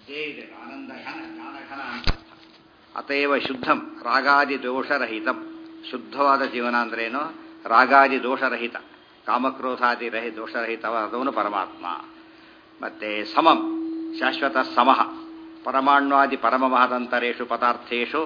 ಇದೇ ಇದೆ ಆನಂದ ಘನ ಜ್ಞಾನಘನ ಅಂತ ಅತೇವ ಶುದ್ಧಂ ರಾಗಾದಿ ದೋಷರಹಿತಂ ಶುದ್ಧವಾದ ಜೀವನ ಅಂದ್ರೇನು ರಾಗಾದಿ ದೋಷರಹಿತ ಕಾಮಕ್ರೋಧಾದಿ ರಹಿ ದೋಷರಹಿತವಾದವನು ಪರಮಾತ್ಮ ಮತ್ತೆ ಸಮಂ ಶಾಶ್ವತ ಸಮಃ ಪರಮಾಣ್ವಾದಿ ಪರಮಮಹದಂತರೇಷು ಪದಾರ್ಥೇಶು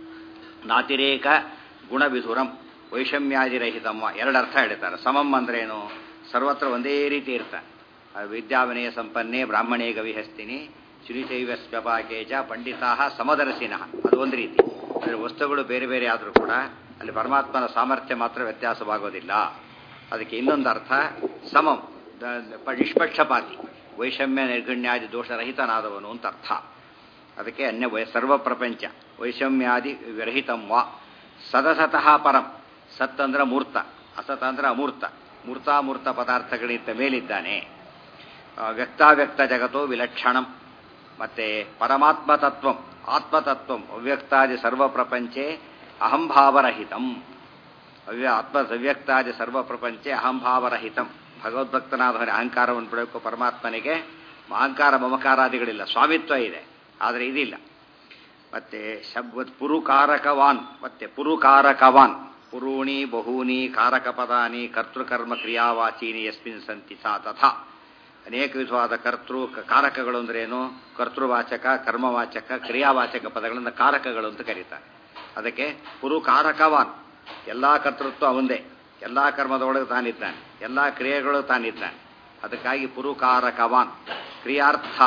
ನಾತಿರೇಕ ಗುಣವಿಧುರಂ ವೈಷಮ್ಯಾದಿರಹಿತಮ್ಮ ಎರಡು ಅರ್ಥ ಹೇಳ್ತಾರೆ ಸಮಂ ಅಂದ್ರೇನು ಸರ್ವತ್ರ ಒಂದೇ ರೀತಿ ಇರ್ತಾನೆ ವಿದ್ಯಾವಿನಯ ಸಂಪನ್ನೆ ಬ್ರಾಹ್ಮಣೇ ಗವಿಹಸ್ತಿನಿ ಶ್ರೀಶೈವಸ್ವ್ಯಪಾಕೇಜ ಪಂಡಿತಾ ಸಮದರ್ಶಿನಃ ಅದು ಒಂದು ರೀತಿ ಅಂದರೆ ವಸ್ತುಗಳು ಬೇರೆ ಬೇರೆ ಆದರೂ ಕೂಡ ಅಲ್ಲಿ ಪರಮಾತ್ಮನ ಸಾಮರ್ಥ್ಯ ಮಾತ್ರ ವ್ಯತ್ಯಾಸವಾಗೋದಿಲ್ಲ ಅದಕ್ಕೆ ಇನ್ನೊಂದು ಅರ್ಥ ಸಮಂ ನಿಷ್ಪಕ್ಷಪಾತಿ ವೈಷಮ್ಯ ನಿರ್ಗಣ್ಯಾದಿ ದೋಷರಹಿತನಾದವನು ಅಂತ ಅರ್ಥ ಅದಕ್ಕೆ ಅನ್ಯ ವೈ ಸರ್ವ ಪ್ರಪಂಚ ವೈಷಮ್ಯಾದಿ ವಿರಹಿತಂ ವಾ ಸದಸತಃ ಪರಂ ಸತ್ ಅಂದ್ರೆ ಮೂರ್ತ ಅಸತ್ ಅಂದ್ರೆ ಅಮೂರ್ತ ಮೂರ್ತಾಮೂರ್ತ ಪದಾರ್ಥಗಳಿಂದ ಮೇಲಿದ್ದಾನೆ ವ್ಯಕ್ತಾವ್ಯಕ್ತ ಜಗತ್ತೋ ವಿಲಕ್ಷಣಂ ಮತ್ತೆ ಪರಮಾತ್ಮ ತತ್ವಂ ಆತ್ಮತತ್ವಂ ಅವ್ಯಕ್ತಾದಿ ಸರ್ವ ಪ್ರಪಂಚೆ ಅಹಂಭಾವರಹಿತಂ ಅವ್ಯ ಆತ್ಮ ಅವ್ಯಕ್ತಾದಿ ಸರ್ವ ಪ್ರಪಂಚೆ ಅಹಂಭಾವರಹಿತಂ ಭಗವದ್ಭಕ್ತನಾದವನ ಅಹಂಕಾರವನ್ನು ಬಿಡಬೇಕು ಪರಮಾತ್ಮನಿಗೆ ಅಹಂಕಾರ ಮಮಕಾರಾದಿಗಳಿಲ್ಲ ಸ್ವಾಮಿತ್ವ ಇದೆ ಆದರೆ ಇದಿಲ್ಲ ಮತ್ತೆ ಶಬ್ದ ಪುರುಕಾರಕವಾನ್ ಮತ್ತೆ ಪುರುಕಾರಕವಾನ್ ಪುರೂಣಿ ಬಹೂನಿ ಕಾರಕ ಪದಾನಿ ಕರ್ತೃಕರ್ಮ ಕ್ರಿಯಾವಾಚೀನಿ ಯಸ್ಮಿನ್ ಸಂತಿ ಸಾ ತಥಾ ಅನೇಕ ವಿಧವಾದ ಕರ್ತೃ ಕಾರಕಗಳು ಅಂದ್ರೇನು ಕರ್ತೃವಾಚಕ ಕರ್ಮವಾಚಕ ಕ್ರಿಯಾವಾಚಕ ಪದಗಳನ್ನು ಕಾರಕಗಳು ಅಂತ ಕರೀತಾರೆ ಅದಕ್ಕೆ ಪುರುಕಾರಕವಾನ್ ಎಲ್ಲ ಕರ್ತೃತ್ವ ಅವಂದೇ ಎಲ್ಲ ಕರ್ಮದೊಳಗೆ ತಾನಿದ್ದಾನೆ ಎಲ್ಲ ಕ್ರಿಯೆಗಳು ತಾನಿದ್ದಾನೆ ಅದಕ್ಕಾಗಿ ಪುರುಕಾರಕವಾನ್ ಕ್ರಿಯಾರ್ಥ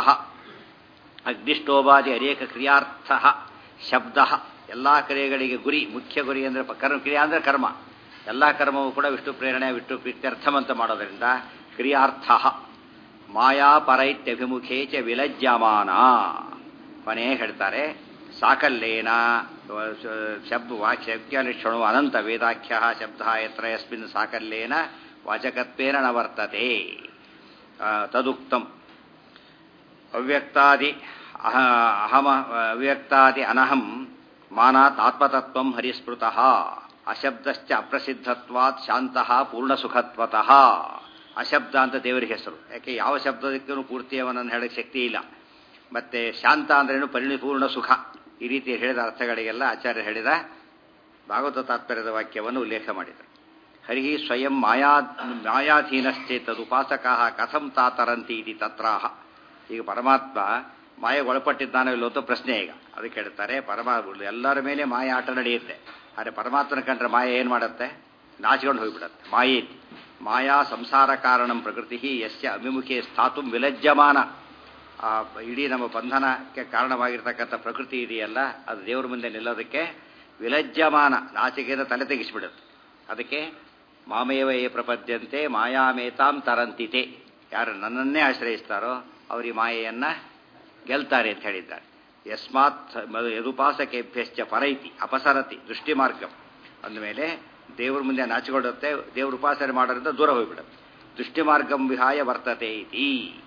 ಅಗ್ನಿಷ್ಟೋಪಾದಿ ಅನೇಕ ಕ್ರಿಯಾರ್ಥ ಶಬ್ದ ಎಲ್ಲ ಕ್ರಿಯೆಗಳಿಗೆ ಗುರಿ ಮುಖ್ಯ ಗುರಿ ಅಂದರೆ ಕರ್ಮ ಕ್ರಿಯಾ ಅಂದರೆ ಕರ್ಮ ಎಲ್ಲ ಕರ್ಮವೂ ಕೂಡ ವಿಷ್ಣು ಪ್ರೇರಣೆ ವಿಷ್ಣು ಪ್ರೀತ್ಯರ್ಥಮಂತ ಮಾಡೋದರಿಂದ ಕ್ರಿಯಾರ್ಥ ಮಾಯಾ ಪರೈತ್ಯಭಿಮುಖೇ ಚ ವಿಲಜ್ಯಮಾನ ಕೊನೆ ಹೇಳ್ತಾರೆ ಸಾಕಲ್ಲೇನ ಶಬ್ದ ವಾಕ್ಯಲಕ್ಷಣು ಅನಂತ ವೇದಾಖ್ಯ ಶಬ್ದ ಯತ್ರ ಯಸ್ಮಿನ್ ಸಾಕಲ್ಲೇನ ವಾಚಕತ್ವೇನ ನ ವರ್ತತೆ ತದುಕ್ತಂ ಅವ್ಯಕ್ತಾದಿ ಅಹಮ ಅವ್ಯಕ್ತಾದಿ ಅನಹಂ ಮಾನಾತ್ ಆತ್ಮತತ್ವಂ ಹರಿಸ್ಮೃತಃ ಅಶಬ್ದಶ್ಚ ಅಪ್ರಸಿದ್ಧತ್ವಾತ್ ಶಾಂತಃ ಪೂರ್ಣಸುಖತ್ವತಃ ಅಶಬ್ದ ಅಂತ ದೇವರಿಗೆ ಹೆಸರು ಯಾಕೆ ಯಾವ ಶಬ್ದದಕ್ಕೂ ಪೂರ್ತಿಯವನನ್ನು ಹೇಳಕ್ಕೆ ಶಕ್ತಿ ಇಲ್ಲ ಮತ್ತೆ ಶಾಂತ ಅಂದ್ರೇನು ಪರಿಣಿಪೂರ್ಣ ಸುಖ ಈ ರೀತಿ ಹೇಳಿದ ಅರ್ಥಗಳಿಗೆಲ್ಲ ಆಚಾರ್ಯ ಹೇಳಿದ ಭಾಗವತ ತಾತ್ಪರ್ಯದ ವಾಕ್ಯವನ್ನು ಉಲ್ಲೇಖ ಮಾಡಿದರು ಹರಿ ಸ್ವಯಂ ಮಾಯಾ ಮಾಯಾಧೀನಶ್ಚೇತದುಪಾಸಕ ಕಥಂ ತಾತರಂತಿ ಇತಿ ತತ್ರಾಹ ಈಗ ಪರಮಾತ್ಮ ಮಾಯೆಗೆ ಒಳಪಟ್ಟಿದ್ದಾನೋ ಇಲ್ಲೋ ಅಂತ ಪ್ರಶ್ನೆ ಈಗ ಅದಕ್ಕೆ ಹೇಳ್ತಾರೆ ಪರಮಾತ್ಮ ಎಲ್ಲರ ಮೇಲೆ ಮಾಯ ಆಟ ನಡೆಯುತ್ತೆ ಆದರೆ ಪರಮಾತ್ಮನ ಕಂಡ್ರೆ ಮಾಯ ಏನು ಮಾಡುತ್ತೆ ನಾಚಿಕೊಂಡು ಹೋಗಿಬಿಡತ್ತೆ ಮಾಯೇ ಮಾಯಾ ಸಂಸಾರ ಕಾರಣಂ ಪ್ರಕೃತಿ ಯಸ್ಯ ಅಭಿಮುಖೆ ಸ್ಥಾತು ವಿಲಜ್ಯಮಾನ ಆ ಇಡೀ ನಮ್ಮ ಬಂಧನಕ್ಕೆ ಕಾರಣವಾಗಿರ್ತಕ್ಕಂಥ ಪ್ರಕೃತಿ ಇದೆಯಲ್ಲ ಅದು ದೇವರ ಮುಂದೆ ನಿಲ್ಲೋದಕ್ಕೆ ವಿಲಜ್ಯಮಾನ ನಾಚಿಕೆಯಿಂದ ತಲೆ ತೆಗಿಸಿಬಿಡುತ್ತೆ ಅದಕ್ಕೆ ಮಾಮೇವ ಏ ಪ್ರಪದ್ಯಂತೆ ಮಾಯಾಮೇತಾಂ ತರಂತಿತೆ ಯಾರು ನನ್ನನ್ನೇ ಆಶ್ರಯಿಸ್ತಾರೋ ಅವರು ಈ ಮಾಯೆಯನ್ನು ಗೆಲ್ತಾರೆ ಅಂತ ಹೇಳಿದ್ದಾರೆ ಯಸ್ಮಾತ್ ಯದುಪಾಸಕೇಭ್ಯಶ್ಚ ಪರೈತಿ ಅಪಸರತಿ ದೃಷ್ಟಿ ಮಾರ್ಗಂ ಅಂದಮೇಲೆ ದೇವ್ರ ಮುಂದೆ ನಾಚಿಕೊಳ್ಳುತ್ತೆ ದೇವ್ರ ಉಪಾಸನೆ ಮಾಡೋದ್ರಿಂದ ದೂರ ಹೋಗಿಬಿಡುತ್ತೆ ದೃಷ್ಟಿ ಮಾರ್ಗಂ ವಿಹಾಯ ವರ್ತತೆ ಇತಿ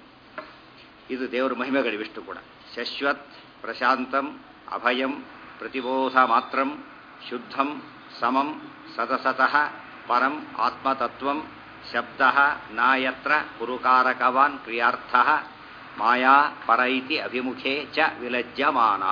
ಇದು ದೇವರ ಮಹಿಮೆಗಳು ಇವಿಷ್ಟು ಕೂಡ ಶಶ್ವತ್ ಪ್ರಶಾಂತಂ ಅಭಯಂ ಪ್ರತಿಬೋಧ ಮಾತ್ರಂ ಶುದ್ಧಂ ಸಮಂ ಸದಸತಃ ಪರಂ ಆತ್ಮತತ್ವಂ ಶಬ್ದ ನಾಯತ್ರ ಪುರುಕಾರಕವಾನ್ ಕ್ರಿಯಾರ್ಥ ಮಾಯಾ ಪರೈತಿ ಅಭಿಮುಖೇ ಚ ವಿಲಜ್ಯಮಾನ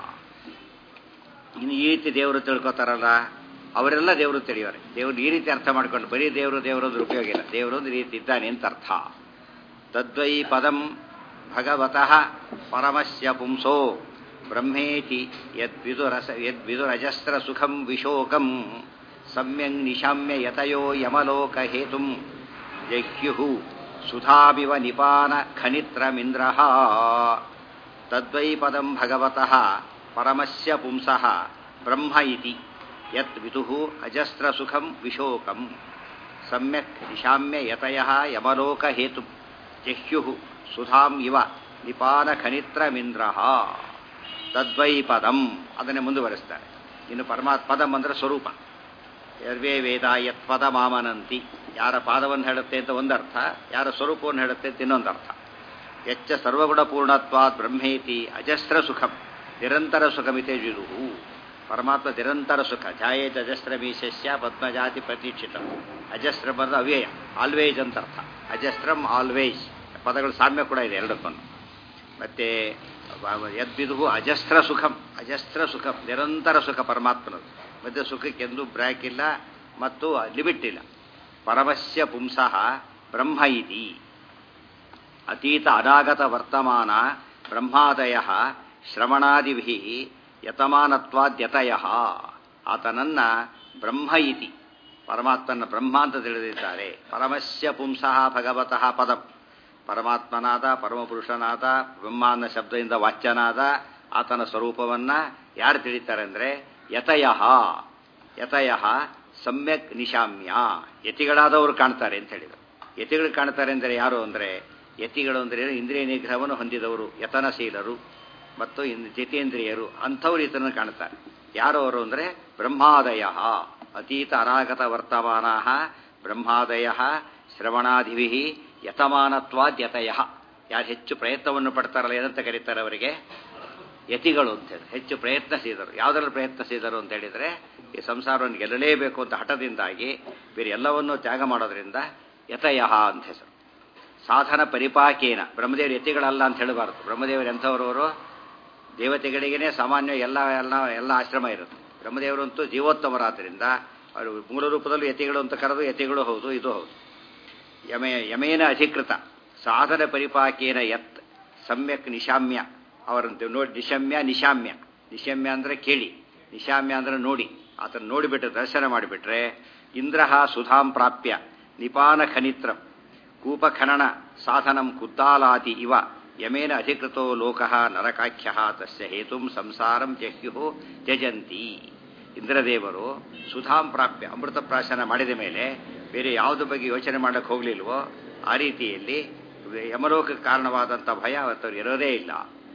ಇನ್ನು ಈ ರೀತಿ ದೇವರು ತಿಳ್ಕೊತಾರಲ್ಲ ಅವರೆಲ್ಲ ದೇವರು ತಿಳಿಯೋರೆ ದೇವ್ರು ಈ ರೀತಿ ಅರ್ಥ ಮಾಡ್ಕೊಂಡು ಬರೀ ದೇವರು ದೇವರೊಂದು ಉಪಯೋಗ ಇಲ್ಲ ದೇವರೊಂದು ರೀತಿ ಇದ್ದಾನೆ ಅಂತ ಅರ್ಥ ತದ್ವೈ ಪದಂ ಭಗವತಃ ಪರಮಸ್ಯ ಪುಂಸೋ ಬ್ರಹ್ಮೇತಿ ಯದ್ವಿದುರಸ ಯದ್ವಿದುರಜಸ್ರ ಸುಖಂ ವಿಶೋಕಂ ಸಮ್ಯಂಗ್ ನಿಶಾಮ್ಯ ಯತಯೋ ಯಮಲೋಕ ಹೇತುಂ ಜಹ್ಯು ಸುಧಾಮಿವ ನಿಪಾನ ಖನಿತ್ರಮಿಂದ್ರ ತದ್ವೈ ಪದಂ ಭಗವತಃ ಪರಮಸ್ಯ ಪುಂಸಃ ಬ್ರಹ್ಮ ಇತಿ ಯತ್ ವಿದುಃ ಅಜಸ್ರ ಸುಖಂ ವಿಶೋಕಂ ಸಮ್ಯಕ್ ನಿಶಾಮ್ಯ ಯತಯ ಯಮಲೋಕ ಹೇತು ಜಹ್ಯು ಸುಧಾಂ ಇವ ನಿಪಾನ ಖನಿತ್ರಮಿಂದ್ರ ತದ್ವೈ ಪದಂ ಅದನ್ನೇ ಮುಂದುವರಿಸ್ತಾರೆ ಇನ್ನು ಪರಮಾತ್ಮ ಪದಂ ಅಂದರೆ ಸ್ವರೂಪ ಯರ್ವೇ ವೇದ ಯತ್ ಪದ ಮಾಮನಂತಿ ಯಾರ ಪಾದವನ್ನು ಹೇಳುತ್ತೆ ಅಂತ ಒಂದರ್ಥ ಯಾರ ಸ್ವರೂಪವನ್ನು ಹೇಳುತ್ತೆ ಅಂತ ಇನ್ನೊಂದು ಅರ್ಥ ಎಚ್ಚ ಸರ್ವಗುಣ ಪೂರ್ಣತ್ವಾತ್ ಬ್ರಹ್ಮೇತಿ ಅಜಸ್ರ ಸುಖಂ ನಿರಂತರ ಸುಖಮಿತೆ ಜುರುಹು ಪರಮಾತ್ಮ ನಿರಂತರ ಸುಖ ಜಾಯೇತ ಅಜಸ್ರ ಮೀಶಸ್ಯ ಪದ್ಮಜಾತಿ ಪ್ರತೀಕ್ಷಿತ ಅಜಸ್ರ ಪದ ಅವ್ಯಯ ಆಲ್ವೇಜ್ ಅಂತ ಅರ್ಥ ಅಜಸ್ರಂ ಆಲ್ವೇಜ್ ಪದಗಳು ಸಾಮ್ಯ ಕೂಡ ಇದೆ ಎರಡಕ್ಕೂ ಮತ್ತೆ ಯದ್ವಿದು ಅಜಸ್ತ್ರ ಸುಖಂ ಅಜಸ್ತ್ರ ಸುಖಂ ನಿರಂತರ ಸುಖ ಪರಮಾತ್ಮನದು ಮಧ್ಯೆ ಸುಖಕ್ಕೆಂದು ಬ್ರ್ಯಾಕ್ ಇಲ್ಲ ಮತ್ತು ಲಿಮಿಟ್ ಇಲ್ಲ ಪರಮಸ್ಯ ಪುಂಸಃ ಬ್ರಹ್ಮ ಇತಿ ಅತೀತ ಅನಾಗತ ವರ್ತಮಾನ ಬ್ರಹ್ಮಾದಯ ಶ್ರವಣಾದಿಭಿ ಯತಮಾನತ್ವಾದ್ಯತಯ ಆತನನ್ನ ಬ್ರಹ್ಮ ಇತಿ ಪರಮಾತ್ಮನ ಬ್ರಹ್ಮ ಅಂತ ತಿಳಿದಿದ್ದಾರೆ ಪರಮಸ್ಯ ಪುಂಸಃ ಭಗವತಃ ಪದಂ ಪರಮಾತ್ಮನಾದ ಪರಮಪುರುಷನಾದ ಬ್ರಹ್ಮಾನ ಶಬ್ದದಿಂದ ವಾಚ್ಯನಾದ ಆತನ ಸ್ವರೂಪವನ್ನ ಯಾರು ತಿಳಿತಾರೆ ಅಂದರೆ ಯತಯ ಯತಯ ಸಮ್ಯಕ್ ನಿಶಾಮ್ಯ ಯತಿಗಳಾದವರು ಕಾಣ್ತಾರೆ ಅಂತ ಹೇಳಿದರು ಯತಿಗಳು ಕಾಣ್ತಾರೆ ಅಂದರೆ ಯಾರು ಅಂದರೆ ಯತಿಗಳು ಅಂದರೆ ಇಂದ್ರಿಯ ನಿಗ್ರಹವನ್ನು ಹೊಂದಿದವರು ಯತನಶೀಲರು ಮತ್ತು ಜಿತೇಂದ್ರಿಯರು ಅಂಥವ್ರು ಈತನನ್ನು ಕಾಣ್ತಾರೆ ಯಾರು ಅವರು ಅಂದರೆ ಬ್ರಹ್ಮಾದಯ ಅತೀತ ಅನಾಗತ ವರ್ತಮಾನ ಬ್ರಹ್ಮಾದಯ ಶ್ರವಣಾದಿಭಿ ಯತಮಾನತ್ವಾದ್ಯತಯ ಯಾರು ಹೆಚ್ಚು ಪ್ರಯತ್ನವನ್ನು ಪಡ್ತಾರಲ್ಲ ಏನಂತ ಕರೀತಾರೆ ಅವರಿಗೆ ಯತಿಗಳು ಅಂತೇಳಿ ಹೆಚ್ಚು ಪ್ರಯತ್ನಸಿದರು ಯಾವುದರಲ್ಲಿ ಪ್ರಯತ್ನಸಿದರು ಅಂತ ಹೇಳಿದರೆ ಈ ಸಂಸಾರವನ್ನು ಗೆಲ್ಲಲೇಬೇಕು ಅಂತ ಹಠದಿಂದಾಗಿ ಬೇರೆ ಎಲ್ಲವನ್ನೂ ತ್ಯಾಗ ಮಾಡೋದ್ರಿಂದ ಯತಯ ಅಂತ ಹೆಸರು ಸಾಧನ ಪರಿಪಾಕೇನ ಬ್ರಹ್ಮದೇವರು ಯತಿಗಳಲ್ಲ ಅಂತ ಹೇಳಬಾರ್ದು ಬ್ರಹ್ಮದೇವರು ಎಂಥವರವರು ದೇವತೆಗಳಿಗೇ ಸಾಮಾನ್ಯ ಎಲ್ಲ ಎಲ್ಲ ಎಲ್ಲ ಆಶ್ರಮ ಇರುತ್ತೆ ಬ್ರಹ್ಮದೇವರಂತೂ ಜೀವೋತ್ತಮರಾದ್ದರಿಂದ ಅವರು ಮೂಲ ರೂಪದಲ್ಲೂ ಯತಿಗಳು ಅಂತ ಕರೆದು ಯತಿಗಳು ಹೌದು ಇದು ಹೌದು ಯಮೇ ಯಮೇನ ಅಧಿಕೃತ ಸಾಧನ ಪರಿಪಾಕೇನ ಯತ್ ಸಮ್ಯಕ್ ನಿಶಾಮ್ಯ ಅವರಂತೆ ನೋಡಿ ನಿಶಮ್ಯ ನಿಶಾಮ್ಯ ನಿಶಮ್ಯ ಅಂದರೆ ಕೇಳಿ ನಿಶಾಮ್ಯ ಅಂದರೆ ನೋಡಿ ಆತನ ನೋಡಿಬಿಟ್ಟು ದರ್ಶನ ಮಾಡಿಬಿಟ್ರೆ ಇಂದ್ರಹ ಸುಧಾಂ ಪ್ರಾಪ್ಯ ನಿಪಾನ ಖನಿತ್ರಂ ಕೂಪಖನನ ಸಾಧನಂ ಕುದ್ದಾಲಾತಿ ಇವ ಯಮೇನ ಅಧಿಕೃತೋ ಲೋಕ ನರಕಾಖ್ಯ ತಸ್ಯ ಹೇತುಂ ಸಂಸಾರಂ ಜಹ್ಯು ತ್ಯಜಂತಿ ಇಂದ್ರದೇವರು ಸುಧಾಂ ಪ್ರಾಪ್ಯ ಅಮೃತ ಪ್ರಾಶನ ಮಾಡಿದ ಮೇಲೆ ಬೇರೆ ಯಾವುದ್ರ ಬಗ್ಗೆ ಯೋಚನೆ ಮಾಡಕ್ಕೆ ಹೋಗಲಿಲ್ವೋ ಆ ರೀತಿಯಲ್ಲಿ ಯಮಲೋಕಕ್ಕೆ ಕಾರಣವಾದಂಥ ಭಯ ಅವತ್ತವ್ರು ಇರೋದೇ ಇಲ್ಲ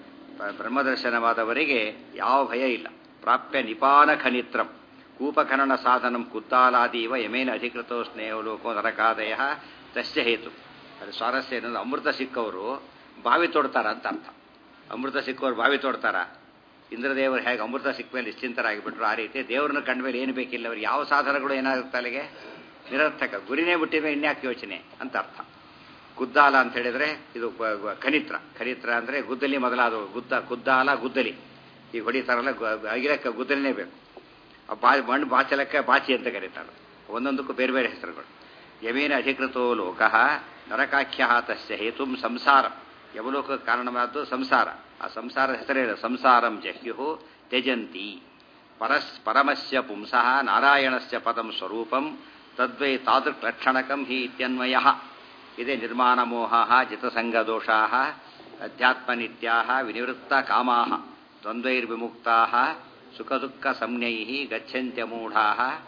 ಬ್ರಹ್ಮದರ್ಶನವಾದವರಿಗೆ ಯಾವ ಭಯ ಇಲ್ಲ ಪ್ರಾಪ್ಯ ನಿಪಾನ ಖನಿತ್ರಂ ಕೂಪಖನನ ಸಾಧನಂ ಕುದ್ದಾಲಾದೀವ ಯಮೇನ ಅಧಿಕೃತೋ ಸ್ನೇಹಲೋಕೋ ನರಕಾದಯ ತಸ್ಯ ಹೇತು ಅದು ಸ್ವಾರಸ್ಯ ಏನಂದ್ರೆ ಅಮೃತ ಸಿಕ್ಕವರು ಬಾವಿ ತೋಡ್ತಾರ ಅಂತ ಅರ್ಥ ಅಮೃತ ಸಿಕ್ಕವರು ಬಾವಿ ತೋಡ್ತಾರ ಇಂದ್ರದೇವರು ಹೇಗೆ ಅಮೃತ ಸಿಕ್ಕ ಮೇಲೆ ನಿಶ್ಚಿಂತರಾಗಿಬಿಟ್ರು ಆ ರೀತಿ ದೇವ್ರನ್ನ ಕಂಡ ಮೇಲೆ ಏನು ಬೇಕಿಲ್ಲ ಅವ್ರಿಗೆ ಯಾವ ಸಾಧನಗಳು ಏನಾಗುತ್ತೆ ಅಲ್ಲಿಗೆ ನಿರರ್ಥಕ ಗುರಿನೇ ಬಿಟ್ಟಿದ್ರೆ ಇನ್ಯಾಕೆ ಯೋಚನೆ ಅಂತ ಅರ್ಥ ಗುದ್ದಾಲ ಅಂತ ಹೇಳಿದ್ರೆ ಇದು ಖನಿತ್ರ ಖನಿತ್ರ ಅಂದರೆ ಗುದ್ದಲಿ ಮೊದಲಾದವು ಗುದ್ದ ಗುದ್ದಾಲ ಗುದ್ದಲಿ ಈಗ ಹೊಡಿತಾರಲ್ಲ ಅಗಿಲಕ್ಕೆ ಗುದ್ದಲಿನೇ ಬೇಕು ಬಾ ಮಣ್ಣು ಬಾಚಲಕ್ಕೆ ಬಾಚಿ ಅಂತ ಕರೀತಾರೆ ಒಂದೊಂದಕ್ಕೂ ಬೇರೆ ಬೇರೆ ಹೆಸರುಗಳು ಯಮೇನ ಅಧಿಕೃತೋ ಲೋಕ ನರಕಾಖ್ಯ ತಸ್ಯ ಹೇತು ಸಂಸಾರ ಯಮಲೋಕಕ್ಕೆ ಕಾರಣವಾದ್ದು ಸಂಸಾರ ಆ ಸಂಸಾರದ ಹೆಸರೇನು ಸಂಸಾರಂ ಜಹ್ಯು ತ್ಯಜಂತಿ ಪರಸ್ ಪರಮಸ್ಯ ಪುಂಸಃ ನಾರಾಯಣಸ್ಯ ಪದಂ ಸ್ವರೂಪಂ ತದ್ವೈ ತಾದೃಕ್ ಲಕ್ಷಣಕಂ ಹಿ ಇತ್ಯನ್ವಯ ಇದೇ ನಿರ್ಮಾಣ ಮೋಹ ಜಿತಸಂಗದೋಷಾ ಅಧ್ಯಾತ್ಮನಿತ್ಯಾ ವಿನಿವೃತ್ತ ಕಾಮಾ ದ್ವಂದ್ವೈರ್ವಿಮುಕ್ತಾ ಸುಖದುಃಖ ಸಂಜ್ಞೈ ಗಚ್ಚಂತ್ಯಮೂಢಾ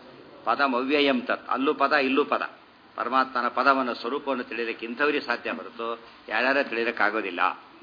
ಪದಮವ್ಯಯಂ ತತ್ ಅಲ್ಲೂ ಪದ ಇಲ್ಲೂ ಪದ ಪರಮಾತ್ಮನ ಪದವನ್ನು ಸ್ವರೂಪವನ್ನು ತಿಳಿಯಲಿಕ್ಕೆ ಇಂಥವರಿಗೆ ಸಾಧ್ಯ ಹೊರತು ಯಾರ್ಯಾರ ತಿಳಿಯಲಿಕ್ಕಾಗೋದಿಲ್ಲ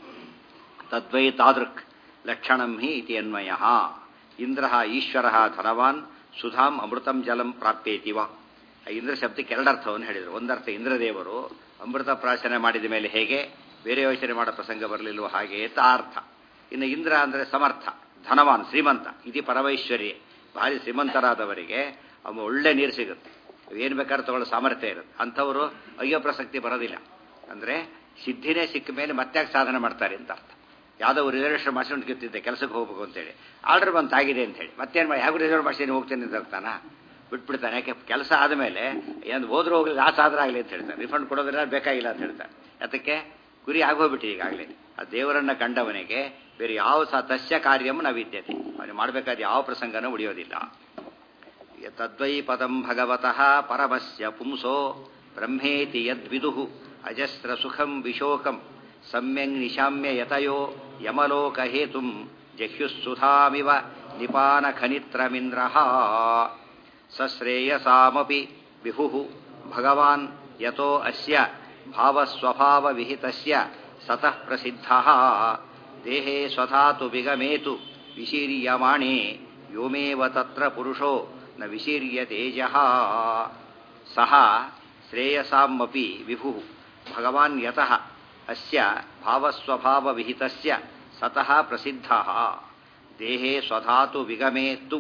ತದ್ವೈ ತಾದೃಕ್ ಲಕ್ಷಣಂ ಹಿ ಇತಿ ಅನ್ವಯ ಇಂದ್ರ ಈಶ್ವರ ಧನವಾನ್ ಸುಧಾಂ ಅಮೃತಂ ಜಲಂ ಪ್ರಾಪ್ಯೇತಿವ ಇಂದ್ರ ಶಬ್ದಕ್ಕೆ ಎರಡರ್ಥವನ್ನು ಹೇಳಿದರು ಒಂದರ್ಥ ಇಂದ್ರದೇವರು ಅಮೃತ ಪ್ರಾಶನ ಮಾಡಿದ ಮೇಲೆ ಹೇಗೆ ಬೇರೆ ಯೋಚನೆ ಮಾಡೋ ಪ್ರಸಂಗ ಬರಲಿಲ್ವೋ ಹಾಗೆ ತಾ ಅರ್ಥ ಇನ್ನು ಇಂದ್ರ ಅಂದರೆ ಸಮರ್ಥ ಧನವಾನ್ ಶ್ರೀಮಂತ ಇದು ಪರಮೈಶ್ವರ್ಯ ಭಾರಿ ಶ್ರೀಮಂತರಾದವರಿಗೆ ಅವ ಒಳ್ಳೆ ನೀರು ಸಿಗುತ್ತೆ ಏನು ಬೇಕಾದ್ರೂ ತಗೊಳ್ಳೋ ಸಾಮರ್ಥ್ಯ ಇರುತ್ತೆ ಅಂಥವರು ಅಯ್ಯೋ ಪ್ರಸಕ್ತಿ ಬರೋದಿಲ್ಲ ಅಂದರೆ ಸಿದ್ಧಿನೇ ಸಿಕ್ಕ ಮೇಲೆ ಮತ್ತೆ ಸಾಧನೆ ಮಾಡ್ತಾರೆ ಅಂತ ಅರ್ಥ ಯಾವುದೋ ರಿಸರ್ವೇಷನ್ ಮಾಡ್ಸ್ಕೊಂಡು ಕಿತ್ತಿದ್ದೆ ಕೆಲಸಕ್ಕೆ ಹೋಗ್ಬೇಕು ಅಂತೇಳಿ ಆರ್ಡರ್ ಬಂತಾಗಿದೆ ಅಂತ ಹೇಳಿ ಮತ್ತೇನು ಮಾಡಿ ಯಾವ ರಿಸರ್ವ್ ಮಾಡ್ತೀನಿ ಹೋಗ್ತೇನೆ ಅಂತ ಹೇಳ್ತಾನ ಬಿಟ್ಬಿಡ್ತಾನೆ ಯಾಕೆ ಕೆಲಸ ಆದಮೇಲೆ ಏನು ಹೋದ್ರೂ ಹೋಗಲಿ ಲಾಸ್ ಆದ್ರೆ ಆಗಲಿ ಅಂತ ಹೇಳ್ತಾರೆ ರಿಫಂಡ್ ಕೊಡೋದ್ರಿಂದ ಬೇಕಾಗಿಲ್ಲ ಅಂತ ಹೇಳ್ತಾರೆ ಅದಕ್ಕೆ ಗುರಿ ಆಗೋಗ್ಬಿಟ್ಟು ಈಗಾಗಲೇ ಆ ದೇವರನ್ನ ಕಂಡವನಿಗೆ ಬೇರೆ ಯಾವ ಸಹ ತಸ್ಯ ಕಾರ್ಯಂ ನ ವಿದ್ಯತೆ ಅವನು ಮಾಡಬೇಕಾದ ಯಾವ ಪ್ರಸಂಗನೂ ಉಳಿಯೋದಿಲ್ಲ ತದ್ವೈ ಪದಂ ಭಗವತಃ ಪರಮಸ್ಯ ಪುಂಸೋ ಬ್ರಹ್ಮೇತಿ ಯದ್ವಿದು ಅಜಸ್ರ ಸುಖಂ ವಿಶೋಕಂ ಸಮ್ಯಂಗ್ ನಿಶಾಮ್ಯ ಯತಯೋ ಯಮಲೋಕ ಹೇತುಂ ಜಹ್ಯುಸ್ಸುಧಾಮಿವ ನಿಪಾನ ಖನಿತ್ರಮಿಂದ್ರ ಸಶ್ರೇಯಸಾಮಪಿ ವಿಹು ಭಗವಾನ್ ಯತೋ ಅಸ್ಯ ಭಾವಸ್ವಭಾವ ವಿಹಿತಸ್ಯ ಸತಃ ಪ್ರಸಿದ್ಧ ದೇಹೇ ಸ್ವಧಾತು ವಿಗಮೇತು ವಿಶೀರ್ಯಮಾಣೆ ವ್ಯೋಮೇವ ತತ್ರ ಪುರುಷೋ ನ ವಿಶೀರ್ಯ ತೇಜಃ ಸಹ ಶ್ರೇಯಸಾಮಪಿ ವಿಭು ಭಗವಾನ್ ಯತಃ ಅಸ್ಯ ಭಾವಸ್ವಭಾವ ವಿಹಿತಸ್ಯ ಸತಃ ಪ್ರಸಿದ್ಧ ದೇಹೇ ಸ್ವಧಾತು ವಿಗಮೇ ತು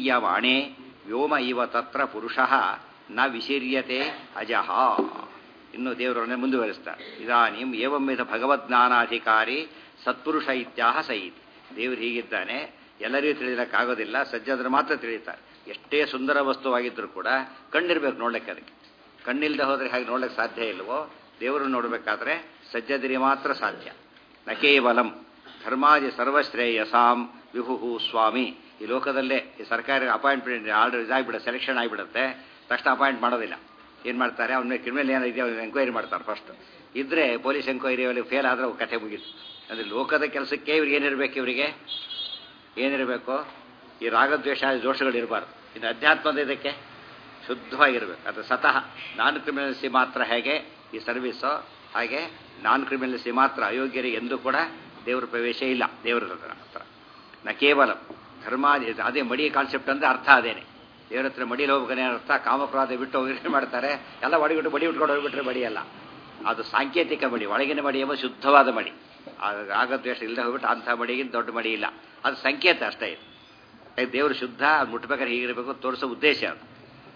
ವಿಶೀರ್ಯಮಾಣೆ ವ್ಯೋಮ ಇವ ತತ್ರ ಪುರುಷ ನ ವಿಶೀರ್ಯತೆ ಅಜಃ ಇನ್ನು ದೇವರನ್ನೇ ಮುಂದುವರಿಸ್ತಾರೆ ಇದಾನಿಂ ಏವಮ್ಮಿತ ಭಗವದ್ಜ್ಞಾನಾಧಿಕಾರಿ ಸತ್ಪುರುಷ ಇತ್ಯಾಹ ಸಹಿತ್ ದೇವರು ಹೀಗಿದ್ದಾನೆ ಎಲ್ಲರಿಗೂ ತಿಳಿಲಿಕ್ಕಾಗೋದಿಲ್ಲ ಸಜ್ಜಾದ್ರೆ ಮಾತ್ರ ತಿಳಿತಾರೆ ಎಷ್ಟೇ ಸುಂದರ ವಸ್ತುವಾಗಿದ್ದರೂ ಕೂಡ ಕಣ್ಣಿರ್ಬೇಕು ನೋಡ್ಲಿಕ್ಕೆ ಅದಕ್ಕೆ ಕಣ್ಣಿಲ್ದೆ ಹೋದರೆ ಹಾಗೆ ನೋಡ್ಲಿಕ್ಕೆ ಸಾಧ್ಯ ಇಲ್ವೋ ದೇವರು ನೋಡಬೇಕಾದ್ರೆ ಸಜ್ಜದಿರಿ ಮಾತ್ರ ಸಾಧ್ಯ ನ ಕೇವಲಂ ಧರ್ಮಾದಿ ಸರ್ವಶ್ರೇಯಸಾಂ ವಿಭು ಸ್ವಾಮಿ ಈ ಲೋಕದಲ್ಲೇ ಈ ಸರ್ಕಾರಿ ಅಪಾಯಿಂಟ್ಮೆಂಟ್ ಆರ್ಡರ್ ಇದಾಗ್ಬಿಡುತ್ತೆ ಸೆಲೆಕ್ಷನ್ ಆಗಿಬಿಡುತ್ತೆ ತಕ್ಷಣ ಅಪಾಯಿಂಟ್ ಮಾಡೋದಿಲ್ಲ ಏನು ಮಾಡ್ತಾರೆ ಅವನ ಕ್ರಿಮಿನಲ್ ಏನಿದೆಯೋ ಎಂಕ್ವೈರಿ ಮಾಡ್ತಾರೆ ಫಸ್ಟ್ ಇದ್ರೆ ಪೊಲೀಸ್ ಎಂಕ್ವೈರಿಯಲ್ಲಿ ಫೇಲ್ ಆದರೆ ಕಥೆ ಮುಗೀತು ಅಂದರೆ ಲೋಕದ ಕೆಲಸಕ್ಕೆ ಇವ್ರಿಗೆ ಏನಿರಬೇಕು ಇವರಿಗೆ ಏನಿರಬೇಕು ಈ ರಾಗದ್ವೇಷ ದೋಷಗಳಿರಬಾರ್ದು ಇನ್ನು ಅಧ್ಯಾತ್ಮದ ಇದಕ್ಕೆ ಶುದ್ಧವಾಗಿರಬೇಕು ಅದು ಸತಃ ನಾನ್ ಕ್ರಿಮಿನಲ್ಸಿ ಮಾತ್ರ ಹೇಗೆ ಈ ಸರ್ವಿಸು ಹಾಗೆ ನಾನ್ ಕ್ರಿಮಿನಲ್ಸಿ ಮಾತ್ರ ಅಯೋಗ್ಯರಿಗೆ ಎಂದೂ ಕೂಡ ದೇವರ ಪ್ರವೇಶ ಇಲ್ಲ ದೇವರ ಹತ್ರ ಹತ್ರ ನ ಕೇವಲ ಧರ್ಮಾದಿ ಅದೇ ಮಡಿ ಕಾನ್ಸೆಪ್ಟ್ ಅಂದರೆ ಅರ್ಥ ಅದೇನೆ ದೇವ್ರ ಹತ್ರ ಮಡಿಯಲ್ಲಿ ಹೋಗ್ಬೇಕನೇ ಅರ್ಥ ಕಾಮಕ್ರಾದ ಬಿಟ್ಟು ಹೋಗಿ ಏನ್ ಮಾಡ್ತಾರೆ ಎಲ್ಲ ಮಡಿಬಿಟ್ಟು ಮಡಿ ಬಿಟ್ಕೊಂಡು ಹೋಗ್ಬಿಟ್ರೆ ಮಡಿ ಅಲ್ಲ ಅದು ಸಾಂಕೇತಿಕ ಮಡಿ ಒಳಗಿನ ಮಡಿ ಎಂಬ ಶುದ್ಧವಾದ ಮಡಿ ರಾಗದ್ವೇಷ ಇಲ್ಲದೆ ಹೋಗ್ಬಿಟ್ಟು ಅಂಥ ಮಡಿಗಿಂತ ದೊಡ್ಡ ಮಡಿ ಇಲ್ಲ ಅದು ಸಂಕೇತ ಅಷ್ಟೇ ಇದು ದೇವರು ಶುದ್ಧ ಅದು ಮುಟ್ಬೇಕಾದ್ರೆ ಹೀಗಿರಬೇಕು ತೋರಿಸೋ ಉದ್ದೇಶ ಅದು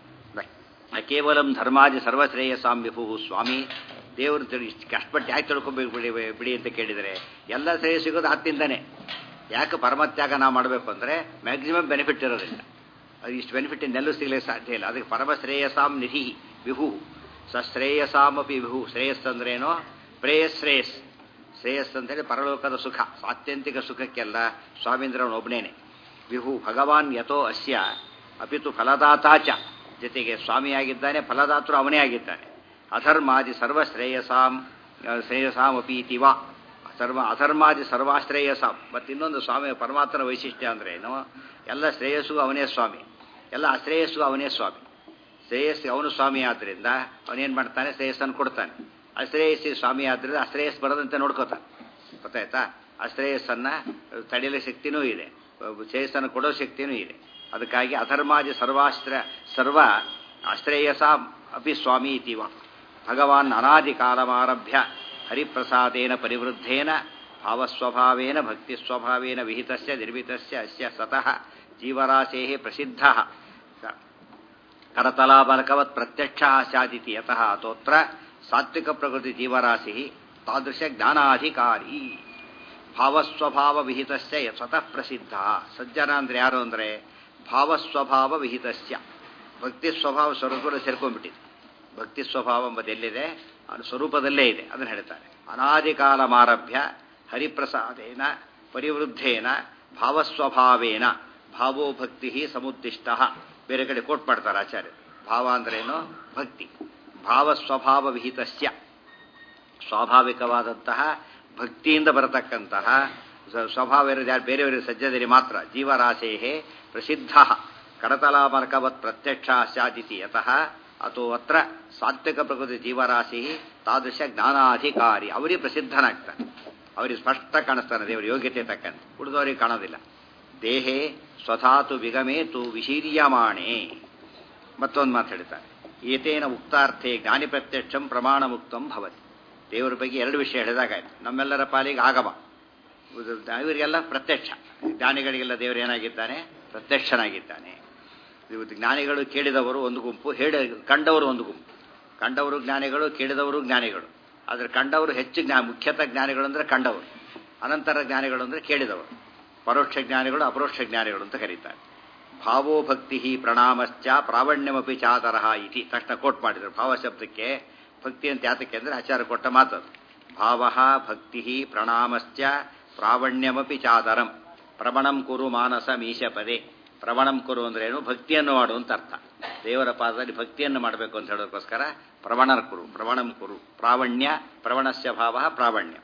ನ ಕೇವಲಂ ಧರ್ಮಾದಿ ಸರ್ವಶ್ರೇಯಸಾಂ ವಿಭು ಸ್ವಾಮಿ ದೇವರು ತಿಳಿ ಕಷ್ಟಪಟ್ಟು ಯಾಕೆ ತಿಳ್ಕೊಬೇಕು ಬಿಡಿ ಬಿಡಿ ಅಂತ ಕೇಳಿದರೆ ಎಲ್ಲ ಶ್ರೇಯ ಸಿಗೋದು ಆತ್ತಿಂದನೇ ಯಾಕೆ ಪರಮತ್ಯಾಗ ನಾವು ಮಾಡಬೇಕು ಅಂದರೆ ಮ್ಯಾಕ್ಸಿಮಮ್ ಬೆನಿಫಿಟ್ ಇರೋದಿಲ್ಲ ಅದು ಇಷ್ಟು ಬೆನಿಫಿಟ್ ಇನ್ನೆಲ್ಲೂ ಸಿಗಲಿಕ್ಕೆ ಸಾಧ್ಯ ಇಲ್ಲ ಅದಕ್ಕೆ ಪರಮ ಶ್ರೇಯಸಾಂ ನಿಧಿ ವಿಭು ಸಶ್ರೇಯಸಾಮಪಿ ವಿಭು ಶ್ರೇಯಸ್ ಅಂದ್ರೇನೋ ಪ್ರೇಯಶ್ರೇಯಸ್ ಶ್ರೇಯಸ್ ಅಂತೇಳಿ ಪರಲೋಕದ ಸುಖ ಆತ್ಯಂತಿಕ ಸುಖಕ್ಕೆಲ್ಲ ಸ್ವಾಮೀಂದ್ರವನೊಬ್ಬನೇನೆ ವಿಭು ಭಗವಾನ್ ಯಥೋ ಅಸ್ಯ ಅಪಿತು ಫಲದಾತಾಚ ಜೊತೆಗೆ ಸ್ವಾಮಿಯಾಗಿದ್ದಾನೆ ಫಲದಾತರು ಅವನೇ ಆಗಿದ್ದಾನೆ ಅಧರ್ಮಾದಿ ಸರ್ವಶ್ರೇಯಸಾಂ ಶ್ರೇಯಸಾಂ ಅಪೀತಿ ವಾ ಸರ್ವ ಅಧರ್ಮಾದಿ ಸರ್ವಾಶ್ರೇಯಸಾಂ ಮತ್ತು ಇನ್ನೊಂದು ಸ್ವಾಮಿ ಪರಮಾತ್ಮನ ವೈಶಿಷ್ಟ್ಯ ಅಂದ್ರೆ ಏನು ಎಲ್ಲ ಶ್ರೇಯಸ್ಸು ಅವನೇ ಸ್ವಾಮಿ ಎಲ್ಲ ಅಶ್ರೇಯಸ್ಸು ಅವನೇ ಸ್ವಾಮಿ ಶ್ರೇಯಸ್ಸು ಅವನು ಸ್ವಾಮಿ ಆದ್ದರಿಂದ ಅವನೇನು ಮಾಡ್ತಾನೆ ಶ್ರೇಯಸ್ಸನ್ನು ಕೊಡ್ತಾನೆ ಅಶ್ರೇಯಸ್ಸಿ ಸ್ವಾಮಿ ಆದ್ದರಿಂದ ಅಶ್ರೇಯಸ್ ಬರದಂತೆ ನೋಡ್ಕೋತಾನೆ ಗೊತ್ತಾಯ್ತಾ ಅಶ್ರೇಯಸ್ಸನ್ನು ತಡೆಯಲು ಶಕ್ತಿನೂ ಇದೆ ಶ್ರೇಯಸ್ಸನ್ನು ಕೊಡೋ ಶಕ್ತಿನೂ ಇದೆ ಅದಕ್ಕಾಗಿ ಅಧರ್ಮಾದಿ ಸರ್ವಾಸ್ತ್ರ ಸರ್ವ ಅಶ್ರೇಯಸ ಅಪಿ ಸ್ವಾಮಿ ಇತಿವ ಭಗವಾನ್ ಅನಾದಿ ಕಾಲಮಾರಭ್ಯ ಹರಿಪ್ರಸಾದೇನ ಪರಿವೃದ್ಧೇನ ಭಾವಸ್ವಭಾವೇನ ಭಕ್ತಿಸ್ವಭಾವೇನ ವಿಹಿತಸ್ಯ ನಿರ್ಮಿತಸ್ಯ ಅಸ್ಯ ಸತಃ ಜೀವರಾಶೇ ಪ್ರಸಿದ್ಧ ಕರತಲಾಬಲಕವತ್ ಪ್ರತ್ಯಕ್ಷ ಸ್ಯಾದಿತಿ ಯತಃ ಅತೋತ್ರ ಸಾತ್ವಿಕ ಪ್ರಕೃತಿ ಜೀವರಾಶಿ ತಾದೃಶ ಜ್ಞಾನಾಧಿಕಾರಿ ಭಾವಸ್ವಭಾವ ವಿಹಿತಸ್ಯ ಸ್ವತಃ ಪ್ರಸಿದ್ಧ ಸಜ್ಜನ ಅಂದ್ರೆ ಯಾರು ಅಂದರೆ ಭಾವಸ್ವಭಾವ ವಿಹಿತಸ್ಯ ಭಕ್ತಿ ಸ್ವಭಾವ ಸ್ವರೂಪದಲ್ಲಿ ಸೇರ್ಕೊಂಡ್ಬಿಟ್ಟಿದೆ ಭಕ್ತಿ ಸ್ವಭಾವ ಎಂಬುದೆಲ್ಲಿದೆ ಅದು ಸ್ವರೂಪದಲ್ಲೇ ಇದೆ ಅದನ್ನು ಹೇಳ್ತಾರೆ ಅನಾದಿ ಕಾಲಮಾರಭ್ಯ ಹರಿಪ್ರಸಾದೇನ ಪರಿವೃದ್ಧೇನ ಭಾವಸ್ವಭಾವೇನ ಭಾವೋ ಭಕ್ತಿ ಸಮುದ್ದಿಷ್ಟ ಬೇರೆ ಕಡೆ ಕೋಟ್ ಮಾಡ್ತಾರೆ ಆಚಾರ್ಯ ಭಾವ ಅಂದ್ರೇನು ಭಕ್ತಿ ಭಾವಸ್ವಭಾವ ವಿಹಿತಸ್ಯ ಸ್ವಾಭಾವಿಕವಾದಂತಹ ಭಕ್ತಿಯಿಂದ ಬರತಕ್ಕಂತಹ ಸ್ವಭಾವ ಯಾರು ಬೇರೆಯವರಿಗೆ ಸಜ್ಜದಲ್ಲಿ ಮಾತ್ರ ಜೀವರಾಶೇ ಪ್ರಸಿದ್ಧ ಕರತಲಾಮರ್ಕವತ್ ಪ್ರತ್ಯಕ್ಷ ಸ್ಯಾದಿತಿ ಯತಃ ಅಥೋ ಅತ್ರ ಸಾತ್ವಿಕ ಪ್ರಕೃತಿ ಜೀವರಾಶಿ ತಾದೃಶ ಜ್ಞಾನಾಧಿಕಾರಿ ಅವರಿಗೆ ಪ್ರಸಿದ್ಧನಾಗ್ತಾನೆ ಅವರಿಗೆ ಸ್ಪಷ್ಟ ಕಾಣಿಸ್ತಾನೆ ದೇವರ ಯೋಗ್ಯತೆ ತಕ್ಕಂತೆ ಉಳಿದವರಿಗೆ ಕಾಣೋದಿಲ್ಲ ದೇಹೇ ಸ್ವಧಾತು ವಿಗಮೇತು ವಿಶೀರ್ಯಮಾಣೆ ಮತ್ತೊಂದು ಮಾತು ಹೇಳ್ತಾರೆ ಏತೇನ ಉಕ್ತಾರ್ಥೆ ಜ್ಞಾನಿ ಪ್ರತ್ಯಕ್ಷಂ ಪ್ರಮಾಣ ಮುಕ್ತಂ ಭವತಿ ದೇವರ ಬಗ್ಗೆ ಎರಡು ವಿಷಯ ಹೇಳಿದಾಗಾಯ್ತು ನಮ್ಮೆಲ್ಲರ ಪಾಲಿಗೆ ಆಗಮ ಇವರಿಗೆಲ್ಲ ಪ್ರತ್ಯಕ್ಷ ಜ್ಞಾನಿಗಳಿಗೆಲ್ಲ ದೇವರು ಏನಾಗಿದ್ದಾನೆ ಪ್ರತ್ಯಕ್ಷನಾಗಿದ್ದಾನೆ ಇವತ್ತು ಜ್ಞಾನಿಗಳು ಕೇಳಿದವರು ಒಂದು ಗುಂಪು ಹೇಳಿ ಕಂಡವರು ಒಂದು ಗುಂಪು ಕಂಡವರು ಜ್ಞಾನಿಗಳು ಕೇಳಿದವರು ಜ್ಞಾನಿಗಳು ಆದರೆ ಕಂಡವರು ಹೆಚ್ಚು ಜ್ಞಾ ಮುಖ್ಯತಃ ಜ್ಞಾನಿಗಳು ಅಂದರೆ ಕಂಡವರು ಅನಂತರ ಜ್ಞಾನಿಗಳು ಅಂದರೆ ಕೇಳಿದವರು ಪರೋಕ್ಷ ಜ್ಞಾನಿಗಳು ಅಪರೋಕ್ಷ ಜ್ಞಾನಿಗಳು ಅಂತ ಕರೀತಾರೆ ಭಾವೋ ಭಕ್ತಿ ಪ್ರಣಾಮಶ್ಚ ಪ್ರಾವಣ್ಯಮಪಿ ಚಾತರಹ ಇತಿ ತಕ್ಷಣ ಕೋಟ್ ಮಾಡಿದರು ಭಾವ ಶಬ್ದಕ್ಕೆ ಭಕ್ತಿ ಅಂತ ಯಾತಕ್ಕೆ ಅಂದರೆ ಆಚಾರ ಕೊಟ್ಟ ಮಾತದು ಭಾವ ಭಕ್ತಿ ಪ್ರಣಾಮಶ್ಚ ಪ್ರಾವಣ್ಯಮಪಿ ಚಾದರಂ ಪ್ರವಣಂ ಕುರು ಮಾನಸ ಮೀಶಪದೇ ಪ್ರವಣಂ ಕುರು ಅಂದ್ರೇನು ಭಕ್ತಿಯನ್ನು ಮಾಡು ಅಂತ ಅರ್ಥ ದೇವರ ಪಾದದಲ್ಲಿ ಭಕ್ತಿಯನ್ನು ಮಾಡಬೇಕು ಅಂತ ಹೇಳೋದಕ್ಕೋಸ್ಕರ ಪ್ರವಣರ ಕುರು ಪ್ರವಣಂ ಕುರು ಪ್ರಾವಣ್ಯ ಪ್ರವಣಸ್ಯ ಭಾವ ಪ್ರಾವಣ್ಯ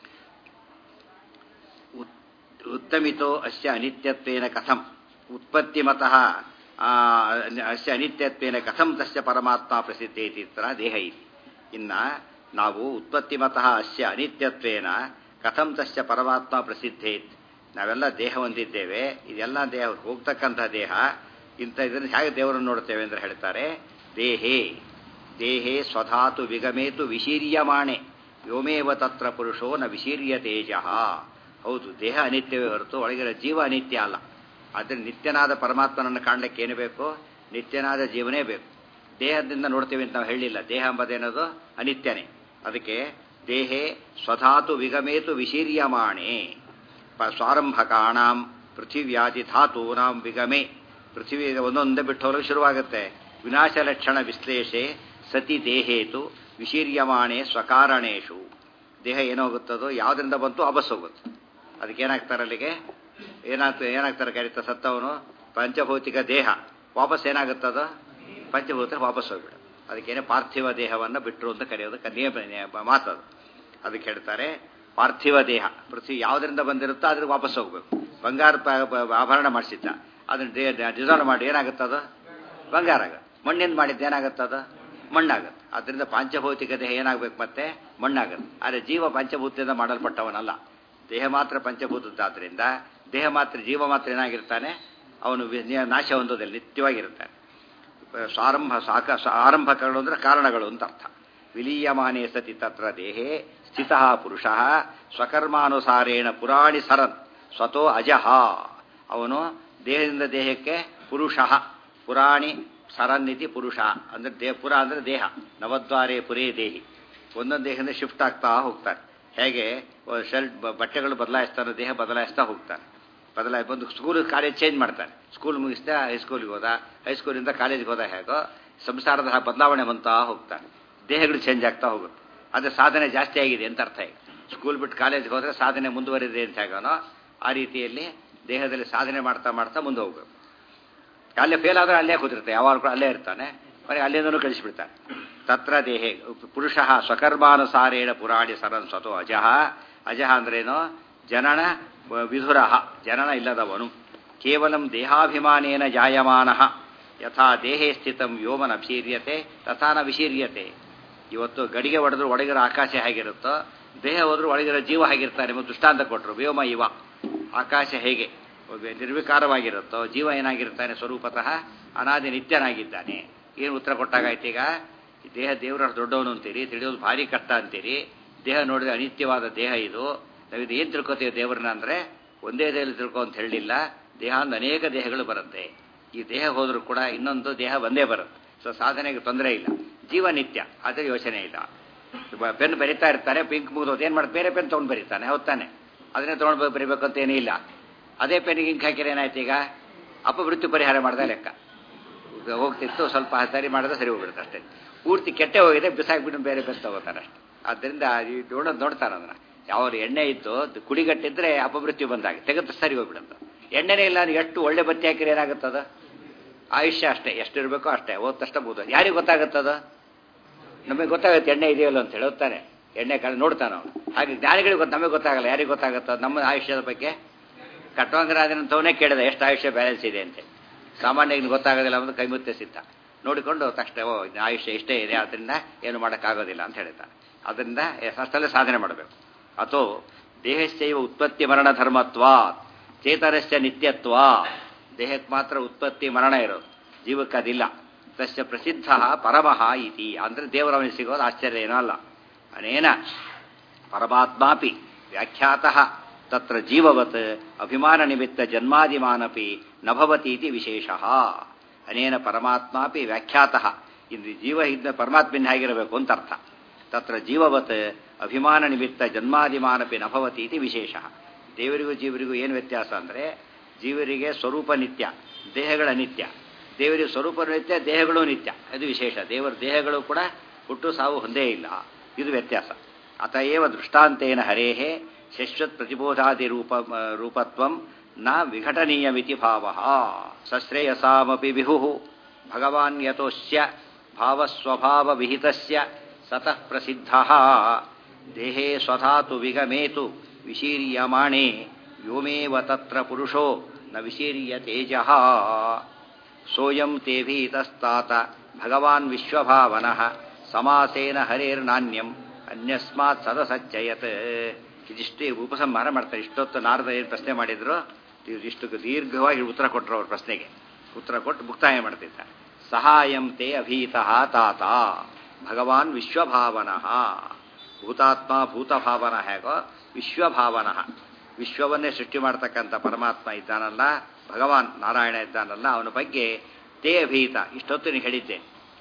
ಉತ್ತಮಿತೋ ಅಸ್ಯ ಅನಿತ್ಯತ್ವೇನ ಕಥಂ ಉತ್ಪತ್ತಿಮತಃ ಅಸ್ಯ ಅನಿತ್ಯತ್ವೇನ ಕಥಂ ತಸ್ಯ ಪರಮಾತ್ಮ ಪ್ರಸಿದ್ಧೇತಿ ತರ ದೇಹ ಇತಿ ಇನ್ನ ನಾವು ಉತ್ಪತ್ತಿಮತಃ ಅಸ್ಯ ಅನಿತ್ಯತ್ವೇನ ಕಥಂ ತಸ್ಯ ಪರಮಾತ್ಮ ಪ್ರಸಿದ್ಧೇತ್ ನಾವೆಲ್ಲ ದೇಹ ಹೊಂದಿದ್ದೇವೆ ಇದೆಲ್ಲ ದೇಹ ಹೋಗ್ತಕ್ಕಂಥ ದೇಹ ಇಂಥ ಇದನ್ನು ಹೇಗೆ ದೇವರನ್ನು ನೋಡ್ತೇವೆ ಅಂದ್ರೆ ಹೇಳ್ತಾರೆ ದೇಹೇ ದೇಹೇ ಸ್ವಧಾತು ವಿಗಮೇತು ವಿಶೀರ್ಯಮಾಣೆ ವ್ಯೋಮೇವ ತತ್ರ ಪುರುಷೋ ನ ವಿಶೀರ್ಯ ತೇಜ ಹೌದು ದೇಹ ಅನಿತ್ಯವೇ ಹೊರತು ಒಳಗಿರೋ ಜೀವ ಅನಿತ್ಯ ಅಲ್ಲ ಆದರೆ ನಿತ್ಯನಾದ ಪರಮಾತ್ಮನನ್ನು ಕಾಣಲಿಕ್ಕೆ ಏನು ಬೇಕು ನಿತ್ಯನಾದ ಜೀವನೇ ಬೇಕು ದೇಹದಿಂದ ನೋಡ್ತೀವಿ ಅಂತ ನಾವು ಹೇಳಿಲ್ಲ ದೇಹ ಎಂಬುದೇನದು ಅನಿತ್ಯನೇ ಅದಕ್ಕೆ ದೇಹೇ ಸ್ವಧಾತು ವಿಗಮೇತು ವಿಶೀರ್ಯಮಾಣೆ ಪ- ಸ್ವಾರಂಭಕಾಣಾಂ ಪೃಥಿವ್ಯಾದಿ ಧಾತೂನಾಂ ವಿಗಮೆ ಪೃಥ್ವಿ ಒಂದೊಂದೇ ಬಿಟ್ಟು ಹೋಗಲು ಶುರುವಾಗುತ್ತೆ ವಿನಾಶ ಲಕ್ಷಣ ವಿಶ್ಲೇಷೆ ಸತಿ ದೇಹೇತು ವಿಶೀರ್ಯಮಾಣೆ ಸ್ವಕಾರಣೇಶು ದೇಹ ಏನಾಗುತ್ತದೋ ಯಾವುದರಿಂದ ಬಂತು ವಾಪಸ್ ಹೋಗುತ್ತೆ ಅದಕ್ಕೆ ಏನಾಗ್ತಾರೆ ಅಲ್ಲಿಗೆ ಏನಾಗ್ತದೆ ಏನಾಗ್ತಾರೆ ಕರೀತಾ ಸತ್ತವನು ಪಂಚಭೌತಿಕ ದೇಹ ವಾಪಸ್ ಏನಾಗುತ್ತದೋ ಪಂಚಭೂತ ವಾಪಸ್ ಹೋಗ್ಬಿಡು ಅದಕ್ಕೇನೆ ಪಾರ್ಥಿವ ದೇಹವನ್ನು ಬಿಟ್ಟರು ಅಂತ ಕರೆಯೋದು ನಿಯಮ ಮಾತದು ಅದಕ್ಕೆ ಹೇಳ್ತಾರೆ ಪಾರ್ಥಿವ ದೇಹ ಪೃಥ್ವಿ ಯಾವುದರಿಂದ ಬಂದಿರುತ್ತೋ ಅದ್ರ ವಾಪಸ್ ಹೋಗ್ಬೇಕು ಬಂಗಾರ ಪ- ಪ- ಆಭರಣ ಮಾಡಿಸಿದ್ದ ಅದನ್ನ ಡಿಸಾಲ್ವ್ ಮಾಡಿ ಏನಾಗುತ್ತದ ಬಂಗಾರ ಆಗುತ್ತೆ ಮಣ್ಣಿಂದ ಮಾಡಿದ್ದು ಏನಾಗುತ್ತದ ಮಣ್ಣಾಗುತ್ತೆ ಅದರಿಂದ ಪಾಂಚಭೌತಿಕ ದೇಹ ಏನಾಗಬೇಕು ಮತ್ತೆ ಮಣ್ಣಾಗುತ್ತೆ ಆದರೆ ಜೀವ ಪಂಚಭೂತದಿಂದ ಮಾಡಲ್ಪಟ್ಟವನಲ್ಲ ದೇಹ ಮಾತ್ರ ಪಂಚಭೂತದ್ದಾದ್ರಿಂದ ದೇಹ ಮಾತ್ರ ಜೀವ ಮಾತ್ರ ಏನಾಗಿರ್ತಾನೆ ಅವನು ವಿ- ನಾಶ ಹೊಂದೋದಿಲ್ಲ ನಿತ್ಯವಾಗಿರ್ತಾನೆ ಸಾರಂಭ ಸಾಕ ಆರಂಭಕಗಳು ಅಂದ್ರೆ ಕಾರಣಗಳು ಅಂತ ಅರ್ಥ ವಿಲೀಯಮಾನೇ ಸತಿ ತತ್ರ ದೇಹೇ ಸ್ಥಿತ ಪುರುಷ ಸ್ವಕರ್ಮಾನುಸಾರೇಣ ಪುರಾಣಿ ಸರನ್ ಸ್ವತೋ ಅಜಃ ಅವನು ದೇಹದಿಂದ ದೇಹಕ್ಕೆ ಪುರುಷ ಪುರಾಣಿ ಸರನ್ನಿತಿ ಪುರುಷ ಅಂದ್ರೆ ದೇಹ ಪುರ ಅಂದ್ರೆ ದೇಹ ನವದ್ವಾರೇ ಪುರೇ ದೇಹಿ ಒಂದೊಂದು ದೇಹದಿಂದ ಶಿಫ್ಟ್ ಆಗ್ತಾ ಹೋಗ್ತಾರೆ ಹೇಗೆ ಶರ್ಟ್ ಬಟ್ಟೆಗಳು ಬದಲಾಯಿಸ್ತಾರೋ ದೇಹ ಬದಲಾಯಿಸ್ತಾ ಹೋಗ್ತಾರೆ ಬದಲಾಗಿ ಬಂದು ಸ್ಕೂಲ್ ಕಾಲೇಜ್ ಚೇಂಜ್ ಮಾಡ್ತಾರೆ ಸ್ಕೂಲ್ ಮುಗಿಸ್ತಾ ಹೈಸ್ಕೂಲಿಗೆ ಹೋದ ಹೈಸ್ಕೂಲಿಂದ ಕಾಲೇಜ್ಗೆ ಹೋದ ಹೇಗೋ ಸಂಸಾರದ ಬದಲಾವಣೆ ಬಂತಾ ಹೋಗ್ತಾರೆ ದೇಹಗಳು ಚೇಂಜ್ ಆಗ್ತಾ ಹೋಗುತ್ತೆ ಆದರೆ ಸಾಧನೆ ಜಾಸ್ತಿ ಆಗಿದೆ ಅಂತ ಅರ್ಥ ಈಗ ಸ್ಕೂಲ್ ಬಿಟ್ಟು ಕಾಲೇಜ್ಗೆ ಹೋದರೆ ಸಾಧನೆ ಮುಂದುವರಿದೆ ಅಂತ ಹೇಗೋನೋ ಆ ರೀತಿಯಲ್ಲಿ ದೇಹದಲ್ಲಿ ಸಾಧನೆ ಮಾಡ್ತಾ ಮಾಡ್ತಾ ಮುಂದೆ ಹೋಗ್ಬೇಕು ಅಲ್ಲೇ ಫೇಲ್ ಆದ್ರೆ ಅಲ್ಲೇ ಕೂತಿರ್ತಾರೆ ಯಾವಾಗ ಕೂಡ ಅಲ್ಲೇ ಇರ್ತಾನೆ ಬರೀ ಅಲ್ಲಿಂದನೂ ಕಳಿಸಿಬಿಡ್ತಾನೆ ತತ್ರ ದೇಹೆ ಪುರುಷ ಸ್ವಕರ್ಮಾನುಸಾರೇಣ ಪುರಾಣಿ ಸರನ್ ಸ್ವತೋ ಅಜಃ ಅಜಃ ಅಂದ್ರೇನು ಜನನ ವಿಧುರ ಜನನ ಇಲ್ಲದವನು ಕೇವಲಂ ದೇಹಾಭಿಮಾನೇನ ಜಾಯಮಾನ ಯಥಾ ದೇಹೇ ಸ್ಥಿತಂ ವ್ಯೋಮನ ಅಭಿಶೀರ್ಯತೆ ತಥಾ ನ ವಿಶೀರ್ಯತೆ ಇವತ್ತು ಗಡಿಗೆ ಹೊಡೆದ್ರು ಒಳಗಿರೋ ಆಕಾಶ ಹೇಗಿರುತ್ತೋ ದೇಹ ಹೋದ್ರೂ ಒಳಗಿರೋ ಜೀವ ಹೇಗಿರ್ತಾನೆ ಎಂಬ ದೃಷ್ಟಾಂತ ಕೊಟ್ಟರು ವ್ಯೋಮ ಇವ ಆಕಾಶ ಹೇಗೆ ನಿರ್ವಿಕಾರವಾಗಿರುತ್ತೋ ಜೀವ ಏನಾಗಿರ್ತಾನೆ ಸ್ವರೂಪತಃ ಅನಾದಿ ನಿತ್ಯನಾಗಿದ್ದಾನೆ ಏನು ಉತ್ತರ ಕೊಟ್ಟಾಗಾಯ್ತು ಈಗ ಈ ದೇಹ ದೇವರ ದೊಡ್ಡವನು ಅಂತೀರಿ ತಿಳಿಯೋದು ಭಾರಿ ಕಷ್ಟ ಅಂತೀರಿ ದೇಹ ನೋಡಿದ್ರೆ ಅನಿತ್ಯವಾದ ದೇಹ ಇದು ನಾವು ಇದು ಏನು ತಿಳ್ಕೊತೀವಿ ದೇವರನ್ನ ಅಂದರೆ ಒಂದೇ ದೇಹದಲ್ಲಿ ತಿಳ್ಕೊ ಅಂತ ಹೇಳಲಿಲ್ಲ ದೇಹ ಅಂದ ಅನೇಕ ದೇಹಗಳು ಬರುತ್ತೆ ಈ ದೇಹ ಹೋದರೂ ಕೂಡ ಇನ್ನೊಂದು ದೇಹ ಒಂದೇ ಬರುತ್ತೆ ಸೊ ಸಾಧನೆಗೆ ತೊಂದರೆ ಇಲ್ಲ ಜೀವ ನಿತ್ಯ ಅದ್ರ ಯೋಚನೆ ಇಲ್ಲ ಪೆನ್ ಬರಿತಾ ಇರ್ತಾನೆ ಪಿಂಕ್ ಮುಗಿದೋದು ಏನು ಮಾಡಿ ಬೇರೆ ಪೆನ್ ತೊಗೊಂಡು ಬರೀತಾನೆ ಹೊತ್ತಾನೆ ಅದನ್ನೇ ತೊಗೊಂಡು ಬರಿಬೇಕು ಅಂತ ಏನೂ ಇಲ್ಲ ಅದೇ ಪೆನ್ನಿಗೆ ಇಂಕ್ ಹಾಕಿದ್ರೆ ಏನಾಯ್ತು ಈಗ ಅಪವೃತ್ತಿ ಪರಿಹಾರ ಮಾಡಿದ ಲೆಕ್ಕ ಈಗ ಹೋಗ್ತಿತ್ತು ಸ್ವಲ್ಪ ಸರಿ ಮಾಡಿದ್ರೆ ಸರಿ ಹೋಗ್ಬಿಡುತ್ತೆ ಅಷ್ಟೇ ಪೂರ್ತಿ ಕೆಟ್ಟೆ ಹೋಗಿದೆ ಬಿಸಾಕ್ಬಿಟ್ಟು ಬೇರೆ ಪೆನ್ ತಗೋತಾರೆ ಅಷ್ಟೇ ಆದ್ದರಿಂದ ಈ ನೋಡೋದು ನೋಡ್ತಾರೆ ಅದನ್ನ ಯಾವ ಎಣ್ಣೆ ಇತ್ತು ಅದು ಕುಡಿಗಟ್ಟಿದ್ರೆ ಅಪಮೃತ್ಯು ಬಂದಾಗ ತೆಗೆದು ಸರಿ ಹೋಗ್ಬಿಡುತ್ತೆ ಎಣ್ಣೆನೇ ಇಲ್ಲ ಅಂದ್ರೆ ಎಷ್ಟು ಒಳ್ಳೆ ಬತ್ತಿ ಹಾಕಿದ್ರೆ ಏನಾಗುತ್ತದ ಆಯುಷ್ಯ ಅಷ್ಟೇ ಎಷ್ಟು ಇರಬೇಕೋ ಅಷ್ಟೇ ಓದ್ ತಕ್ಷಣ ಬೋದು ಯಾರಿಗೆ ಗೊತ್ತಾಗುತ್ತದ ನಮಗೆ ಗೊತ್ತಾಗುತ್ತೆ ಎಣ್ಣೆ ಇದೆಯಲ್ಲ ಅಂತ ಹೇಳಿ ಹೋಗ್ತಾನೆ ಎಣ್ಣೆ ಕಳೆ ನೋಡ್ತಾನೆ ಅವನು ಹಾಗೆ ಜ್ಞಾನಿಗಳಿಗೆ ಗೊತ್ತು ನಮಗೆ ಗೊತ್ತಾಗಲ್ಲ ಯಾರಿಗೆ ಗೊತ್ತಾಗುತ್ತೋ ನಮ್ಮ ಆಯುಷ್ಯದ ಬಗ್ಗೆ ಕಟ್ಟುವಂಗರಾದನಂತವನೇ ಕೇಳಿದ ಎಷ್ಟು ಆಯುಷ್ಯ ಬ್ಯಾಲೆನ್ಸ್ ಇದೆ ಅಂತ ಸಾಮಾನ್ಯ ಇನ್ನು ಗೊತ್ತಾಗೋದಿಲ್ಲ ಅಂತ ಕೈ ಮುತ್ತೆ ಸಿದ್ಧ ನೋಡಿಕೊಂಡು ತಕ್ಷಣ ಓ ಇನ್ನು ಆಯುಷ್ಯ ಇಷ್ಟೇ ಇದೆ ಅದರಿಂದ ಏನು ಮಾಡೋಕ್ಕಾಗೋದಿಲ್ಲ ಅಂತ ಹೇಳ್ತಾನೆ ಅದರಿಂದ ಅಷ್ಟಲ್ಲೇ ಸಾಧನೆ ಮಾಡಬೇಕು ಅಥೋ ದೇಹಶ್ಚೈವ ಉತ್ಪತ್ತಿ ಮರಣ ಧರ್ಮತ್ವ ಚೇತನಶ್ಚ ನಿತ್ಯತ್ವ ದೇಹಕ್ಕೆ ಮಾತ್ರ ಉತ್ಪತ್ತಿ ಮರಣ ಇರೋದು ಜೀವಕ್ಕೆ ಅದಿಲ್ಲ ತಸ್ಯ ಪ್ರಸಿದ್ಧ ಪರಮಃ ಇತಿ ಅಂದರೆ ದೇವರವನಿಗೆ ಸಿಗೋದು ಆಶ್ಚರ್ಯ ಏನೋ ಅಲ್ಲ ಅನೇನ ಪರಮಾತ್ಮಾಪಿ ವ್ಯಾಖ್ಯಾತಃ ತತ್ರ ಜೀವವತ್ ಅಭಿಮಾನ ನಿಮಿತ್ತ ಜನ್ಮಾದಿಮಾನಪಿ ನಭವತಿ ಇತಿ ವಿಶೇಷ ಅನೇನ ಪರಮಾತ್ಮಾಪಿ ವ್ಯಾಖ್ಯಾತಃ ಇದು ಜೀವ ಇದ್ದ ಪರಮಾತ್ಮನ ಹೇಗಿರಬೇಕು ಅಂತ ಅರ್ಥ ತತ್ರ ಜೀವವತ್ ಅಭಿಮಾನ ನಿಮಿತ್ತ ಜನ್ಮಾದಿಮಾನಪಿ ನಭವತಿ ಇತಿ ವಿಶೇಷ ದೇವರಿಗೂ ಜೀವರಿಗೂ ಏನು ವ್ಯತ್ಯಾಸ ಅಂದರೆ ಜೀವರಿಗೆ ಸ್ವರೂಪ ನಿತ್ಯ ದೇಹಗಳ ನಿತ್ಯ ದೇವರಿಗೆ ಸ್ವರೂಪ ನಿತ್ಯ ದೇಹಗಳು ನಿತ್ಯ ಅದು ವಿಶೇಷ ದೇವರ ದೇಹಗಳು ಕೂಡ ಹುಟ್ಟು ಸಾವು ಹೊಂದೇ ಇಲ್ಲ ಇದು ವ್ಯತ್ಯಾಸ ಅತಏವ ದೃಷ್ಟಾಂತೇನ ಹರೇಹೇ ಶಶ್ವತ್ ಪ್ರತಿಬೋಧಾದಿ ರೂಪ ರೂಪತ್ವಂ ನ ವಿಘಟನೀಯಮಿತಿ ಭಾವ ಸಶ್ರೇಯಸಾಮಪಿ ವಿಹು ಭಗವಾನ್ ಯತೋಸ್ಯ ಭಾವಸ್ವಭಾವ ವಿಹಿತಸ್ಯ ಸತಃ ಪ್ರಸಿದ್ಧ ದೇಹೇ ಸ್ವಧಾತು ವಿಗಮೇತು ವಿಶೀರ್ಯಮಾಣೆ ವ್ಯೋಮೇವ ತತ್ರ ಪುರುಷೋ ನ ವಿಶೀರ್ಯ ತೇಜ ಸೋಯಂ ತೇಭೀತಸ್ತಾತ ಭಗವಾನ್ ವಿಶ್ವಭಾವನಃ ಸಮಾಸೇನ ಹರೇರ್ನಾಣ್ಯಂ ಅನ್ಯಸ್ಮಾತ್ ಸದಸಚ್ಚಯತ್ ಇದಿಷ್ಟು ಉಪಸಂಹಾರ ಮಾಡ್ತಾರೆ ಇಷ್ಟೊತ್ತು ನಾರದ ಏನು ಪ್ರಶ್ನೆ ಮಾಡಿದ್ರು ಇಷ್ಟು ದೀರ್ಘವಾಗಿ ಉತ್ತರ ಕೊಟ್ಟರು ಅವ್ರ ಪ್ರಶ್ನೆಗೆ ಉತ್ತರ ಕೊಟ್ಟು ಮುಕ್ತಾಯ ಮಾಡ್ತಿದ್ದಾರೆ ಸಹಾಯಂ ತೇ ಅಭೀತಃ ತಾತ ಭಗವಾನ್ ವಿಶ್ವಭಾವನಃ ಭೂತಾತ್ಮ ಭೂತಭಾವನ ಹೇಗೋ ವಿಶ್ವಭಾವನಃ ವಿಶ್ವವನ್ನೇ ಸೃಷ್ಟಿ ಮಾಡ್ತಕ್ಕಂಥ ಪರಮಾತ್ಮ ಇದ್ದಾನಲ್ಲ ಭಗವಾನ್ ನಾರಾಯಣ ಇದ್ದಾನಲ್ಲ ಅವನ ಬಗ್ಗೆ ತೇ ಅಭೀತ ಇಷ್ಟೊತ್ತು ನೀನು ಹೇಳಿದ್ದೆ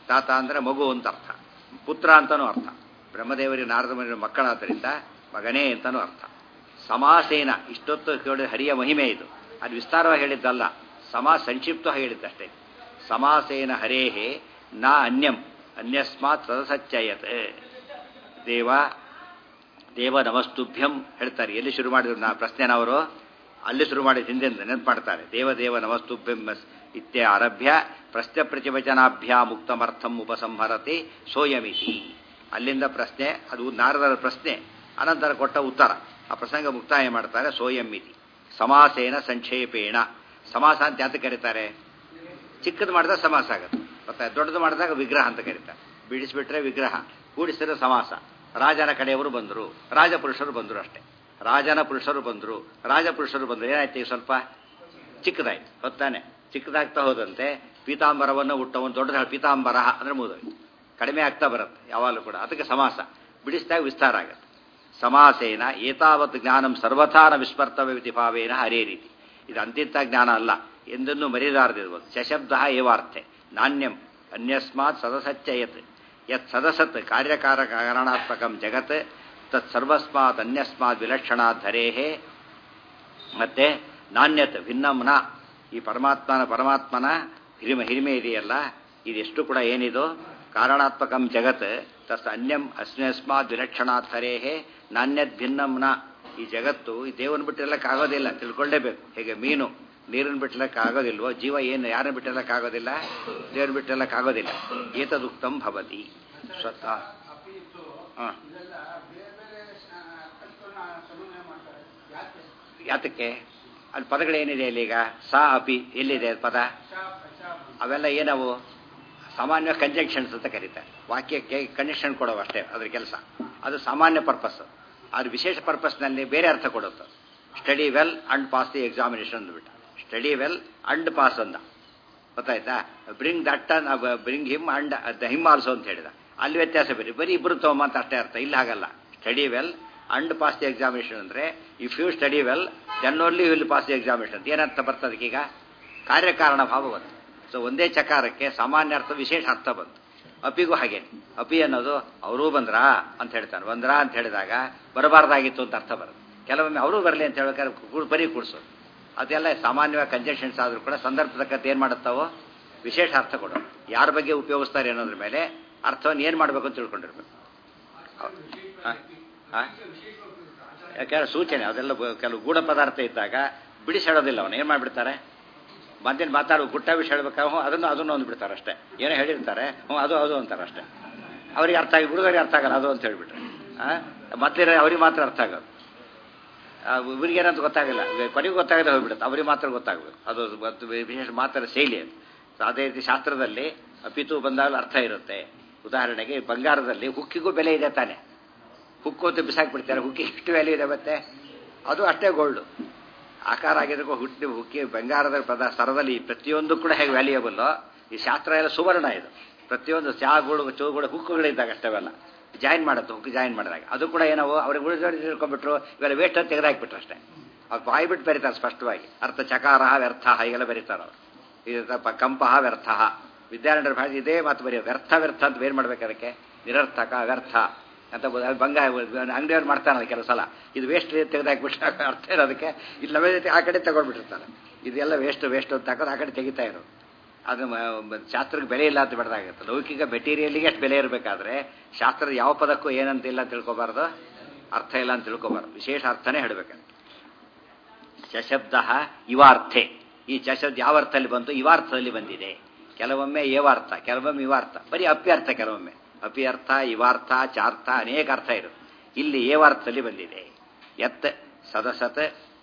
ತಾತ ಅಂದರೆ ಮಗು ಅಂತ ಅರ್ಥ ಪುತ್ರ ಅಂತನೂ ಅರ್ಥ ಬ್ರಹ್ಮದೇವರಿಗೆ ನಾರದ ಮುನಿಯ ಮಕ್ಕಳಾದ್ದರಿಂದ ಮಗನೇ ಅಂತನೂ ಅರ್ಥ ಸಮಾಸೇನ ಇಷ್ಟೊತ್ತು ಕೇಳಿದ ಹರಿಯ ಮಹಿಮೆ ಇದು ಅದು ವಿಸ್ತಾರವಾಗಿ ಹೇಳಿದ್ದಲ್ಲ ಸಮಾ ಸಂಕ್ಷಿಪ್ತವಾಗಿ ಹೇಳಿದ್ದಷ್ಟೇ ಸಮಾಸೇನ ಹರೇಹೇ ನ ಅನ್ಯಂ ಅನ್ಯಸ್ಮಾತ್ ಸದಸಚ್ಚಯತ್ ದೇವ ದೇವ ನಮಸ್ತುಭ್ಯಂ ಹೇಳ್ತಾರೆ ಎಲ್ಲಿ ಶುರು ಮಾಡಿದ್ರು ನಾ ಪ್ರಶ್ನೆನವರು ಅಲ್ಲಿ ಶುರು ಮಾಡಿ ಹಿಂದೆ ನೆನಪು ಮಾಡ್ತಾರೆ ದೇವ ದೇವ ನಮಸ್ತುಭ್ಯಂ ಇತ್ಯ ಆರಭ್ಯ ಪ್ರಶ್ನೆ ಪ್ರತಿವಚನಾಭ್ಯ ಮುಕ್ತಮರ್ಥಂ ಉಪಸಂಹರತಿ ಸೋಯಮಿತಿ ಅಲ್ಲಿಂದ ಪ್ರಶ್ನೆ ಅದು ನಾರದರ ಪ್ರಶ್ನೆ ಅನಂತರ ಕೊಟ್ಟ ಉತ್ತರ ಆ ಪ್ರಸಂಗ ಮುಕ್ತಾಯ ಮಾಡ್ತಾರೆ ಸೋಯಮಿತಿ ಸಮಾಸೇನ ಸಂಕ್ಷೇಪೇಣ ಸಮಾಸ ಅಂತ ಯಾತ ಕರೀತಾರೆ ಚಿಕ್ಕದು ಮಾಡಿದಾಗ ಸಮಾಸ ಆಗುತ್ತೆ ಗೊತ್ತಾ ದೊಡ್ಡದು ಮಾಡಿದಾಗ ವಿಗ್ರಹ ಅಂತ ಕರೀತಾರೆ ಬಿಡಿಸ್ಬಿಟ್ರೆ ವಿಗ್ರಹ ಕೂಡಿಸಿದ್ರೆ ಸಮಾಸ ರಾಜನ ಕಡೆಯವರು ಬಂದರು ರಾಜಪುರುಷರು ಬಂದರು ಅಷ್ಟೇ ರಾಜನ ಪುರುಷರು ಬಂದರು ರಾಜಪುರುಷರು ಬಂದರು ಏನಾಯ್ತು ಈಗ ಸ್ವಲ್ಪ ಚಿಕ್ಕದಾಯ್ತು ಗೊತ್ತಾನೆ ಚಿಕ್ಕದಾಗ್ತಾ ಹೋದಂತೆ ಪೀತಾಂಬರವನ್ನು ಹುಟ್ಟವನು ದೊಡ್ಡದ ಪೀತಾಂಬರ ಅಂದ್ರೆ ಮುಗಿದೋಯ್ತು ಕಡಿಮೆ ಆಗ್ತಾ ಬರುತ್ತೆ ಯಾವಾಗಲೂ ಕೂಡ ಅದಕ್ಕೆ ಸಮಾಸ ಬಿಡಿಸಿದಾಗ ವಿಸ್ತಾರ ಆಗುತ್ತೆ ಸಮಾಸೇನ ಏತಾವತ್ ಜ್ಞಾನಂ ಸರ್ವಥಾನ ವಿಸ್ಮರ್ತವ್ಯತಿ ಭಾವೇನ ಹರೇ ರೀತಿ ಇದು ಅಂತಿಂತ ಜ್ಞಾನ ಅಲ್ಲ ಎಂದನ್ನು ಮರಿದಾರದಿರ್ಬೋದು ಸಶಬ್ದ ಏವಾರ್ಥೆ ನಾಣ್ಯಂ ಅನ್ಯಸ್ಮಾತ್ ಸದಸಚ್ಚಯತ್ ಯತ್ ಸದಸತ್ ಕಾರ್ಯಕಾರ ಕಾರಣಾತ್ಮಕಂ ಜಗತ್ ತತ್ ಸರ್ವಸ್ಮಾತ್ ಅನ್ಯಸ್ಮಾತ್ ವಿಲಕ್ಷಣಾತ್ ಧರೇಹೇ ಮತ್ತೆ ನಾಣ್ಯತ್ ಭಿನ್ನಮ್ನ ಈ ಪರಮಾತ್ಮನ ಪರಮಾತ್ಮನ ಹಿರಿಮೆ ಹಿರಿಮೆ ಇದೆಯಲ್ಲ ಇದೆಷ್ಟು ಕೂಡ ಏನಿದು ಕಾರಣಾತ್ಮಕಂ ಜಗತ್ ತಸ್ ಅನ್ಯಂ ಅಸ್ಮ್ಯಸ್ಮಾತ್ ವಿಲಕ್ಷಣಾತ್ ಹರೇಹೇ ನಾಣ್ಯದ್ ಭಿನ್ನಮ್ನ ಈ ಜಗತ್ತು ಈ ದೇವನ ಬಿಟ್ಟಿರಲಿಕ್ಕಾಗೋದಿಲ್ಲ ತಿಳ್ಕೊಳ್ಳೇಬೇಕು ಹೇಗೆ ಮೀನು ನೀರನ್ನು ಬಿಟ್ಟಲಕ್ಕಾಗೋದಿಲ್ವೋ ಜೀವ ಏನು ಯಾರನ್ನು ಬಿಟ್ಟಿರಲಿಕ್ಕಾಗೋದಿಲ್ಲ ದೇವ್ರನ್ನ ಬಿಟ್ಟಿರಲಿಕ್ಕಾಗೋದಿಲ್ಲ ಏತದುಕ್ತಂ ಭವತಿ ಸ್ವತಃ ಹಾಂ ಯಾತಕ್ಕೆ ಅಲ್ಲಿ ಪದಗಳೇನಿದೆ ಅಲ್ಲಿ ಈಗ ಸಾ ಅಪಿ ಎಲ್ಲಿದೆ ಪದ ಅವೆಲ್ಲ ಏನವು ಸಾಮಾನ್ಯ ಕಂಜಂಕ್ಷನ್ಸ್ ಅಂತ ಕರೀತಾರೆ ವಾಕ್ಯಕ್ಕೆ ಕಂಜಂಕ್ಷನ್ ಕೊಡೋವು ಅಷ್ಟೇ ಅದ್ರ ಕೆಲಸ ಅದು ಸಾಮಾನ್ಯ ಪರ್ಪಸ್ ಅದು ವಿಶೇಷ ಪರ್ಪಸ್ನಲ್ಲಿ ಬೇರೆ ಅರ್ಥ ಕೊಡುತ್ತೆ study well and pass the examination ಅಂದ್ಬಿಟ್ಟು ಸ್ಟಡಿ ವೆಲ್ ಅಂಡ್ ಪಾಸ್ ಅಂದ ಗೊತ್ತಾಯ್ತಾ bring that an bring him and the him also ಅಂತ ಹೇಳಿದ ಅಲ್ಲಿ ವ್ಯತ್ಯಾಸ ಬೇರೆ ಬರೀ ಇಬ್ಬರು ತಗೊಂಬ ಅಂತ ಅಷ್ಟೇ ಅರ್ಥ ಇಲ್ಲ ಹಾಗಲ್ಲ study well and pass the examination ಅಂದರೆ if you study well then only will pass the examination ಏನರ್ಥ ಬರ್ತದಕ್ಕೀಗ ಕಾರ್ಯಕಾರಣ ಭಾವ ಬಂತು ಸೊ ಒಂದೇ ಚಕಾರಕ್ಕೆ ಸಾಮಾನ್ಯ ಅರ್ಥ ವಿಶೇಷ ಅರ್ಥ ಬಂತು ಅಪಿಗೂ ಹಾಗೆ ಅಪಿ ಅನ್ನೋದು ಅವರೂ ಬಂದ್ರಾ ಅಂತ ಹೇಳ್ತಾನೆ ಬಂದ್ರಾ ಅಂತ ಹೇಳಿದಾಗ ಬರಬಾರ್ದಾಗಿತ್ತು ಅಂತ ಅರ್ಥ ಬರುತ್ತೆ ಕೆಲವೊಮ್ಮೆ ಅವರೂ ಬರಲಿ ಅಂತ ಹೇಳ್ಬೇಕಾದ್ರೆ ಬರೀ ಕೂಡಿಸೋದು ಅದೆಲ್ಲ ಸಾಮಾನ್ಯವಾಗಿ ಕಂಜೆಷನ್ಸ್ ಆದರೂ ಕೂಡ ಸಂದರ್ಭದಕ್ಕಂತ ಏನು ಮಾಡುತ್ತಾವೋ ವಿಶೇಷ ಅರ್ಥ ಕೊಡೋ ಯಾರ ಬಗ್ಗೆ ಉಪಯೋಗಿಸ್ತಾರೆ ಅನ್ನೋದ್ರ ಮೇಲೆ ಅರ್ಥವನ್ನು ಏನು ಮಾಡಬೇಕು ಅಂತ ತಿಳ್ಕೊಂಡಿರ್ಬೇಕು ಯಾಕಂದ್ರೆ ಸೂಚನೆ ಅದೆಲ್ಲ ಕೆಲವು ಗೂಢ ಪದಾರ್ಥ ಇದ್ದಾಗ ಬಿಡಿಸಾಡೋದಿಲ್ಲ ಅವನು ಏನು ಮಾಡಿಬಿಡ್ತಾರೆ ಮಧ್ಯಾಹ್ನ ಮಾತಾಡೋ ಗುಟ್ಟ ವಿಷಯ ಹೇಳ್ಬೇಕಾ ಹ್ಞೂ ಅದನ್ನು ಅದನ್ನು ಅಂದ್ಬಿಡ್ತಾರೆ ಅಷ್ಟೇ ಏನೋ ಹೇಳಿರ್ತಾರೆ ಹ್ಞೂ ಅದು ಅದು ಅಂತಾರೆ ಅಷ್ಟೇ ಅವ್ರಿಗೆ ಅರ್ಥ ಆಗಿ ಹುಡುಗರಿಗೆ ಅರ್ಥ ಆಗಲ್ಲ ಅದು ಅಂತ ಹೇಳ್ಬಿಟ್ರೆ ಮತ್ತೆ ಅವ್ರಿಗೆ ಮಾತ್ರ ಅರ್ಥ ಆಗೋದು ಇವ್ರಿಗೇನಂತ ಗೊತ್ತಾಗಲ್ಲ ಕೊನೆಗೂ ಗೊತ್ತಾಗದೆ ಹೋಗ್ಬಿಡುತ್ತೆ ಅವ್ರಿಗೆ ಮಾತ್ರ ಗೊತ್ತಾಗಬೇಕು ಅದು ವಿಶೇಷ ಮಾತ್ರ ಶೈಲಿ ಅದು ಅದೇ ರೀತಿ ಶಾಸ್ತ್ರದಲ್ಲಿ ಪಿತು ಬಂದಾಗ ಅರ್ಥ ಇರುತ್ತೆ ಉದಾಹರಣೆಗೆ ಬಂಗಾರದಲ್ಲಿ ಹುಕ್ಕಿಗೂ ಬೆಲೆ ಇದೆ ತಾನೆ ಹುಕ್ಕು ಅಂತ ಬಿಸಾಕ್ಬಿಡ್ತಾರೆ ಹುಕ್ಕಿ ಎಷ್ಟು ವ್ಯಾಲ್ಯೂ ಇದೆ ಮತ್ತೆ ಅದು ಅಷ್ಟೇ ಗೋಲ್ಡು ಆಕಾರ ಆಗಿದ್ದಕ್ಕೂ ಹುಟ್ಟಿ ಹುಕ್ಕಿ ಬಂಗಾರದ ಪದ ಸರದಲ್ಲಿ ಪ್ರತಿಯೊಂದು ಕೂಡ ಹೇಗೆ ವ್ಯಾಲ್ಯೂಯಬಲ್ಲು ಈ ಶಾಸ್ತ್ರ ಎಲ್ಲ ಸುವರ್ಣ ಇದು ಪ್ರತಿಯೊಂದು ಚಾಗಳು ಚೂಗಳು ಹುಕ್ಕುಗಳಿದ್ದಾಗ ಅಷ್ಟವೆಲ್ಲ ಜಾಯಿನ್ ಮಾಡುತ್ತೆ ಹುಕ್ಕು ಜಾಯಿನ್ ಮಾಡಿದಾಗ ಅದು ಕೂಡ ಏನೋ ಅವ್ರಿಗೆ ಉಳಿದವ್ರಿಗೆ ತಿಳ್ಕೊಂಡ್ಬಿಟ್ರು ಇವೆಲ್ಲ ವೇಸ್ಟ್ ಅಂತ ತೆಗೆದಾಕ್ಬಿಟ್ರು ಅಷ್ಟೇ ಅವ್ರು ಬಾಯಿ ಬಿಟ್ಟು ಬರೀತಾರೆ ಸ್ಪಷ್ಟವಾಗಿ ಅರ್ಥ ಚಕಾರ ವ್ಯರ್ಥ ಹೀಗೆಲ್ಲ ಬರೀತಾರೆ ಅವರು ಇದು ಕಂಪಃ ವ್ಯರ್ಥ ವಿದ್ಯಾರ್ಥಿಗಳ ಭಾಷೆ ಇದೇ ಮಾತು ಬರೆಯೋದು ವ್ಯರ್ಥ ವ್ಯರ್ಥ ಅಂತ ಬೇರೆ ಮಾಡ್ಬೇಕು ಅದಕ್ಕೆ ನಿರರ್ಥಕ ವ್ಯರ್ಥ ಅಂತ ಬಂಗ ಅಂಗಡಿಯವ್ರು ಮಾಡ್ತಾನೆ ಕೆಲವು ಸಲ ಇದು ವೇಸ್ಟ್ ತೆಗೆದಾಕ್ಬಿಟ್ಟು ಅರ್ಥ ಇರೋದಕ್ಕೆ ಇಲ್ಲಿ ನಮಗೆ ಆ ಕಡೆ ತಗೊಂಡ್ಬಿಟ್ಟಿರ್ತಾರೆ ಇದೆಲ್ಲ ವೇಸ್ಟ್ ವೇಸ್ಟ್ ಅಂತ ಹಾಕೋದು ಆ ಕಡೆ ತೆಗಿತಾ ಇರೋದು ಅದು ಶಾಸ್ತ್ರಕ್ಕೆ ಬೆಲೆ ಇಲ್ಲ ಅಂತ ಬೆಳೆದಾಗುತ್ತೆ ಲೌಕಿಕ ಮೆಟೀರಿಯಲ್ಗೆ ಎಷ್ಟು ಬೆಲೆ ಇರಬೇಕಾದ್ರೆ ಶಾಸ್ತ್ರದ ಯಾವ ಪದಕ್ಕೂ ಏನಂತ ಇಲ್ಲ ಅಂತ ತಿಳ್ಕೊಬಾರ್ದು ಅರ್ಥ ಇಲ್ಲ ಅಂತ ತಿಳ್ಕೊಬಾರ್ದು ವಿಶೇಷ ಅರ್ಥನೇ ಹೇಳಬೇಕಂತ ಚಶಬ್ದ ಇವಾರ್ಥೆ ಈ ಚಶಬ್ದ ಯಾವ ಅರ್ಥದಲ್ಲಿ ಬಂತು ಇವಾರ್ಥದಲ್ಲಿ ಬಂದಿದೆ ಕೆಲವೊಮ್ಮೆ ಏವಾರ್ಥ ಕೆಲವೊಮ್ಮೆ ಇವಾರ್ಥ ಬರೀ ಅಪ್ಯರ್ಥ ಕೆಲವೊಮ್ಮೆ ಅಪ್ಯರ್ಥ ಇವಾರ್ಥ ಚಾರ್ಥ ಅನೇಕ ಅರ್ಥ ಇರುತ್ತೆ ಇಲ್ಲಿ ಏವಾರ್ಥದಲ್ಲಿ ಬಂದಿದೆ ಯತ್ ಸದಸತ್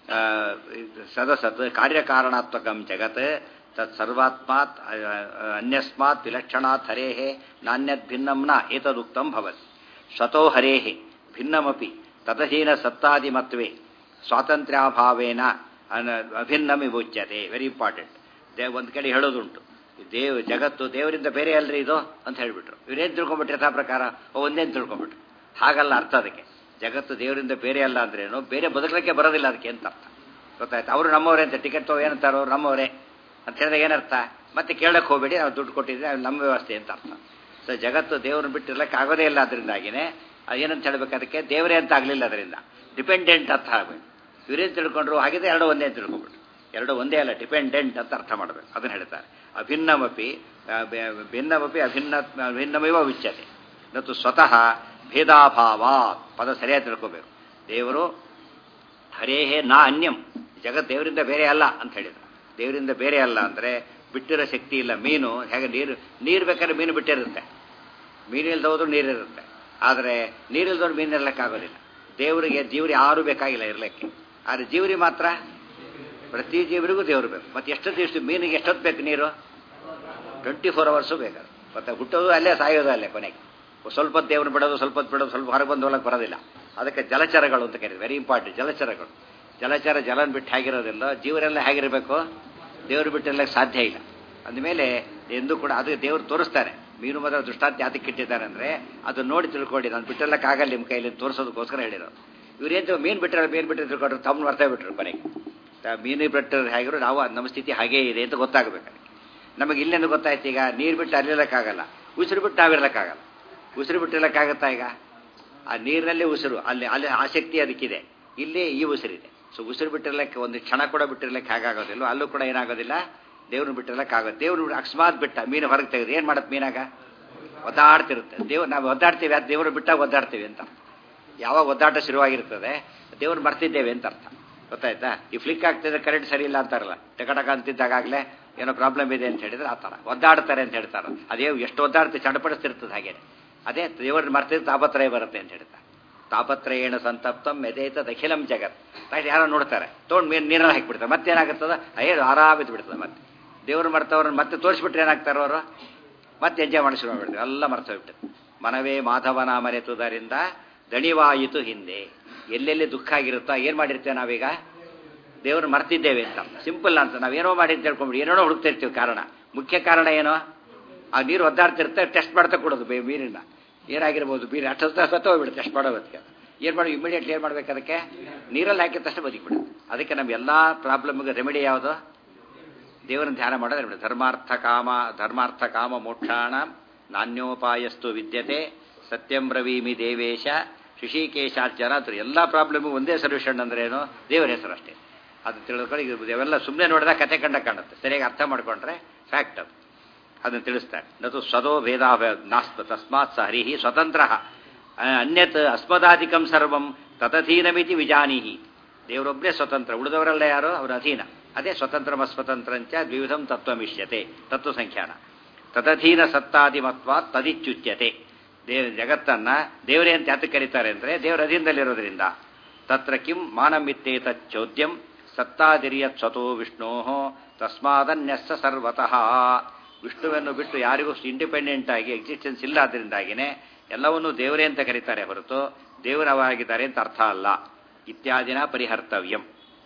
ಸದಸತ್ ಕಾರ್ಯಕಾರಣಾತ್ಮಕಂ ಜಗತ್ ತತ್ ಸರ್ವಾತ್ಮಾತ್ ಅನ್ಯಸ್ಮಾತ್ ವಿಲಕ್ಷಣಾತ್ ಹರೇಃ ನಾಣ್ಯದ್ ಭಿನ್ನಂನ ಏತದುಕ್ತಂ ಭವತಿ ಸ್ವತೋ ಹರೇಃ ಭಿನ್ನಮಪಿ ತತಹೀನ ಸತ್ತಾದಿಮತ್ವೇ ಸ್ವಾತಂತ್ರ್ಯಾಭಾವೇನ ಅಭಿನ್ನಂ ವಿಮುಚ್ಯತೆ ವೆರಿ ಇಂಪಾರ್ಟೆಂಟ್ ದೇ ಒಂದು ಕಡೆ ಹೇಳೋದುಂಟು ದೇವ್ ಜಗತ್ತು ದೇವರಿಂದ ಬೇರೆ ಅಲ್ರಿ ಇದು ಅಂತ ಹೇಳಿಬಿಟ್ರು ಇವರೇನು ತಿಳ್ಕೊಂಬಿಟ್ರೆ ಯಥಾ ಪ್ರಕಾರ ಒಂದೇನು ತಿಳ್ಕೊಂಬಿಟ್ರು ಹಾಗಲ್ಲ ಅರ್ಥ ಅದಕ್ಕೆ ಜಗತ್ತು ದೇವರಿಂದ ಬೇರೆ ಅಲ್ಲ ಅಂದ್ರೇನು ಬೇರೆ ಬದುಕಲಿಕ್ಕೆ ಬರೋದಿಲ್ಲ ಅದಕ್ಕೆ ಅಂತ ಅರ್ಥ ಗೊತ್ತಾಯ್ತು ಅವರು ನಮ್ಮವರೇ ಅಂತ ಟಿಕೆಟ್ ತಗೋ ಏನಂತಾರೋ ನಮ್ಮವರೇ ಅಂತ ಹೇಳಿದಾಗ ಏನರ್ಥ ಮತ್ತೆ ಕೇಳಕ್ಕೆ ಹೋಗಬೇಡಿ ನಾವು ದುಡ್ಡು ಕೊಟ್ಟಿದ್ರೆ ಅದು ನಮ್ಮ ವ್ಯವಸ್ಥೆ ಅಂತ ಅರ್ಥ ಸೊ ಜಗತ್ತು ದೇವ್ರನ್ನ ಬಿಟ್ಟಿರ್ಲಕ್ಕೆ ಆಗೋದೇ ಇಲ್ಲ ಅದರಿಂದಾಗಿನೇ ಏನಂತ ಹೇಳ್ಬೇಕು ಅದಕ್ಕೆ ದೇವರೇ ಅಂತ ಆಗಲಿಲ್ಲ ಅದರಿಂದ ಡಿಪೆಂಡೆಂಟ್ ಅಂತ ಆಗಬೇಕು ಇವರೇನು ತಿಳ್ಕೊಂಡ್ರು ಹಾಗಿದ್ರೆ ಎರಡು ಒಂದೇ ಅಂತ ತಿಳ್ಕೊಂಡ್ಬಿಟ್ರು ಎರಡು ಒಂದೇ ಅಲ್ಲ ಡಿಪೆಂಡೆಂಟ್ ಅಂತ ಅರ್ಥ ಮಾಡಬೇಕು ಅದನ್ನು ಹೇಳ್ತಾರೆ ಅಭಿನ್ನಮಪಿ ಆ, ಬೆ- ಭಿನ್ನಮಪಿ ಅಭಿನ್ನ ಭಿನ್ನಮೇವ ವಿಚ್ಯತೆ ಮತ್ತು ಸ್ವತಃ ಭೇದಾಭಾವ ಪದ ಸರಿಯಾಗಿ ತಿಳ್ಕೋಬೇಕು ದೇವರು ಹರೇಹೇ ನಾ ಅನ್ಯಂ ಜಗತ್ ದೇವರಿಂದ ಬೇರೆ ಅಲ್ಲ ಅಂತ ಹೇಳಿದ್ರು ದೇವರಿಂದ ಬೇರೆ ಅಲ್ಲ ಅಂದರೆ ಬಿಟ್ಟಿರೋ ಶಕ್ತಿ ಇಲ್ಲ ಮೀನು ಹೇಗೆ ನೀರು ನೀರು ಬೇಕಾದ್ರೆ ಮೀನು ಬಿಟ್ಟಿರುತ್ತೆ ಮೀನಿಲ್ದ ಹೋದ್ರು ನೀರಿರುತ್ತೆ ಆದರೆ ನೀರಿಲ್ದವ್ರು ಮೀನು ಇರ್ಲಿಕ್ಕಾಗೋದಿಲ್ಲ ದೇವರಿಗೆ ಜೀವರಿ ಯಾರೂ ಬೇಕಾಗಿಲ್ಲ ಇರಲಿಕ್ಕೆ ಆದರೆ ಜೀವರಿ ಮಾತ್ರ ಪ್ರತಿ ಜೀವರಿಗೂ ದೇವರು ಬೇಕು ಮತ್ತೆ ಎಷ್ಟೊತ್ತು ಎಷ್ಟು ಮೀನಿಗೆ ಎಷ್ಟೊತ್ತು ಬೇಕು ನೀರು ಟ್ವೆಂಟಿ ಫೋರ್ ಅವರ್ಸು ಬೇಕು ಮತ್ತೆ ಹುಟ್ಟೋದು ಅಲ್ಲೇ ಸಾಯೋದು ಅಲ್ಲೇ ಕೊನೆಗೆ ಸ್ವಲ್ಪ ಹೊತ್ತು ದೇವ್ರನ್ನ ಬಿಡೋದು ಸ್ವಲ್ಪ ಹೊತ್ತು ಬಿಡೋದು ಸ್ವಲ್ಪ ಹೊರಗೆ ಬಂದು ಒಳಗೆ ಬರೋದಿಲ್ಲ ಅದಕ್ಕೆ ಜಲಚರಗಳು ಅಂತ ಕರೀತಾರೆ ವೆರಿ ಇಂಪಾರ್ಟೆಂಟ್ ಜಲಚರಗಳು ಜಲಚರ ಜಲನ್ ಬಿಟ್ಟು ಹೇಗಿರೋದಿಲ್ಲ ಜೀವರೆಲ್ಲ ಹೇಗಿರಬೇಕು ದೇವರು ಬಿಟ್ಟಿರ್ಲಿಕ್ಕೆ ಸಾಧ್ಯ ಇಲ್ಲ ಅಂದಮೇಲೆ ಎಂದೂ ಕೂಡ ಅದು ದೇವರು ತೋರಿಸ್ತಾರೆ ಮೀನು ಮೊದಲ ದೃಷ್ಟಾಂತ ಯಾತಕ್ಕೆ ಇಟ್ಟಿದ್ದಾರೆ ಅಂದರೆ ಅದು ನೋಡಿ ತಿಳ್ಕೊಳ್ಳಿ ನಾನು ಬಿಟ್ಟಿರ್ಲಕ್ಕಾಗಲ್ಲ ನಿಮ್ಮ ಕೈಯಲ್ಲಿ ತೋರಿಸೋದಕ್ಕೋಸ್ಕರ ಹೇಳಿರೋದು ಇವ್ರೇನು ಮೀನು ಬಿಟ್ಟರೆ ಮೀನು ಬಿಟ್ಟರೆ ತಿಳ್ಕೊಂಡ್ರು ತಮ್ಮ ಮರ್ತಾ ಬಿಟ್ರು ಕೊನೆಗೆ ತ- ಮೀನು ಬಿಟ್ಟರೆ ಹೇಗಿರೋ ನಾವು ನಮ್ಮ ಸ್ಥಿತಿ ಹಾಗೇ ಇದೆ ಅಂತ ಗೊತ್ತಾಗಬೇಕು ನಮಗೆ ಇಲ್ಲೇನು ಗೊತ್ತಾಯ್ತು ಈಗ ನೀರು ಬಿಟ್ಟು ಅಲ್ಲಿರಕ್ಕಾಗಲ್ಲ ಉಸಿರು ಬಿಟ್ಟು ನಾವಿರ್ಲಕ್ಕಾಗಲ್ಲ ಉಸಿರು ಬಿಟ್ಟಿರ್ಲಕ್ಕಾಗತ್ತಾ ಈಗ ಆ ನೀರಿನಲ್ಲಿ ಉಸಿರು ಅಲ್ಲಿ ಅಲ್ಲಿ ಆಸಕ್ತಿ ಅದಕ್ಕಿದೆ ಇಲ್ಲಿ ಈ ಉಸಿರಿದೆ ಸೊ ಉಸಿರು ಬಿಟ್ಟಿರ್ಲಿಕ್ಕೆ ಒಂದು ಕ್ಷಣ ಕೂಡ ಬಿಟ್ಟಿರ್ಲಿಕ್ಕೆ ಹೇಗಾಗೋದಿಲ್ಲ ಅಲ್ಲೂ ಕೂಡ ಏನಾಗೋದಿಲ್ಲ ದೇವ್ರನ್ನ ಬಿಟ್ಟಿರ್ಲಿಕ್ಕೆ ಆಗೋದು ದೇವ್ರು ಅಕಸ್ಮಾತ್ ಬಿಟ್ಟ ಮೀನು ಹೊರಗೆ ತೆಗೆದು ಏನು ಮಾಡುತ್ತೆ ಮೀನಾಗ ಒದ್ದಾಡ್ತಿರುತ್ತೆ ದೇವ್ರು ನಾವು ಒದ್ದಾಡ್ತೀವಿ ಅದು ದೇವರು ಬಿಟ್ಟಾಗ ಒದ್ದಾಡ್ತೀವಿ ಅಂತ ಯಾವಾಗ ಒದ್ದಾಟ ಶುರುವಾಗಿರ್ತದೆ ದೇವ್ರು ಮರ್ತಿದ್ದೇವೆ ಅಂತ ಅರ್ಥ ಗೊತ್ತಾಯ್ತಾ ಈ ಫ್ಲಿಕ್ ಆಗ್ತಿದ್ರೆ ಕರೆಂಟ್ ಸರಿ ಇಲ್ಲ ಅಂತಾರಲ್ಲ ಟಕಟಕ ಅಂತಿದ್ದಾಗಲೇ ಏನೋ ಪ್ರಾಬ್ಲಮ್ ಇದೆ ಅಂತ ಹೇಳಿದ್ರೆ ಆ ಥರ ಒದ್ದಾಡ್ತಾರೆ ಅಂತ ಹೇಳ್ತಾರೆ ಅದೇ ಎಷ್ಟು ಒದ್ದಾಡ್ತಿ ಚಡಪಡಿಸ್ತಿರ್ತದೆ ಹಾಗೆ ಅದೇ ದೇವ್ರನ್ನ ಮರ್ತಿದ್ರೆ ತಾಪತ್ರಯ ಬರುತ್ತೆ ಅಂತ ಹೇಳ್ತಾರೆ ತಾಪತ್ರಯೇಣ ಸಂತಪ್ತಂ ಮೆದೇತ ಅಖಿಲಂ ಜಗತ್ ತಾಯಿ ಯಾರೋ ನೋಡ್ತಾರೆ ತೊಗೊಂಡು ಮೀನು ನೀರಲ್ಲಿ ಹಾಕಿಬಿಡ್ತಾರೆ ಮತ್ತೇನಾಗುತ್ತದ ಅಯ್ಯೋ ಆರಾಮಿದ್ದು ಬಿಡ್ತದೆ ಮತ್ತೆ ದೇವ್ರು ಮರ್ತವ್ರನ್ನ ಮತ್ತೆ ತೋರಿಸ್ಬಿಟ್ರೆ ಏನಾಗ್ತಾರೋ ಅವರು ಮತ್ತೆ ಎಂಜಾಯ್ ಮಾಡಿ ಶುರು ಮಾಡ್ಬಿಡ್ತಾರೆ ಎಲ್ಲ ಮರ್ತು ಹೋಗ್ಬಿಟ್ಟು ಮನವೇ ಮಾಧವನ ಮರೆತುದರಿಂದ ದಣಿವಾಯಿತು ಹಿಂದೆ ಎಲ್ಲೆಲ್ಲಿ ದುಃಖ ಆಗಿರುತ್ತೋ ಏನು ಮಾಡಿರ್ತೇವೆ ನಾವೀಗ ದೇವ್ರು ಮರ್ತಿದ್ದೇವೆ ಅಂತ ಸಿಂಪಲ್ ಅಂತ ನಾವೇನೋ ಮಾಡಿ ಅಂತ ಹೇಳ್ಕೊಂಡ್ಬಿಡಿ ಏನೇನೋ ಹುಡುಕ್ತಾ ಇರ್ತೀವಿ ಕಾರಣ ಮುಖ್ಯ ಕಾರಣ ಏನೋ ಆ ನೀರು ಒದ್ದಾಡ್ತಿರುತ್ತೆ ಟೆಸ್ಟ್ ಮಾಡ್ತಾ ಕೊಡೋದು ಬೇ ನೀರಿನ ಏನಾಗಿರ್ಬೋದು ಬೀರು ಅಷ್ಟು ಸತ್ತ ಹೋಗ್ಬಿಡುತ್ತೆ ಟೆಸ್ಟ್ ಮಾಡೋ ಹೊತ್ತಿಗೆ ಏನು ಮಾಡಿ ಇಮಿಡಿಯೇಟ್ಲಿ ಏನು ಮಾಡ್ಬೇಕು ಅದಕ್ಕೆ ನೀರಲ್ಲಿ ಹಾಕಿದ ತಕ್ಷಣ ಬದುಕಿಬಿಡುತ್ತೆ ಅದಕ್ಕೆ ನಮ್ಮ ಎಲ್ಲ ಪ್ರಾಬ್ಲಮ್ಗೆ ರೆಮಿಡಿ ಯಾವುದು ದೇವರನ್ನ ಧ್ಯಾನ ಮಾಡೋದು ರೆಮಿಡಿ ಧರ್ಮಾರ್ಥ ಕಾಮ ಧರ್ಮಾರ್ಥ ಕಾಮ ಮೋಕ್ಷಾಣ ನಾಣ್ಯೋಪಾಯಸ್ತು ವಿದ್ಯತೆ ಸತ್ಯಂ ಬ್ರವೀಮಿ ದೇವೇಶ ಋಷಿಕೇಶಾರ್ಚನ ಅಂತ ಎಲ್ಲ ಪ್ರಾಬ್ಲಮ್ಗೂ ಒಂದೇ ಸೊಲ್ಯೂಷನ್ ಅಂದ್ರೆ ಏನು ದೇವರ ಹೆಸರು ಅಷ್ಟೇ ಅದು ತಿಳಿದುಕೊಂಡು ಇದು ಅವೆಲ್ಲ ಸುಮ್ಮನೆ ನೋಡಿದಾಗ ಕತೆ ಕಂಡ ಕಾಣುತ್ತೆ ಸರಿಯಾಗಿ ಅರ್ಥ ಮಾಡ್ಕೊಂಡ್ರೆ ಫ್ಯಾಕ್ಟ್ ಅದು ಅದನ್ನು ತಿಳಿಸ್ತಾರೆ ನತು ಸ್ವದೋ ಭೇದ ನಾಸ್ತ ತಸ್ಮಾತ್ ಸ ಹರಿ ಸ್ವತಂತ್ರ ಅನ್ಯತ್ ಅಸ್ಮದಾಧಿಕಂ ಸರ್ವಂ ತತಧೀನಮಿತಿ ವಿಜಾನೀಹಿ ದೇವರೊಬ್ಬರೇ ಸ್ವತಂತ್ರ ಉಳಿದವರೆಲ್ಲ ಯಾರು ಅವರ ಅಧೀನ ಅದೇ ಸ್ವತಂತ್ರಂ ಅಸ್ವತಂತ್ರಂಚ ದ್ವಿವಿಧಂ ತತ್ವಮಿಷ್ಯತೆ ತತ್ವ ಸಂಖ್ಯಾನ ತದಧೀನ ಸತ್ತಾದಿಮತ್ವ ತದಿಚ್ಯುಚ್ಯತೆ ದೇವ ಜಗತ್ತನ್ನ ದೇವರೇ ಅಂತ ಯಾತಕ್ಕೆ ಕರೀತಾರೆ ಅಂದರೆ ದೇವರ ಅಧೀನದಲ್ಲಿರೋದ್ರಿಂದ ತತ್ರ ಕಿಂ ಮಾನಮಿತ್ತೇತ ಚೋದ್ಯಂ ಸತ್ತಾದಿರಿಯತ್ ಸ್ವತೋ ವಿಷ್ಣೋ ತಸ್ಮಾದನ್ಯಸ್ಸ ಸರ್ವತಃ ವಿಷ್ಣುವನ್ನು ಬಿಟ್ಟು ಯಾರಿಗೂ ಇಂಡಿಪೆಂಡೆಂಟ್ ಆಗಿ ಎಕ್ಸಿಸ್ಟೆನ್ಸ್ ಇಲ್ಲ ಅದರಿಂದಾಗಿನೇ ಎಲ್ಲವನ್ನೂ ದೇವರೇ ಅಂತ ಕರೀತಾರೆ ಹೊರತು ದೇವರವಾಗಿದ್ದಾರೆ ಅಂತ ಅರ್ಥ ಅಲ್ಲ ಇತ್ಯಾದಿನ ಪರಿಹರ್ತವ್ಯಂ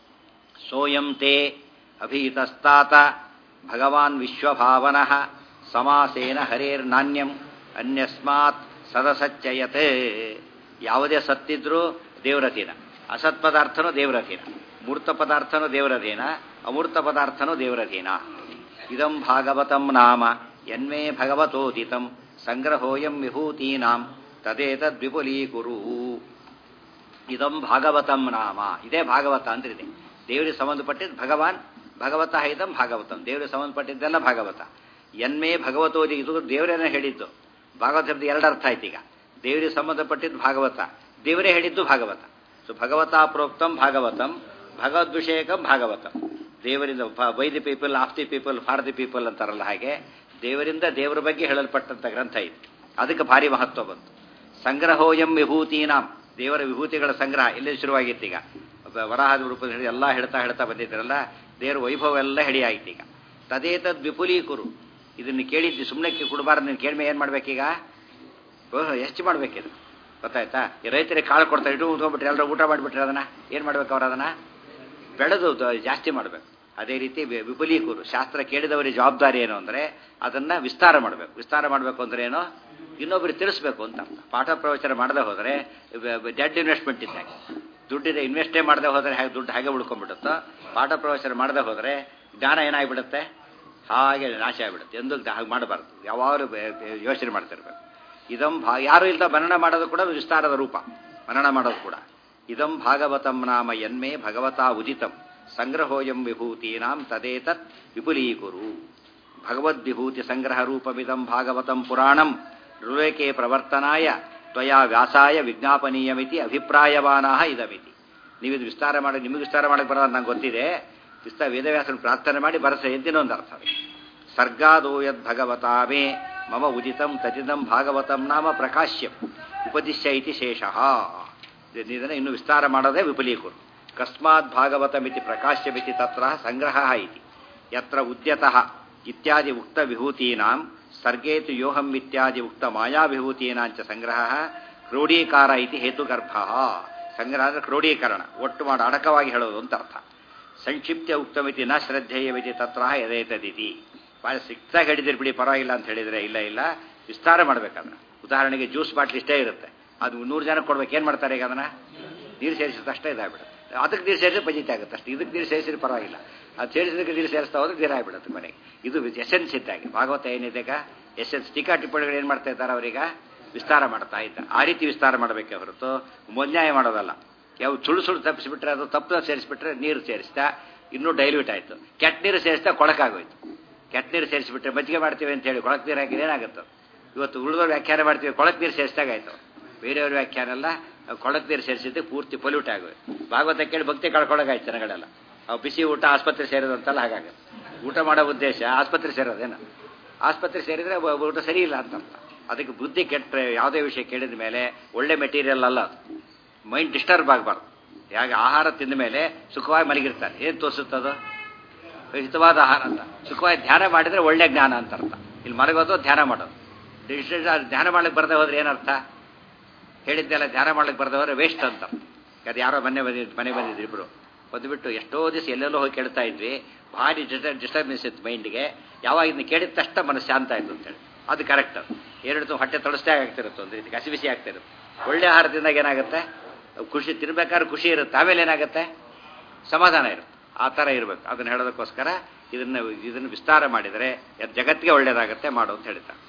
ಸೋಯಂ ತೇ ಅಭೀತಸ್ತಾತ ಭಗವಾನ್ ವಿಶ್ವಭಾವನಃ ಸಮಾಸೇನ ಹರೇರ್ನಾಣ್ಯಂ ಅನ್ಯಸ್ಮಾತ್ ಸದಸಚ್ಚಯತೆ ಯಾವುದೇ ಸತ್ತಿದ್ರೂ ದೇವರಧೀನ ಅಸತ್ ಪದಾರ್ಥನೂ ದೇವರಧೀನ ಮೂರ್ತ ಪದಾರ್ಥನೂ ದೇವರಧೀನ ಅಮೂರ್ತ ಪದಾರ್ಥನೂ ದೇವರಧೀನ ಇದಂ ಭಾಗವತಂ ನಾಮ ಯನ್ಮೇ ಭಗವತೋದಿತಂ ಸಂಗ್ರಹೋಯಂ ವಿಭೂತೀನಾಂ ತದೇತದ್ವಿಪುಲೀಕುರು ಇದಂ ಭಾಗವತಂ ನಾಮ ಇದೇ ಭಾಗವತ ಅಂತಿದೆ ದೇವರಿಗೆ ಸಂಬಂಧಪಟ್ಟಿದ್ದು ಭಗವಾನ್ ಭಗವತ ಇದಂ ಭಾಗವತಂ ದೇವರಿಗೆ ಸಂಬಂಧಪಟ್ಟಿದ್ದೆಲ್ಲ ಭಾಗವತ ಎನ್ಮೇ ಭಗವತೋದಿ ಇದು ದೇವರೇನ ಹೇಳಿದ್ದು ಭಾಗವತ ಶಬ್ದ ಎರಡು ಅರ್ಥ ಆಯ್ತು ಈಗ ದೇವರಿಗೆ ಸಂಬಂಧಪಟ್ಟಿದ್ದು ಭಾಗವತ ದೇವರೇ ಹೇಳಿದ್ದು ಭಾಗವತ ಸೊ ಭಗವತ ಪ್ರೋಕ್ತಂ ಭಾಗವತಂ ಭಗವದ್ವಿಷಯಕಂ ಭಾಗವತಂ ದೇವರಿಂದ by the people of the people for the people ಅಂತಾರಲ್ಲ ಹಾಗೆ ದೇವರಿಂದ ದೇವರ ಬಗ್ಗೆ ಹೇಳಲ್ಪಟ್ಟಂತ ಗ್ರಂಥ ಇದು ಅದಕ್ಕೆ ಭಾರಿ ಮಹತ್ವ ಬಂತು ಸಂಗ್ರಹೋಯಂ ವಿಭೂತೀನಾಂ ದೇವರ ವಿಭೂತಿಗಳ ಸಂಗ್ರಹ ಇಲ್ಲಿ ಶುರುವಾಗಿತ್ತು ಈಗ ವರಾಹದ ರೂಪದಲ್ಲಿ ಹೇಳಿ ಎಲ್ಲ ಹೇಳ್ತಾ ಹೇಳ್ತಾ ಬಂದಿದ್ರಲ್ಲ ದೇವರ ವೈಭವ ಎಲ್ಲ ಹಿಡಿ ಆಯ್ತು ಈಗ ತದೇತದ್ ವಿಪುಲೀಕುರು ಇದನ್ನು ಕೇಳಿದ್ದು ಸುಮ್ಮನೆ ಕೊಡಬಾರ್ದು ನೀನು ಕೇಳ್ಮೆ ಏನು ಮಾಡ್ಬೇಕೀಗ ಓಹ್ ಎಷ್ಟು ಮಾಡ್ಬೇಕಿದು ಗೊತ್ತಾಯ್ತಾ ಈ ರೈತರಿಗೆ ಕಾಳು ಕೊಡ್ತಾರೆ ಇಟ್ಟು ಉತ್ಕೊಂಡ್ಬಿಟ್ರೆ ಎಲ್ಲರೂ ಊಟ ಮಾಡಿಬಿಟ್ರೆ ಅದನ್ನ ಏನು ಮಾಡ್ಬೇಕು ಅವ್ರು ಅದನ್ನ ಬೆಳೆದು ಜಾಸ್ತಿ ಮಾಡಬೇಕು ಅದೇ ರೀತಿ ವಿಪುಲೀಕರು ಶಾಸ್ತ್ರ ಕೇಳಿದವರಿಗೆ ಜವಾಬ್ದಾರಿ ಏನು ಅಂದರೆ ಅದನ್ನು ವಿಸ್ತಾರ ಮಾಡಬೇಕು ವಿಸ್ತಾರ ಮಾಡಬೇಕು ಅಂದ್ರೆ ಏನು ಇನ್ನೊಬ್ಬರಿಗೆ ತಿಳಿಸ್ಬೇಕು ಅಂತ ಪಾಠ ಪ್ರವಚನ ಮಾಡದೆ ಹೋದರೆ ಡೆಡ್ ಇನ್ವೆಸ್ಟ್ಮೆಂಟ್ ಇದ್ದಾಗ ದುಡ್ಡಿದೆ ಇನ್ವೆಸ್ಟೇ ಮಾಡದೆ ಹೋದರೆ ಹಾಗೆ ದುಡ್ಡು ಹಾಗೆ ಉಳ್ಕೊಂಡ್ಬಿಡುತ್ತೋ ಪಾಠ ಪ್ರವಚನ ಮಾಡದೆ ಹೋದರೆ ಜ್ಞಾನ ಏನಾಗಿಬಿಡುತ್ತೆ ಹಾಗೆ ನಾಶ ಆಗಿಬಿಡುತ್ತೆ ಎಂದು ಹಾಗೆ ಮಾಡಬಾರ್ದು ಯಾವಾಗಲೂ ಯೋಚನೆ ಮಾಡ್ತಿರ್ಬೇಕು ಇದಂ ಭಾ ಯಾರು ಇಲ್ದ ಮನನ ಮಾಡೋದು ಕೂಡ ವಿಸ್ತಾರದ ರೂಪ ಮನನ ಮಾಡೋದು ಕೂಡ ಇದಂ ಭಾಗವತಂ ನಾಮ ಯನ್ಮೇ ಭಗವತಾ ಉದಿತಂ ಸಂಗ್ರಹೋಯಂ ವಿಭೂತೀನಾಂ ತದೇತತ್ ವಿಪುಲೀಕುರು ಭಗವದ್ವಿಭೂತಿ ಸಂಗ್ರಹ ರೂಪಮಿದಂ ಭಾಗವತಂ ಪುರಾಣಂ ಋಲೇಕೆ ಪ್ರವರ್ತನಾಯ ತ್ವಯಾ ವ್ಯಾಸಾಯ ವಿಜ್ಞಾಪನೀಯಮಿತಿ ಅಭಿಪ್ರಾಯವಾನಾಹ ಇದಮಿತಿ ನೀವು ಇದು ವಿಸ್ತಾರ ಮಾಡಿ ನಿಮಗೆ ವಿಸ್ತಾರ ಮಾಡಕ್ಕೆ ಬರೋದು ನಂಗೆ ಗೊತ್ತಿದೆ ವಿಸ್ತಾರ ವೇದವ್ಯಾಸನ ಪ್ರಾರ್ಥನೆ ಮಾಡಿ ಬರಸ ಎಂದಿನೊಂದು ಅರ್ಥ ಸರ್ಗಾದೋ ಯದ್ ಭಗವತಾಮೇ ಮಮ ಉದಿತಂ ತದಿದಂ ಭಾಗವತಂ ನಾಮ ಪ್ರಕಾಶ್ಯಂ ಉಪದಿಶ್ಯ ಇತಿ ಶೇಷಃ ಇದನ್ನು ಇನ್ನು ವಿಸ್ತಾರ ಮಾಡೋದೇ ವಿಪುಲೀಕುರು ಕಸ್ಮಾತ್ ಭಾಗವತಮಿತಿ ಪ್ರಕಾಶ್ಯಮಿತಿ ತತ್ರ ಸಂಗ್ರಹ ಇತಿ ಯತ್ರ ಉದ್ಯತಃ ಇತ್ಯಾದಿ ಉಕ್ತ ವಿಭೂತೀನಾಂ ಸರ್ಗೇತು ಯೋಹಂ ಇತ್ಯಾದಿ ಉಕ್ತ ಮಾಯಾವಿಭೂತೀನಾಂಚ ಸಂಗ್ರಹ ಕ್ರೋಢೀಕಾರ ಇತಿ ಹೇತುಗರ್ಭ ಸಂಗ್ರಹ ಅಂದರೆ ಕ್ರೋಢೀಕರಣ ಒಟ್ಟು ಮಾಡಿ ಅಡಕವಾಗಿ ಹೇಳೋದು ಅಂತ ಅರ್ಥ ಸಂಕ್ಷಿಪ್ತ ಉಕ್ತಮಿತಿ ನ ಶ್ರದ್ಧೇಯಮಿತಿ ತತ್ರ ಯಥೇತದಿತಿ ಭಾಳ ಸಿಕ್ತಾಗಿ ಹೇಳಿದಿರಿ ಬಿಡಿ ಪರವಾಗಿಲ್ಲ ಅಂತ ಹೇಳಿದರೆ ಇಲ್ಲ ಇಲ್ಲ ವಿಸ್ತಾರ ಮಾಡ್ಬೇಕಂದ್ರೆ ಉದಾಹರಣೆಗೆ ಜ್ಯೂಸ್ ಬಾಟ್ಲ್ ಇಷ್ಟೇ ಇರುತ್ತೆ ಅದು ನೂರು ಜನಕ್ಕೆ ಕೊಡ್ಬೇಕು ಏನು ಮಾಡ್ತಾರೆ ಈಗ ಅದನ್ನು ನೀರು ಸೇರಿಸಿದ ಅಷ್ಟೇ ಇದಾಗ್ಬಿಡುತ್ತೆ ಅದಕ್ಕೆ ನೀರು ಸೇರಿಸಿ ಪಂಜಿತಿ ಆಗುತ್ತೆ ಅಷ್ಟೇ ಇದಕ್ಕೆ ನೀರು ಸೇರಿಸಿದ್ರೆ ಪರವಾಗಿಲ್ಲ ಅದು ಸೇರಿಸಿದಕ್ಕೆ ನೀರು ಸೇರಿಸ್ತಾ ಹೋದ್ರೆ ನೀರು ಆಗಿಬಿಡುತ್ತೆ ಮನೆಗೆ ಇದು ಎಸೆನ್ಸ್ ಇದ್ದಾಗೆ ಭಾಗವತ ಏನಿದೆ ಎಸೆನ್ಸ್ ಟೀಕಾ ಟಿಪ್ಪಣಿಗಳು ಏನು ಮಾಡ್ತಾ ಇದ್ದಾರೆ ಅವರೀಗ ವಿಸ್ತಾರ ಮಾಡ್ತಾ ಇದ್ದಾರೆ ಆ ರೀತಿ ವಿಸ್ತಾರ ಮಾಡಬೇಕೆ ಹೊರತು ಮೊನ್ಯಾಯ ಮಾಡೋದಲ್ಲ ಯಾವ ಸುಳ್ಳು ಸುಳ್ಳು ತಪ್ಪಿಸಿಬಿಟ್ರೆ ಅದು ತಪ್ಪು ಸೇರಿಸ್ಬಿಟ್ರೆ ನೀರು ಸೇರಿಸ್ತಾ ಇನ್ನೂ ಡೈಲ್ಯೂಟ್ ಆಯಿತು ಕೆಟ್ಟ ನೀರು ಸೇರಿಸ್ತಾ ಕೊಳಕಾಗೋಯ್ತು ಕೆಟ್ಟ ನೀರು ಸೇರಿಸಿಬಿಟ್ರೆ ಮಜ್ಜಿಗೆ ಮಾಡ್ತೀವಿ ಅಂತ ಹೇಳಿ ಕೊಳಕ್ ನೀರು ಹಾಕಿದ್ರೆ ಏನಾಗುತ್ತೆ ಇವತ್ತು ಉಳಿದವ್ರು ವ್ಯಾಖ್ಯಾನ ಮಾಡ್ತೀವಿ ಕೊಳಕ್ ನೀರು ಸೇರಿಸಿದಾಗ ಆಯ್ತು ಬೇರೆಯವ್ರ ವ್ಯಾಖ್ಯಾನ ಎಲ್ಲ ಕೊಳಕ್ ನೀರು ಸೇರಿಸಿದ್ದೆ ಪೂರ್ತಿ ಪೊಲ್ಯೂಟ್ ಆಗೋಯ್ತು ಭಾಗವತ ಕೇಳಿ ಭಕ್ತಿ ಕಳ್ಕೊಳಗಾಯ್ತು ಜನಗಳೆಲ್ಲ ಅವು ಬಿಸಿ ಊಟ ಆಸ್ಪತ್ರೆ ಸೇರೋದಂತೆಲ್ಲ ಹಾಗಾಗುತ್ತೆ ಊಟ ಮಾಡೋ ಉದ್ದೇಶ ಆಸ್ಪತ್ರೆ ಸೇರೋದೇನು ಆಸ್ಪತ್ರೆ ಸೇರಿದರೆ ಊಟ ಸರಿ ಇಲ್ಲ ಅಂತ ಅದಕ್ಕೆ ಬುದ್ಧಿ ಕೆಟ್ಟರೆ ಯಾವುದೇ ವಿಷಯ ಕೇಳಿದ ಮೇಲೆ ಒಳ್ಳೆ ಮೆಟೀರಿಯಲ್ ಅಲ್ಲ ಅದು ಮೈಂಡ್ ಡಿಸ್ಟರ್ಬ್ ಆಗಬಾರ್ದು ಹೇಗೆ ಆಹಾರ ತಿಂದ ಮೇಲೆ ಸುಖವಾಗಿ ಮಲಗಿರ್ತಾನೆ ಏನು ತೋರಿಸುತ್ತದು ಹಿತವಾದ ಆಹಾರ ಅಂತ ಸುಖವಾಗಿ ಧ್ಯಾನ ಮಾಡಿದರೆ ಒಳ್ಳೆ ಜ್ಞಾನ ಅಂತ ಅರ್ಥ ಇಲ್ಲಿ ಮಲಗೋದು ಧ್ಯಾನ ಮಾಡೋದು ಧ್ಯಾನ ಮಾಡ್ಲಿಕ್ಕೆ ಬರದೆ ಹೋದ್ರೆ ಏನರ್ಥ ಹೇಳಿದ್ದೆಲ್ಲ ಧ್ಯಾನ ಮಾಡ್ಲಿಕ್ಕೆ ಬರದೆ ಹೋದ್ರೆ ವೇಸ್ಟ್ ಅಂತ ಅದು ಯಾರೋ ಮನೆ ಬಂದಿದ್ದು ಮನೆ ಬಂದಿದ್ರು ಇಬ್ರು ಬಂದುಬಿಟ್ಟು ಎಷ್ಟೋ ದಿವಸ ಎಲ್ಲೆಲ್ಲೋ ಹೋಗಿ ಕೇಳ್ತಾ ಇದ್ವಿ ಭಾರಿ ಡಿಸ್ಟರ್ಬೆನ್ಸ್ ಇತ್ತು ಮೈಂಡ್ಗೆ ಯಾವಾಗ ಇದನ್ನ ಕೇಳಿದ ತಕ್ಷಣ ಮನಸ್ಸು ಶಾಂತ ಆಯಿತು ಅಂತೇಳಿ ಅದು ಕರೆಕ್ಟ್ ಅದು ಎರಡು ಹೊಟ್ಟೆ ತೊಳಸ್ತಾ ಆಗ್ತಿರುತ್ತೆ ಒಂದು ರೀತಿ ಕಸಿ ಬಿಸಿ ಆಗ್ತಿರುತ್ತೆ ಒಳ್ಳೆ ಆಹಾರದಿಂದ ಏನಾಗುತ್ತೆ ಖುಷಿ ತಿನ್ಬೇಕಾದ್ರೆ ಖುಷಿ ಇರುತ್ತೆ ಆಮೇಲೆ ಏನಾಗುತ್ತೆ ಸಮಾಧಾನ ಇರುತ್ತೆ ಆ ಥರ ಇರಬೇಕು ಅದನ್ನು ಹೇಳೋದಕ್ಕೋಸ್ಕರ ಇದನ್ನು ಇದನ್ನು ವಿಸ್ತಾರ ಮಾಡಿದರೆ ಜಗತ್ತಿಗೆ ಒಳ್ಳೆಯದಾಗತ್ತೆ ಮಾಡು ಅಂತ ಹೇಳ್ತಾರೆ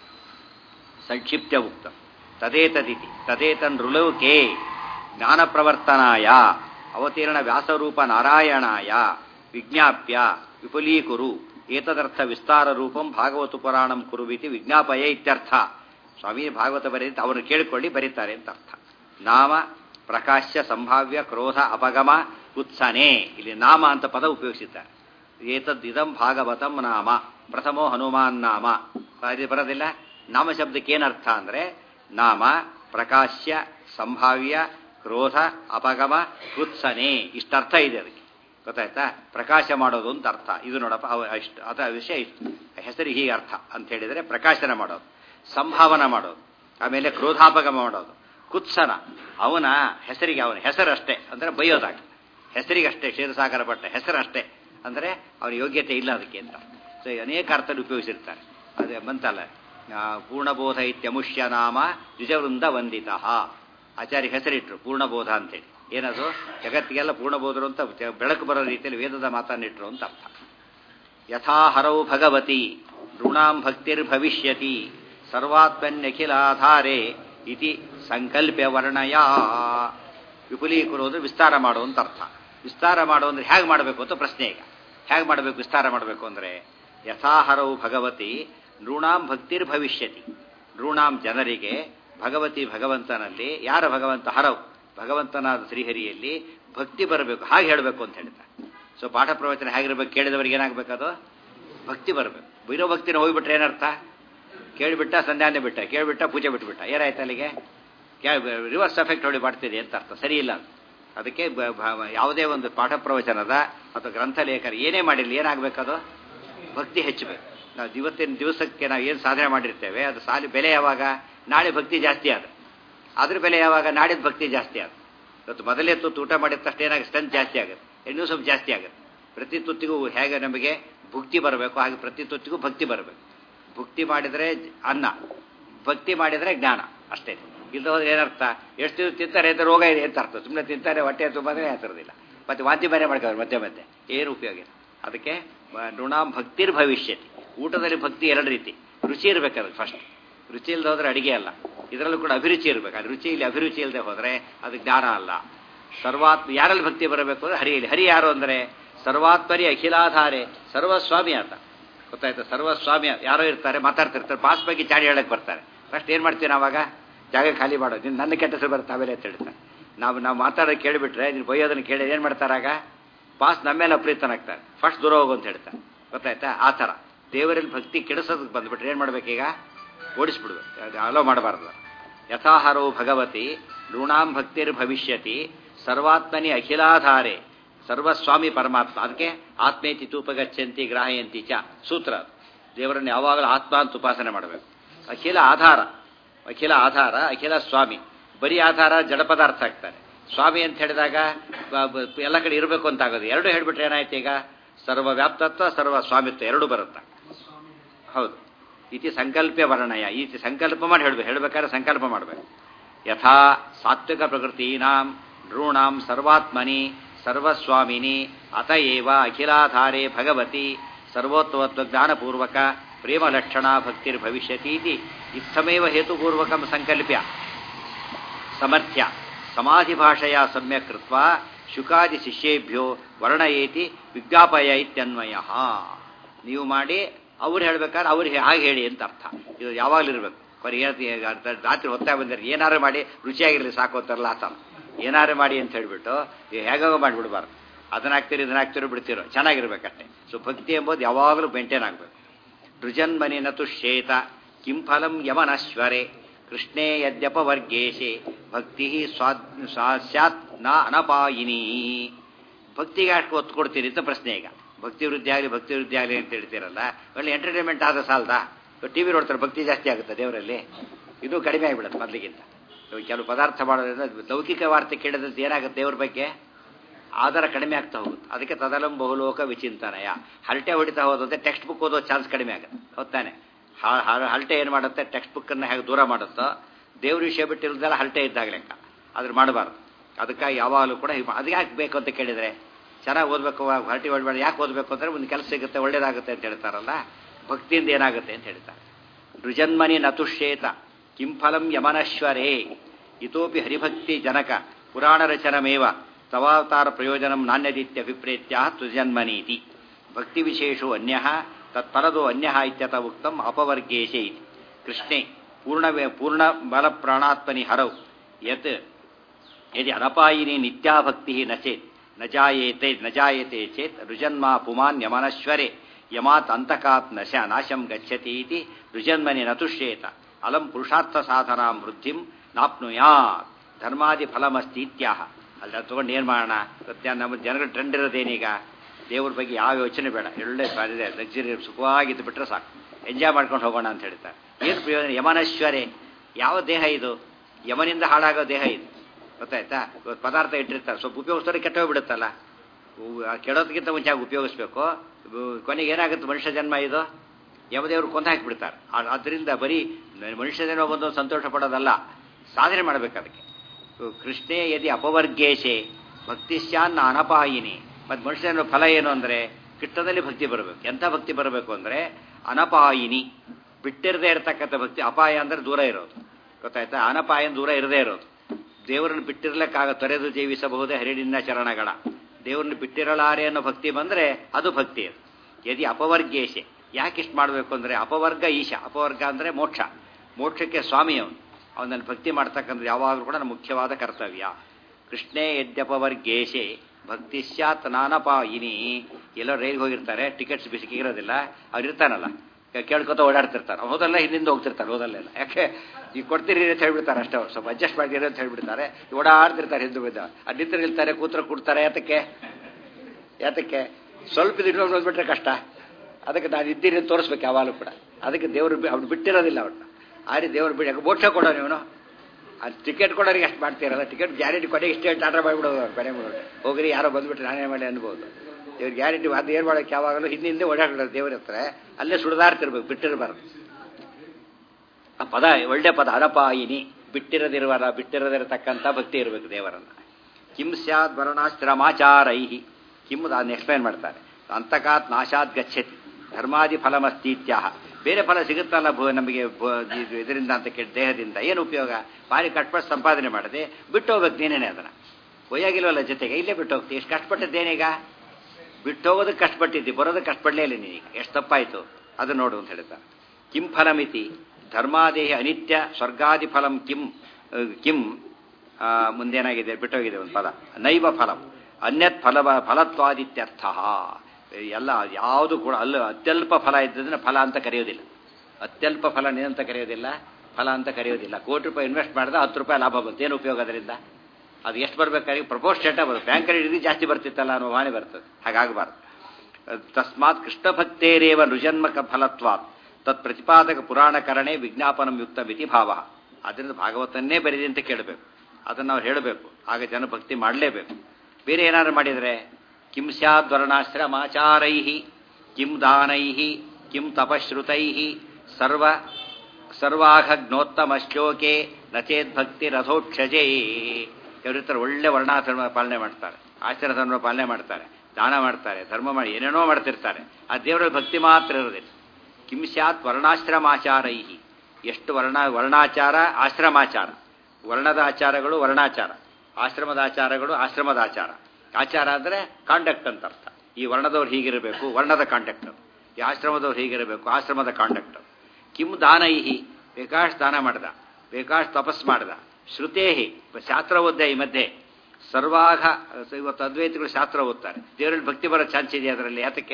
ಸಂಕ್ಷಿಪ್ತ ಉಕ್ತ ತದೇತದಿತಿ ತದೇತನ್ ರುಲೌಕೆ ಜ್ಞಾನ ಪ್ರವರ್ತನಾಯ ಅವತೀರ್ಣ ವ್ಯಾಸರೂಪ ನಾರಾಯಣಾಯ ವಿಜ್ಞಾಪ್ಯ ವಿಪುಲೀಕುರು ಏತದರ್ಥ ವಿಸ್ತಾರ ರೂಪಂ ಭಾಗವತ ಪುರಾಣಂ ಕುರುವಿತಿ ವಿಜ್ಞಾಪಯ ಇತ್ಯರ್ಥ ಸ್ವಾಮಿ ಭಾಗವತ ಬರೀತಿ ಅವನು ಕೇಳಿಕೊಳ್ಳಿ ಬರೀತಾರೆ ಅಂತ ಅರ್ಥ ನಾಮ ಪ್ರಕಾಶ್ಯ ಸಂಭಾವ್ಯ ಕ್ರೋಧ ಅಪಗಮ ಉತ್ಸನೆ ಇಲ್ಲಿ ನಾಮ ಅಂತ ಪದ ಉಪಯೋಗಿಸಿದ್ದಾರೆ ಏತದ್ ಇದಂ ಭಾಗವತಂ ನಾಮ ಪ್ರಥಮೋ ಹನುಮಾನ್ ನಾಮ ಅದು ಬರೋದಿಲ್ಲ ನಾಮ ಶಬ್ದಕ್ಕೆ ಏನರ್ಥ ಅಂದರೆ ನಾಮ ಪ್ರಕಾಶ್ಯ ಸಂಭಾವ್ಯ ಕ್ರೋಧ ಅಪಗಮ ಉತ್ಸನೆ ಇಷ್ಟರ್ಥ ಇದೆ ಅದಕ್ಕೆ ಗೊತ್ತಾಯ್ತಾ ಪ್ರಕಾಶ ಮಾಡೋದು ಅಂತ ಅರ್ಥ ಇದು ನೋಡಪ್ಪ ಅವ ಇಷ್ಟು ಅದ ವಿಷಯ ಇಷ್ಟು ಹೆಸರಿಗೆ ಹೀಗೆ ಅರ್ಥ ಅಂತ ಹೇಳಿದರೆ ಪ್ರಕಾಶನ ಮಾಡೋದು ಸಂಭಾವನ ಮಾಡೋದು ಆಮೇಲೆ ಕ್ರೋಧಾಪಗಮ ಮಾಡೋದು ಕುತ್ಸನ ಅವನ ಹೆಸರಿಗೆ ಅವನ ಹೆಸರಷ್ಟೇ ಅಂದರೆ ಬೈಯೋದಾಗ ಹೆಸರಿಗಷ್ಟೇ ಕ್ಷೀರಸಾಗರ ಭಟ್ಟ ಹೆಸರಷ್ಟೇ ಅಂದರೆ ಅವನ ಯೋಗ್ಯತೆ ಇಲ್ಲ ಅದಕ್ಕೆ ಅಂತ ಸೊ ಅನೇಕ ಅರ್ಥದಲ್ಲಿ ಉಪಯೋಗಿಸಿರ್ತಾರೆ ಅದೇ ಬಂತಲ್ಲ ಪೂರ್ಣಬೋಧ ಇತ್ಯಮುಷ್ಯ ನಾಮ ದ್ವಿಜವೃಂದ ವಂದಿತ ಆಚಾರ್ಯ ಹೆಸರಿಟ್ರು ಪೂರ್ಣಬೋಧ ಅಂತೇಳಿ ಏನದು ಜಗತ್ತಿಗೆಲ್ಲ ಪೂರ್ಣಬೋಧರು ಅಂತ ಬೆಳಕು ಬರೋ ರೀತಿಯಲ್ಲಿ ವೇದದ ಮಾತನ್ನಿಟ್ರು ಅಂತ ಅರ್ಥ ಯಥಾ ಹರೌ ಭಗವತಿ ಋಣಾಂ ಭಕ್ತಿರ್ಭವಿಷ್ಯತಿ ಸರ್ವಾತ್ಮನ್ಯಖಿಲಾಧಾರೆ ಇತಿ ಸಂಕಲ್ಪ್ಯ ವರ್ಣಯ ವಿಪುಲೀಕರೋದು ವಿಸ್ತಾರ ಮಾಡು ಅಂತ ಅರ್ಥ ವಿಸ್ತಾರ ಮಾಡು ಅಂದ್ರೆ ಹೇಗೆ ಮಾಡಬೇಕು ಅಂತ ಪ್ರಶ್ನೆ ಈಗ ಹೇಗೆ ಮಾಡಬೇಕು ವಿಸ್ತಾರ ಮಾಡಬೇಕು ಅಂದರೆ ಯಥಾಹರವು ಭಗವತಿ ನೃಣಾಂ ಭಕ್ತಿರ್ಭವಿಷ್ಯತಿ ನೃಣಾಂ ಜನರಿಗೆ ಭಗವತಿ ಭಗವಂತನಲ್ಲಿ ಯಾರ ಭಗವಂತ ಹರವು ಭಗವಂತನಾದ ಶ್ರೀಹರಿಯಲ್ಲಿ ಭಕ್ತಿ ಬರಬೇಕು ಹಾಗೆ ಹೇಳಬೇಕು ಅಂತ ಹೇಳ್ತಾರೆ ಸೊ ಪಾಠ ಪ್ರವಚನ ಹೇಗಿರ್ಬೇಕು ಕೇಳಿದವರಿಗೆ ಏನಾಗಬೇಕದು ಭಕ್ತಿ ಬರಬೇಕು ಬೈರೋ ಭಕ್ತಿನ ಹೋಗ್ಬಿಟ್ರೆ ಏನರ್ಥ ಕೇಳಿಬಿಟ್ಟ ಸಂಧ್ಯಾನೆ ಬಿಟ್ಟ ಕೇಳಿಬಿಟ್ಟ ಪೂಜೆ ಬಿಟ್ಬಿಟ್ಟ ಏನಾಯ್ತು ಅಲ್ಲಿಗೆ ರಿವರ್ಸ್ ಎಫೆಕ್ಟ್ ಹೊಡಿ ಮಾಡ್ತಿದೆ ಅಂತ ಅರ್ಥ ಸರಿ ಇಲ್ಲ ಅದಕ್ಕೆ ಯಾವುದೇ ಒಂದು ಪಾಠ ಪ್ರವಚನದ ಅಥವಾ ಗ್ರಂಥ ಲೇಖನ ಏನೇ ಮಾಡಿರಲಿ ಏನಾಗಬೇಕದು ಭಕ್ತಿ ಹೆಚ್ಚಬೇಕು ನಾವು ಇವತ್ತಿನ ದಿವಸಕ್ಕೆ ನಾವು ಏನು ಸಾಧನೆ ಮಾಡಿರ್ತೇವೆ ಅದು ಸಾಲಿ ಬೆಲೆ ಯಾವಾಗ ನಾಳೆ ಭಕ್ತಿ ಜಾಸ್ತಿ ಆದ ಅದ್ರ ಬೆಲೆ ಯಾವಾಗ ನಾಡಿದ ಭಕ್ತಿ ಜಾಸ್ತಿ ಆದ ಇವತ್ತು ಮೊದಲೇ ತುತ್ತು ಊಟ ಮಾಡಿದ ತಕ್ಷಣ ಏನಾಗುತ್ತೆ ಸ್ಟ್ರೆಂತ್ ಜಾಸ್ತಿ ಆಗುತ್ತೆ ಇನ್ನೂ ಸ್ವಲ್ಪ ಜಾಸ್ತಿ ಆಗುತ್ತೆ ಪ್ರತಿ ತುತ್ತಿಗೂ ಹೇಗೆ ನಮಗೆ ಭಕ್ತಿ ಬರಬೇಕು ಹಾಗೆ ಪ್ರತಿ ತುತ್ತಿಗೂ ಭಕ್ತಿ ಬರಬೇಕು ಭಕ್ತಿ ಮಾಡಿದರೆ ಅನ್ನ ಭಕ್ತಿ ಮಾಡಿದರೆ ಜ್ಞಾನ ಅಷ್ಟೇ ಇಲ್ಲದ ಹೋದ್ರೆ ಏನರ್ಥ ಎಷ್ಟು ತಿಂತಾರೆ ಅಂತ ರೋಗ ಇದೆ ಅಂತ ಅರ್ಥ ಸುಮ್ಮನೆ ತಿಂತಾರೆ ಹೊಟ್ಟೆ ತುಂಬಾದ್ರೆ ಆಗ್ತಿರೋದಿಲ್ಲ ಮತ್ತೆ ವಾಂತಿ ಬೇರೆ ಮಾಡ್ಕೋರು ಮಧ್ಯೆ ಮಧ್ಯೆ ಏನು ಉಪಯೋಗ ಇಲ್ಲ ಅದಕ್ಕೆ ನೃಣಾಂ ಭಕ್ತಿರ್ ಭವಿಷ್ಯತಿ ಊಟದಲ್ಲಿ ಭಕ್ತಿ ಎರಡು ರೀತಿ ರುಚಿ ಇರಬೇಕು ಅದು ಫಸ್ಟ್ ರುಚಿ ಇಲ್ಲದೆ ಹೋದ್ರೆ ಅಡಿಗೆ ಅಲ್ಲ ಇದರಲ್ಲೂ ಕೂಡ ಅಭಿರುಚಿ ಇರಬೇಕು ಅದು ರುಚಿ ಇಲ್ಲಿ ಅಭಿರುಚಿ ಇಲ್ಲದೆ ಹೋದರೆ ಅದು ಜ್ಞಾನ ಅಲ್ಲ ಸರ್ವಾತ್ಮ ಯಾರಲ್ಲಿ ಭಕ್ತಿ ಬರಬೇಕು ಅಂದ್ರೆ ಹರಿಯಲ್ಲಿ ಹರಿ ಯಾರು ಅಂದರೆ ಸರ್ವಾತ್ಮರಿ ಅಖಿಲಾಧಾರೆ ಸರ್ವಸ್ವಾಮಿ ಆತ ಗೊತ್ತಾಯ್ತು ಸರ್ವಸ್ವಾಮಿ ಯಾರೋ ಇರ್ತಾರೆ ಮಾತಾಡ್ತಿರ್ತಾರೆ ಪಾಸ್ ಬಗ್ಗೆ ಚಾಡಿ ಹೇಳಕ್ ಬರ್ತಾರೆ ಫಸ್ಟ್ ಏನು ಮಾಡ್ತೀವಿ ನಾವಾಗ ಜಾಗ ಖಾಲಿ ಮಾಡೋದು ನೀನು ನನ್ನ ಕೆಟ್ಟ ಹೆಸರು ಬರುತ್ತೆ ಆಮೇಲೆ ಅಂತ ಹೇಳ್ತಾರೆ ನಾವು ನಾವು ಮಾತಾಡೋದು ಕೇಳಿಬಿಟ್ರೆ ನೀನು ಬೈಯೋದನ್ನು ಕೇಳಿ ಏನು ಮಾಡ್ತಾರಾಗ ಪಾಸ್ ನಮ್ಮ ಮೇಲೆ ಅಪ್ರೀತನಾಗ್ತಾರೆ ಫಸ್ಟ್ ದೂರ ಹೋಗು ಅಂತ ಹೇಳ್ತಾರೆ ಗೊತ್ತಾಯ್ತಾ ಆ ಥರ ದೇವರಲ್ಲಿ ಭಕ್ತಿ ಕೆಡಿಸೋದಕ್ಕೆ ಬಂದ್ಬಿಟ್ರೆ ಏನು ಮಾಡ್ಬೇಕೀಗ ಓಡಿಸ್ಬಿಡ್ಬೇಕು ಅಲೋ ಮಾಡಬಾರ್ದು ಯಥಾಹರೋ ಭಗವತಿ ಲೂಣಾಂ ಭಕ್ತಿರ್ ಭವಿಷ್ಯತಿ ಸರ್ವಾತ್ಮನಿ ಅಖಿಲಾಧಾರೆ ಸರ್ವಸ್ವಾಮಿ ಪರಮಾತ್ಮ ಅದಕ್ಕೆ ಆತ್ಮೇತಿ ತೂಪಗಚ್ಚಂತಿ ಗ್ರಾಹಯಂತಿ ಚ ಸೂತ್ರ ಅದು. ದೇವರನ್ನು ಯಾವಾಗಲೂ ಆತ್ಮ ಅಂತ ಉಪಾಸನೆ ಮಾಡಬೇಕು ಅಖಿಲ ಆಧಾರ ಅಖಿಲ ಆಧಾರ ಅಖಿಲ ಸ್ವಾಮಿ ಬರೀ ಆಧಾರ ಜಡ ಪದಾರ್ಥ ಆಗ್ತಾರೆ ಸ್ವಾಮಿ ಅಂತ ಹೇಳಿದಾಗ ಬ- ಬ- ಎಲ್ಲ ಕಡೆ ಇರಬೇಕು ಅಂತ ಆಗೋದು ಎರಡು ಹೇಳ್ಬಿಟ್ರೆ ಏನಾಯ್ತು ಈಗ ಸರ್ವ ವ್ಯಾಪ್ತತ್ವ ಸರ್ವ ಸ್ವಾಮಿತ್ವ ಎರಡು ಬರುತ್ತೆ ಹೌದು ಇತಿ ಸಂಕಲ್ಪೆ ವರ್ಣಯ ಈ ರೀತಿ ಸಂಕಲ್ಪ ಮಾಡಿ ಹೇಳ್ಬೇಕು ಹೇಳ್ಬೇಕಾದ್ರೆ ಸಂಕಲ್ಪ ಮಾಡಬೇಕು ಯಥಾ ಸಾತ್ವಿಕ ಪ್ರಕೃತೀನಾಂ ನೃಣಾಂ ಸರ್ವಾತ್ಮನಿ ಸರ್ವಸ್ವಾಮಿನಿ ಅತಏವ ಅಖಿಲಾಧಾರೆ ಭಗವತಿ ಸರ್ವೋತ್ತಮತ್ವ ಜ್ಞಾನಪೂರ್ವಕ ಪ್ರೇಮ ಲಕ್ಷಣ ಭಕ್ತಿರ್ ಭವಿಷ್ಯತಿ ಇತಿ ಇತ್ತಮೇವ ಹೇತುಪೂರ್ವಕಂ ಸಂಕಲ್ಪ್ಯ ಸಮರ್ಥ್ಯ ಸಮಾಧಿ ಭಾಷೆಯ ಸಮ್ಯಕ್ ಕೃತ್ವ ಶುಕಾದಿ ಶಿಷ್ಯೇಭ್ಯೋ ವರ್ಣಯೇತಿ ವಿಜ್ಞಾಪಯ ಇತ್ಯನ್ವಯ ನೀವು ಮಾಡಿ ಅವ್ರು ಹೇಳ್ಬೇಕಾದ್ರೆ ಅವ್ರಿಗೆ ಹಾಗೆ ಹೇಳಿ ಅಂತ ಅರ್ಥ ಇದು ಯಾವಾಗಲೂ ಇರಬೇಕು ಬರೀ ಹೇಳ್ತಿ- ಅರ್ಥ ರಾತ್ರಿ ಹೊತ್ತಾಗ ಬಂದರೆ ಏನಾರು ಮಾಡಿ ರುಚಿಯಾಗಿರಲಿ ಸಾಕು ಅಂತಾರಲ್ಲ ಆ ಥರ ಏನಾರು ಮಾಡಿ ಅಂತ ಹೇಳ್ಬಿಟ್ಟು ಇದು ಹೇಗಾಗ ಮಾಡಿಬಿಡ್ಬಾರ್ದು ಅದನ್ನ ಹಾಕ್ತೀರಿ ಇದನ್ನ ಹಾಕ್ತಿರೋ ಬಿಡ್ತಿರೋ ಚೆನ್ನಾಗಿರ್ಬೇಕಷ್ಟೇ ಸೊ ಭಕ್ತಿ ಎಂಬುದು ಯಾವಾಗಲೂ ಮೇಂಟೈನ್ ಆಗಬೇಕು ರುಜನ್ಮನಿನ ತುಷ್ಯೇತ ಕಿಂ ಫಲಂ ಯಮನಶ್ವರೆ ಕೃಷ್ಣೇ ಯದ್ಯಪವರ್ಗೇಶೆ ಭಕ್ತಿ ಸ್ವಾದ್ ಸ್ವಾ- ಸ್ಯಾತ್ ನ ಅನಪಾಯಿನಿ ಭಕ್ತಿಗೆ ಅಷ್ಟು ಒತ್ತು ಕೊಡ್ತೀರಿ ಅಂತ ಪ್ರಶ್ನೆ ಈಗ ಭಕ್ತಿ ವೃದ್ಧಿ ಆಗಲಿ ಭಕ್ತಿ ವೃದ್ಧಿ ಆಗಲಿ ಅಂತ ಹೇಳ್ತೀರಲ್ಲ ಒಳ್ಳೆ ಎಂಟರ್ಟೈನ್ಮೆಂಟ್ ಆದ ಸಾಲದ ಟಿ ವಿ ನೋಡ್ತಾರೆ ಭಕ್ತಿ ಜಾಸ್ತಿ ಆಗುತ್ತೆ ದೇವರಲ್ಲಿ ಇದು ಕಡಿಮೆ ಆಗಿಬಿಡುತ್ತೆ ಮೊದಲಿಗಿಂತ ಇವಾಗ ಕೆಲವು ಪದಾರ್ಥ ಮಾಡೋದ್ರಿಂದ ಲೌಕಿಕ ವಾರ್ತೆ ಕೇಳಿದಂತೆ ಏನಾಗುತ್ತೆ ದೇವ್ರ ಬಗ್ಗೆ ಆಧಾರ ಕಡಿಮೆ ಆಗ್ತಾ ಹೋಗುತ್ತೆ ಅದಕ್ಕೆ ತದಲಂ ಬಹುಲೋಕ ವಿಚಿಂತನಯ ಹರಟೆ ಹೊಡಿತಾ ಹೋದಂತೆ ಟೆಕ್ಸ್ಟ್ ಬುಕ್ ಓದೋ ಚಾನ್ಸ್ ಕಡಿಮೆ ಆಗುತ್ತೆ ಹೊತ್ತಾನೆ ಹರಟೆ ಏನು ಮಾಡುತ್ತೆ ಟೆಕ್ಸ್ಟ್ ಬುಕ್ಕನ್ನು ಹೇಗೆ ದೂರ ಮಾಡುತ್ತೋ ದೇವ್ರ ವಿಷಯ ಬಿಟ್ಟಿರೋದೆಲ್ಲ ಹರಟೆ ಇದ್ದಾಗ ಲೆಕ್ಕ ಅದ್ರ ಮಾಡಬಾರ್ದು ಅದಕ್ಕಾಗಿ ಯಾವಾಗಲೂ ಕೂಡ ಹೀಗ್ ಮಾ- ಅದು ಯಾಕೆ ಬೇಕು ಅಂತ ಕೇಳಿದರೆ ಚೆನ್ನಾಗಿ ಓದಬೇಕು ಹರಟಿ ಹೊಡಬೇಡ ಯಾಕೆ ಓದಬೇಕು ಅಂದರೆ ಒಂದು ಕೆಲಸ ಸಿಗುತ್ತೆ ಒಳ್ಳೇದಾಗುತ್ತೆ ಅಂತ ಹೇಳ್ತಾರಲ್ಲ ಭಕ್ತಿಯಿಂದ ಏನಾಗುತ್ತೆ ಅಂತ ಹೇಳ್ತಾರೆ ರುಜನ್ಮನಿ ನತುಷ್ಯೇತ ಕಿಂ ಫಲಂ ಯಮನಶ್ವರೇ ಇತೋಪಿ ಹರಿಭಕ್ತಿ ಜನಕ ಪುರಾಣ ರಚನಮೇವ ತವಾವತಾರ ಪ್ರಯೋಜನಂ ನಾಣ್ಯದಿತ್ಯಭಿಪ್ರೇತ್ಯ ತುಜನ್ಮನೀತಿ ಭಕ್ತಿ ವಿಶೇಷೋ ಅನ್ಯ ತತ್ಪರದೋ ಅನ್ಯ ಇತ್ಯತ ಉಕ್ತಂ ಅಪವರ್ಗೇಶೆ ಇತಿ ಕೃಷ್ಣೆ ಪೂರ್ಣವೇ ಪೂರ್ಣ ಬಲ ಪ್ರಾಣಾತ್ಮನಿ ಹರೌ ಯತ್ ಯದಿ ಅನಪಾಯಿನಿ ನಿತ್ಯಾ ಭಕ್ತಿ ನ ಚೇತ್ ನ ಜಾಯೇತೆ ನ ಜಾಯತೆ ಚೇತ್ ರುಜನ್ಮಾ ಪುಮಾನ್ ಯಮನಶ್ವರೆ ಯಮಾತ್ ಅಂತಕಾತ್ ನಶ ನಾಶಂ ಗಚ್ಚತಿ ಇತಿ ರುಜನ್ಮನಿ ನತುಷ್ಯೇತ ಅಲಂ ಪುರುಷಾರ್ಥ ಸಾಧನಾಂ ವೃದ್ಧಿಂ ನಾಪ್ನುಯಾತ್ ಧರ್ಮಾದಿ ಫಲಮಸ್ತಿ ಇತ್ಯಾಹ ಅಲ್ಲಿ ಅದು ತಗೊಂಡು ಏನು ಮಾಡೋಣ ಸತ್ಯ ನಮ್ಮ ಜನಗಳ ಟ್ರೆಂಡ್ ಇರೋದೇನೀಗ ದೇವ್ರ ಬಗ್ಗೆ ಯಾವ ಯೋಚನೆ ಬೇಡ ಒಳ್ಳೆ ಸಾರಿದೆ ಲಕ್ಸುರಿ ಸುಖವಾಗಿದ್ದು ಬಿಟ್ರೆ ಸಾಕು ಎಂಜಾಯ್ ಮಾಡ್ಕೊಂಡು ಹೋಗೋಣ ಅಂತ ಹೇಳ್ತಾರೆ ಏನು ಪ್ರಯೋಜನ ಯಮನಶ್ವರೇ ಯಾವ ದೇಹ ಇದು ಯಮನಿಂದ ಹಾಳಾಗೋ ದೇಹ ಇದು ಗೊತ್ತಾಯ್ತಾ ಇವತ್ತು ಪದಾರ್ಥ ಇಟ್ಟಿರ್ತಾರೆ ಸ್ವಲ್ಪ ಉಪಯೋಗಿಸ್ತಾರೆ ಕೆಟ್ಟೋಗ್ಬಿಡುತ್ತಲ್ಲ ಉ- ಆ ಕೆಡೋದಕ್ಕಿಂತ ಮುಂಚೆ ಆಗಿ ಉಪಯೋಗಿಸ್ಬೇಕು ಉ- ಕೊನೆಗೆ ಏನಾಗುತ್ತೆ ಮನುಷ್ಯ ಜನ್ಮ ಇದು ಯಮದೇವರು ಕೊಂದು ಹಾಕಿಬಿಡ್ತಾರೆ ಆದ್ದರಿಂದ ಬರೀ ಮನುಷ್ಯ ಜನ್ಮ ಬಂದು ಸಂತೋಷ ಪಡೋದಲ್ಲ ಸಾಧನೆ ಮಾಡಬೇಕು ಅದಕ್ಕೆ ಉ- ಕೃಷ್ಣೇ ಯದಿ ಅಪವರ್ಗೇಶೆ ಭಕ್ತಿಶ್ಯಾನ್ನ ಅನಪಾಯಿನಿ ಮತ್ತು ಮನುಷ್ಯನ ಫಲ ಏನು ಅಂದರೆ ಕೃಷ್ಣದಲ್ಲಿ ಭಕ್ತಿ ಬರಬೇಕು ಎಂಥ ಭಕ್ತಿ ಬರಬೇಕು ಅಂದರೆ ಅನಪಾಯಿನಿ ಬಿಟ್ಟಿರದೇ ಇರತಕ್ಕಂಥ ಭಕ್ತಿ ಅಪಾಯ ಅಂದರೆ ದೂರ ಇರೋದು ಗೊತ್ತಾಯ್ತಾ ಅನಪಾಯ ದೂರ ಇರದೇ ಇರೋದು ದೇವರನ್ನು ಬಿಟ್ಟಿರ್ಲಿಕ್ಕಾಗ ತೊರೆದು ಜೀವಿಸಬಹುದೇ ಹರಿಡಿನ ಚರಣಗಳ ದೇವರನ್ನು ಬಿಟ್ಟಿರಲಾರೆ ಅನ್ನೋ ಭಕ್ತಿ ಬಂದರೆ ಅದು ಭಕ್ತಿ ಅದು ಯದಿ ಅಪವರ್ಗೇಶೆ ಯಾಕೆ ಇಷ್ಟು ಮಾಡಬೇಕು ಅಂದರೆ ಅಪವರ್ಗ ಈಶ ಅಪವರ್ಗ ಅಂದರೆ ಮೋಕ್ಷ ಮೋಕ್ಷಕ್ಕೆ ಸ್ವಾಮಿ ಅವನು ಅವನಲ್ಲಿ ಭಕ್ತಿ ಮಾಡ್ತಕ್ಕಂಥ ಯಾವಾಗಲೂ ಕೂಡ ನಮ್ಮ ಮುಖ್ಯವಾದ ಕರ್ತವ್ಯ ಕೃಷ್ಣೇ ಯದ್ಯಪವರ್ಗೇಶೆ ಭಕ್ತಿ ಸ್ಯಾತ್ ನಾನಪಾಯಿನಿ ಎಲ್ಲೋ ರೈಲ್ಗೆ ಹೋಗಿರ್ತಾರೆ ಟಿಕೆಟ್ಸ್ ಬಿಸಿಗೆ ಇರೋದಿಲ್ಲ ಅವ್ರು ಇರ್ತಾನಲ್ಲ ಕೆ- ಕೇಳ್ಕೊತ ಓಡಾಡ್ತಿರ್ತಾರೆ ಅವ್ರು ಹೋದಲ್ಲ ಹಿಂದಿಂದ ಹೋಗ್ತಿರ್ತಾರೆ ಹೋದಲ್ಲೆಲ್ಲ ಯಾಕೆ ಈಗ ಕೊಡ್ತೀರಿ ಅಂತ ಹೇಳ್ಬಿಡ್ತಾರೆ ಅಷ್ಟೇ ಅವ್ರು ಸ್ವಲ್ಪ ಅಡ್ಜಸ್ಟ್ ಮಾಡಿದಿರಿ ಅಂತ ಹೇಳ್ಬಿಡ್ತಾರೆ ಓಡಾಡ್ತಿರ್ತಾರೆ ಹಿಂದೆ ಬಿದ್ದ ಅದು ನಿಂತು ನಿಲ್ತಾರೆ ಕೂತ್ರ ಕೊಡ್ತಾರೆ ಯಾತಕ್ಕೆ ಯಾತಕ್ಕೆ ಸ್ವಲ್ಪ ಇಟ್ಕೊಂಡು ಹೋಗ್ಬಿಟ್ರೆ ಕಷ್ಟ ಅದಕ್ಕೆ ನಾನು ಇದ್ದೀನಿ ಅಂತ ತೋರಿಸ್ಬೇಕು ಯಾವಾಗಲೂ ಕೂಡ ಅದಕ್ಕೆ ದೇವರು ಅವ್ನು ಬಿಟ್ಟಿರೋದಿಲ್ಲ ಅವ್ರನ್ನ ಆ ರೀತಿ ದೇವ್ರು ಬಿಡಿ ಯಾಕೆ ಮೋಕ್ಷ ಕೊಡೋ ನೀವನು ಆ ಟಿಕೆಟ್ ಕೊಡೋರಿಗೆ ಅಷ್ಟು ಮಾಡ್ತೀರಲ್ಲ ಟಿಕೆಟ್ ಗ್ಯಾರಂಟಿ ಕೊನೆಗೆ ಇಷ್ಟೇ ಟಾಟಾ ಮಾಡಿಬಿಡೋದು ಅವ್ರು ಕೊನೆ ಮಾಡೋದು ಹೋಗ್ರಿ ಯಾರೋ ಬಂದ್ಬಿಟ್ರೆ ನಾನೇ ಮಾಡಿ ಅನ್ಬೋದು ಇವ್ರು ಗ್ಯಾರಂಟಿ ಅದು ಏನು ಮಾಡೋಕ್ಕೆ ಯಾವಾಗಲೂ ಹಿಂದೆ ಓಡಾಡೋದು ದೇವ್ರ ಹತ್ರ ಅಲ್ಲೇ ಸುಳಿದಾಡ್ತಿರ್ಬೇಕು ಬಿಟ್ಟಿರಬಾರ್ದು ಆ ಪದ ಒಳ್ಳೆ ಪದ ಅನಪಾಯಿನಿ ಬಿಟ್ಟಿರದಿರುವರ ಬಿಟ್ಟಿರದಿರತಕ್ಕಂಥ ಭಕ್ತಿ ಇರಬೇಕು ದೇವರನ್ನ ಕಿಂ ಸ್ಯಾದ್ ವರ್ಣಾಶ್ರಮಾಚಾರೈ ಕಿಂ ಅದನ್ನ ಎಕ್ಸ್ಪ್ಲೈನ್ ಮಾಡ್ತಾರೆ ಅಂತಕಾತ್ ನಾಶಾತ್ ಗಚ್ಚತಿ ಧರ್ಮಾದಿ ಫಲಮಸ್ತೀತ್ಯ ಬೇರೆ ಫಲ ಸಿಗುತ್ತಲ್ಲ ಭೂ ನಮಗೆ ಭೂ- ಇದು- ಇದರಿಂದ ಅಂತ ಕೇಳಿ ದೇಹದಿಂದ ಏನು ಉಪಯೋಗ ಭಾರಿ ಕಟ್ಪಟ್ಟು ಸಂಪಾದನೆ ಮಾಡದೆ ಬಿಟ್ಟು ಹೋಗ್ಬೇಕು ನೀನೇನೆ ಅದನ್ನು ಒಯ್ಯಾಗಿಲ್ವಲ್ಲ ಜೊತೆಗೆ ಇಲ್ಲೇ ಬಿಟ್ಟು ಹೋಗ್ತೀವಿ ಎಷ್ಟು ಕಷ್ಟಪಟ್ಟದ್ದೇನೀಗ ಬಿಟ್ಟು ಹೋಗೋದಕ್ಕೆ ಕಷ್ಟಪಟ್ಟಿದ್ದಿ ಬರೋದಕ್ಕೆ ಕಷ್ಟಪಡಲೇ ಇಲ್ಲ ನೀನೀಗ ಎಷ್ಟು ತಪ್ಪಾಯಿತು ಅದು ನೋಡು ಅಂತ ಹೇಳ್ತಾರೆ ಕಿಂ ಫಲಮಿತಿ ಧರ್ಮಾದೇಹ ಅನಿತ್ಯ ಸ್ವರ್ಗಾದಿ ಫಲಂ ಕಿಂ ಆ, ಕಿಂ ಆ, ಮುಂದೇನಾಗಿದೆ ಬಿಟ್ಟೋಗಿದೆ ಒಂದು ಪದ ನೈವ ಫಲಂ ಅನ್ಯತ್ ಫಲ ಫಲತ್ವಾದಿತ್ಯರ್ಥ ಎಲ್ಲ ಯಾವುದು ಕೂಡ ಅಲ್ಲ ಅತ್ಯಲ್ಪ ಫಲ ಇದ್ದದನ್ನ ಫಲ ಅಂತ ಕರೆಯೋದಿಲ್ಲ ಅತ್ಯಲ್ಪ ಫಲ ನೀನಂತ ಕರೆಯೋದಿಲ್ಲ ಫಲ ಅಂತ ಕರೆಯೋದಿಲ್ಲ ಕೋಟಿ ರೂಪಾಯಿ ಇನ್ವೆಸ್ಟ್ ಮಾಡಿದ್ರೆ ಹತ್ತು ರೂಪಾಯಿ ಲಾಭ ಬಂತು ಏನು ಉಪಯೋಗ ಅದರಿಂದ ಅದು ಎಷ್ಟು ಬರ್ಬೇಕಾದ್ರೆ ಪ್ರಪೋಸ್ಟೇಟ ಬರುತ್ತೆ ಬ್ಯಾಂಕಲ್ಲಿ ಹಿಡಿದು ಜಾಸ್ತಿ ಬರ್ತಿತ್ತಲ್ಲ ಅನ್ನೋ ಭಾವನೆ ಬರ್ತದೆ ಹಾಗಾಗಬಾರ್ದು ತಸ್ಮಾತ್ ಕೃಷ್ಣಭಕ್ತೇರೇವ ನೃಜನ್ಮಕ ಫಲತ್ವಾತ್ ತತ್ ಪ್ರತಿಪಾದಕ ಪುರಾಣಕರಣೆ ವಿಜ್ಞಾಪನಂ ಯುಕ್ತ ಮಿತಿ ಭಾವ ಅದರಿಂದ ಭಾಗವತನ್ನೇ ಬರೆದಿ ಅಂತ ಕೇಳಬೇಕು ಅದನ್ನು ನಾವು ಹೇಳಬೇಕು ಆಗ ಜನ ಭಕ್ತಿ ಮಾಡಲೇಬೇಕು ಬೇರೆ ಏನಾದ್ರು ಮಾಡಿದರೆ ಕಿಂ ಸ್ಯಾದ್ವರ್ಣಾಶ್ರಮಾಚಾರೈ ಕಿಂ ದಾನೈ ಕಿಂ ತಪಶ್ರುತೈ ಸರ್ವ ಸರ್ವಾಘಗ್ನೋತ್ತಮ ಶ್ಲೋಕೆ ನಚೇದ್ಭಕ್ತಿ ರಥೋಕ್ಷಜೇ ಇವರಿರ್ತಾರೆ ಒಳ್ಳೆ ವರ್ಣಾಶ್ರಮ ಪಾಲನೆ ಮಾಡ್ತಾರೆ ಆಚಾರ ಧರ್ಮ ಪಾಲನೆ ಮಾಡ್ತಾರೆ ದಾನ ಮಾಡ್ತಾರೆ ಧರ್ಮ ಮಾಡಿ ಏನೇನೋ ಮಾಡ್ತಿರ್ತಾರೆ ಆ ದೇವರಲ್ಲಿ ಭಕ್ತಿ ಮಾತ್ರ ಇರೋದಿಲ್ಲ ಕಿಂ ಸ್ಯಾತ್ ವರ್ಣಾಶ್ರಮಾಚಾರೈ ಎಷ್ಟು ವರ್ಣ ವರ್ಣಾಚಾರ ಆಶ್ರಮಾಚಾರ ವರ್ಣದ ಆಚಾರಗಳು ವರ್ಣಾಚಾರ ಆಶ್ರಮದ ಆಚಾರಗಳು ಆಶ್ರಮದ ಆಚಾರ ಆಚಾರ ಅಂದರೆ ಕಾಂಡಕ್ಟ್ ಅಂತ ಅರ್ಥ ಈ ವರ್ಣದವ್ರು ಹೀಗಿರಬೇಕು ವರ್ಣದ ಕಾಂಡಕ್ಟ್ ಈ ಆಶ್ರಮದವ್ರು ಹೀಗಿರಬೇಕು ಆಶ್ರಮದ ಕಾಂಡಕ್ಟ್ ಕಿಂ ದಾನೈಹಿ ಬೇಕಾಶ್ ದಾನ ಮಾಡ್ದ ಬೇಕಾಶ್ ತಪಸ್ ಮಾಡ್ದ ಶ್ರುತೇಹಿ ಶಾಸ್ತ್ರ ಓದ್ದ ಈ ಮಧ್ಯೆ ಸರ್ವಾಘ ಇವತ್ತು ಅದ್ವೈತಗಳು ಶಾಸ್ತ್ರ ಓದ್ತಾರೆ ದೇವರಲ್ಲಿ ಭಕ್ತಿ ಬರೋ ಚಾನ್ಸ್ ಇದೆ ಅದರಲ್ಲಿ ಯಾತಕ್ಕೆ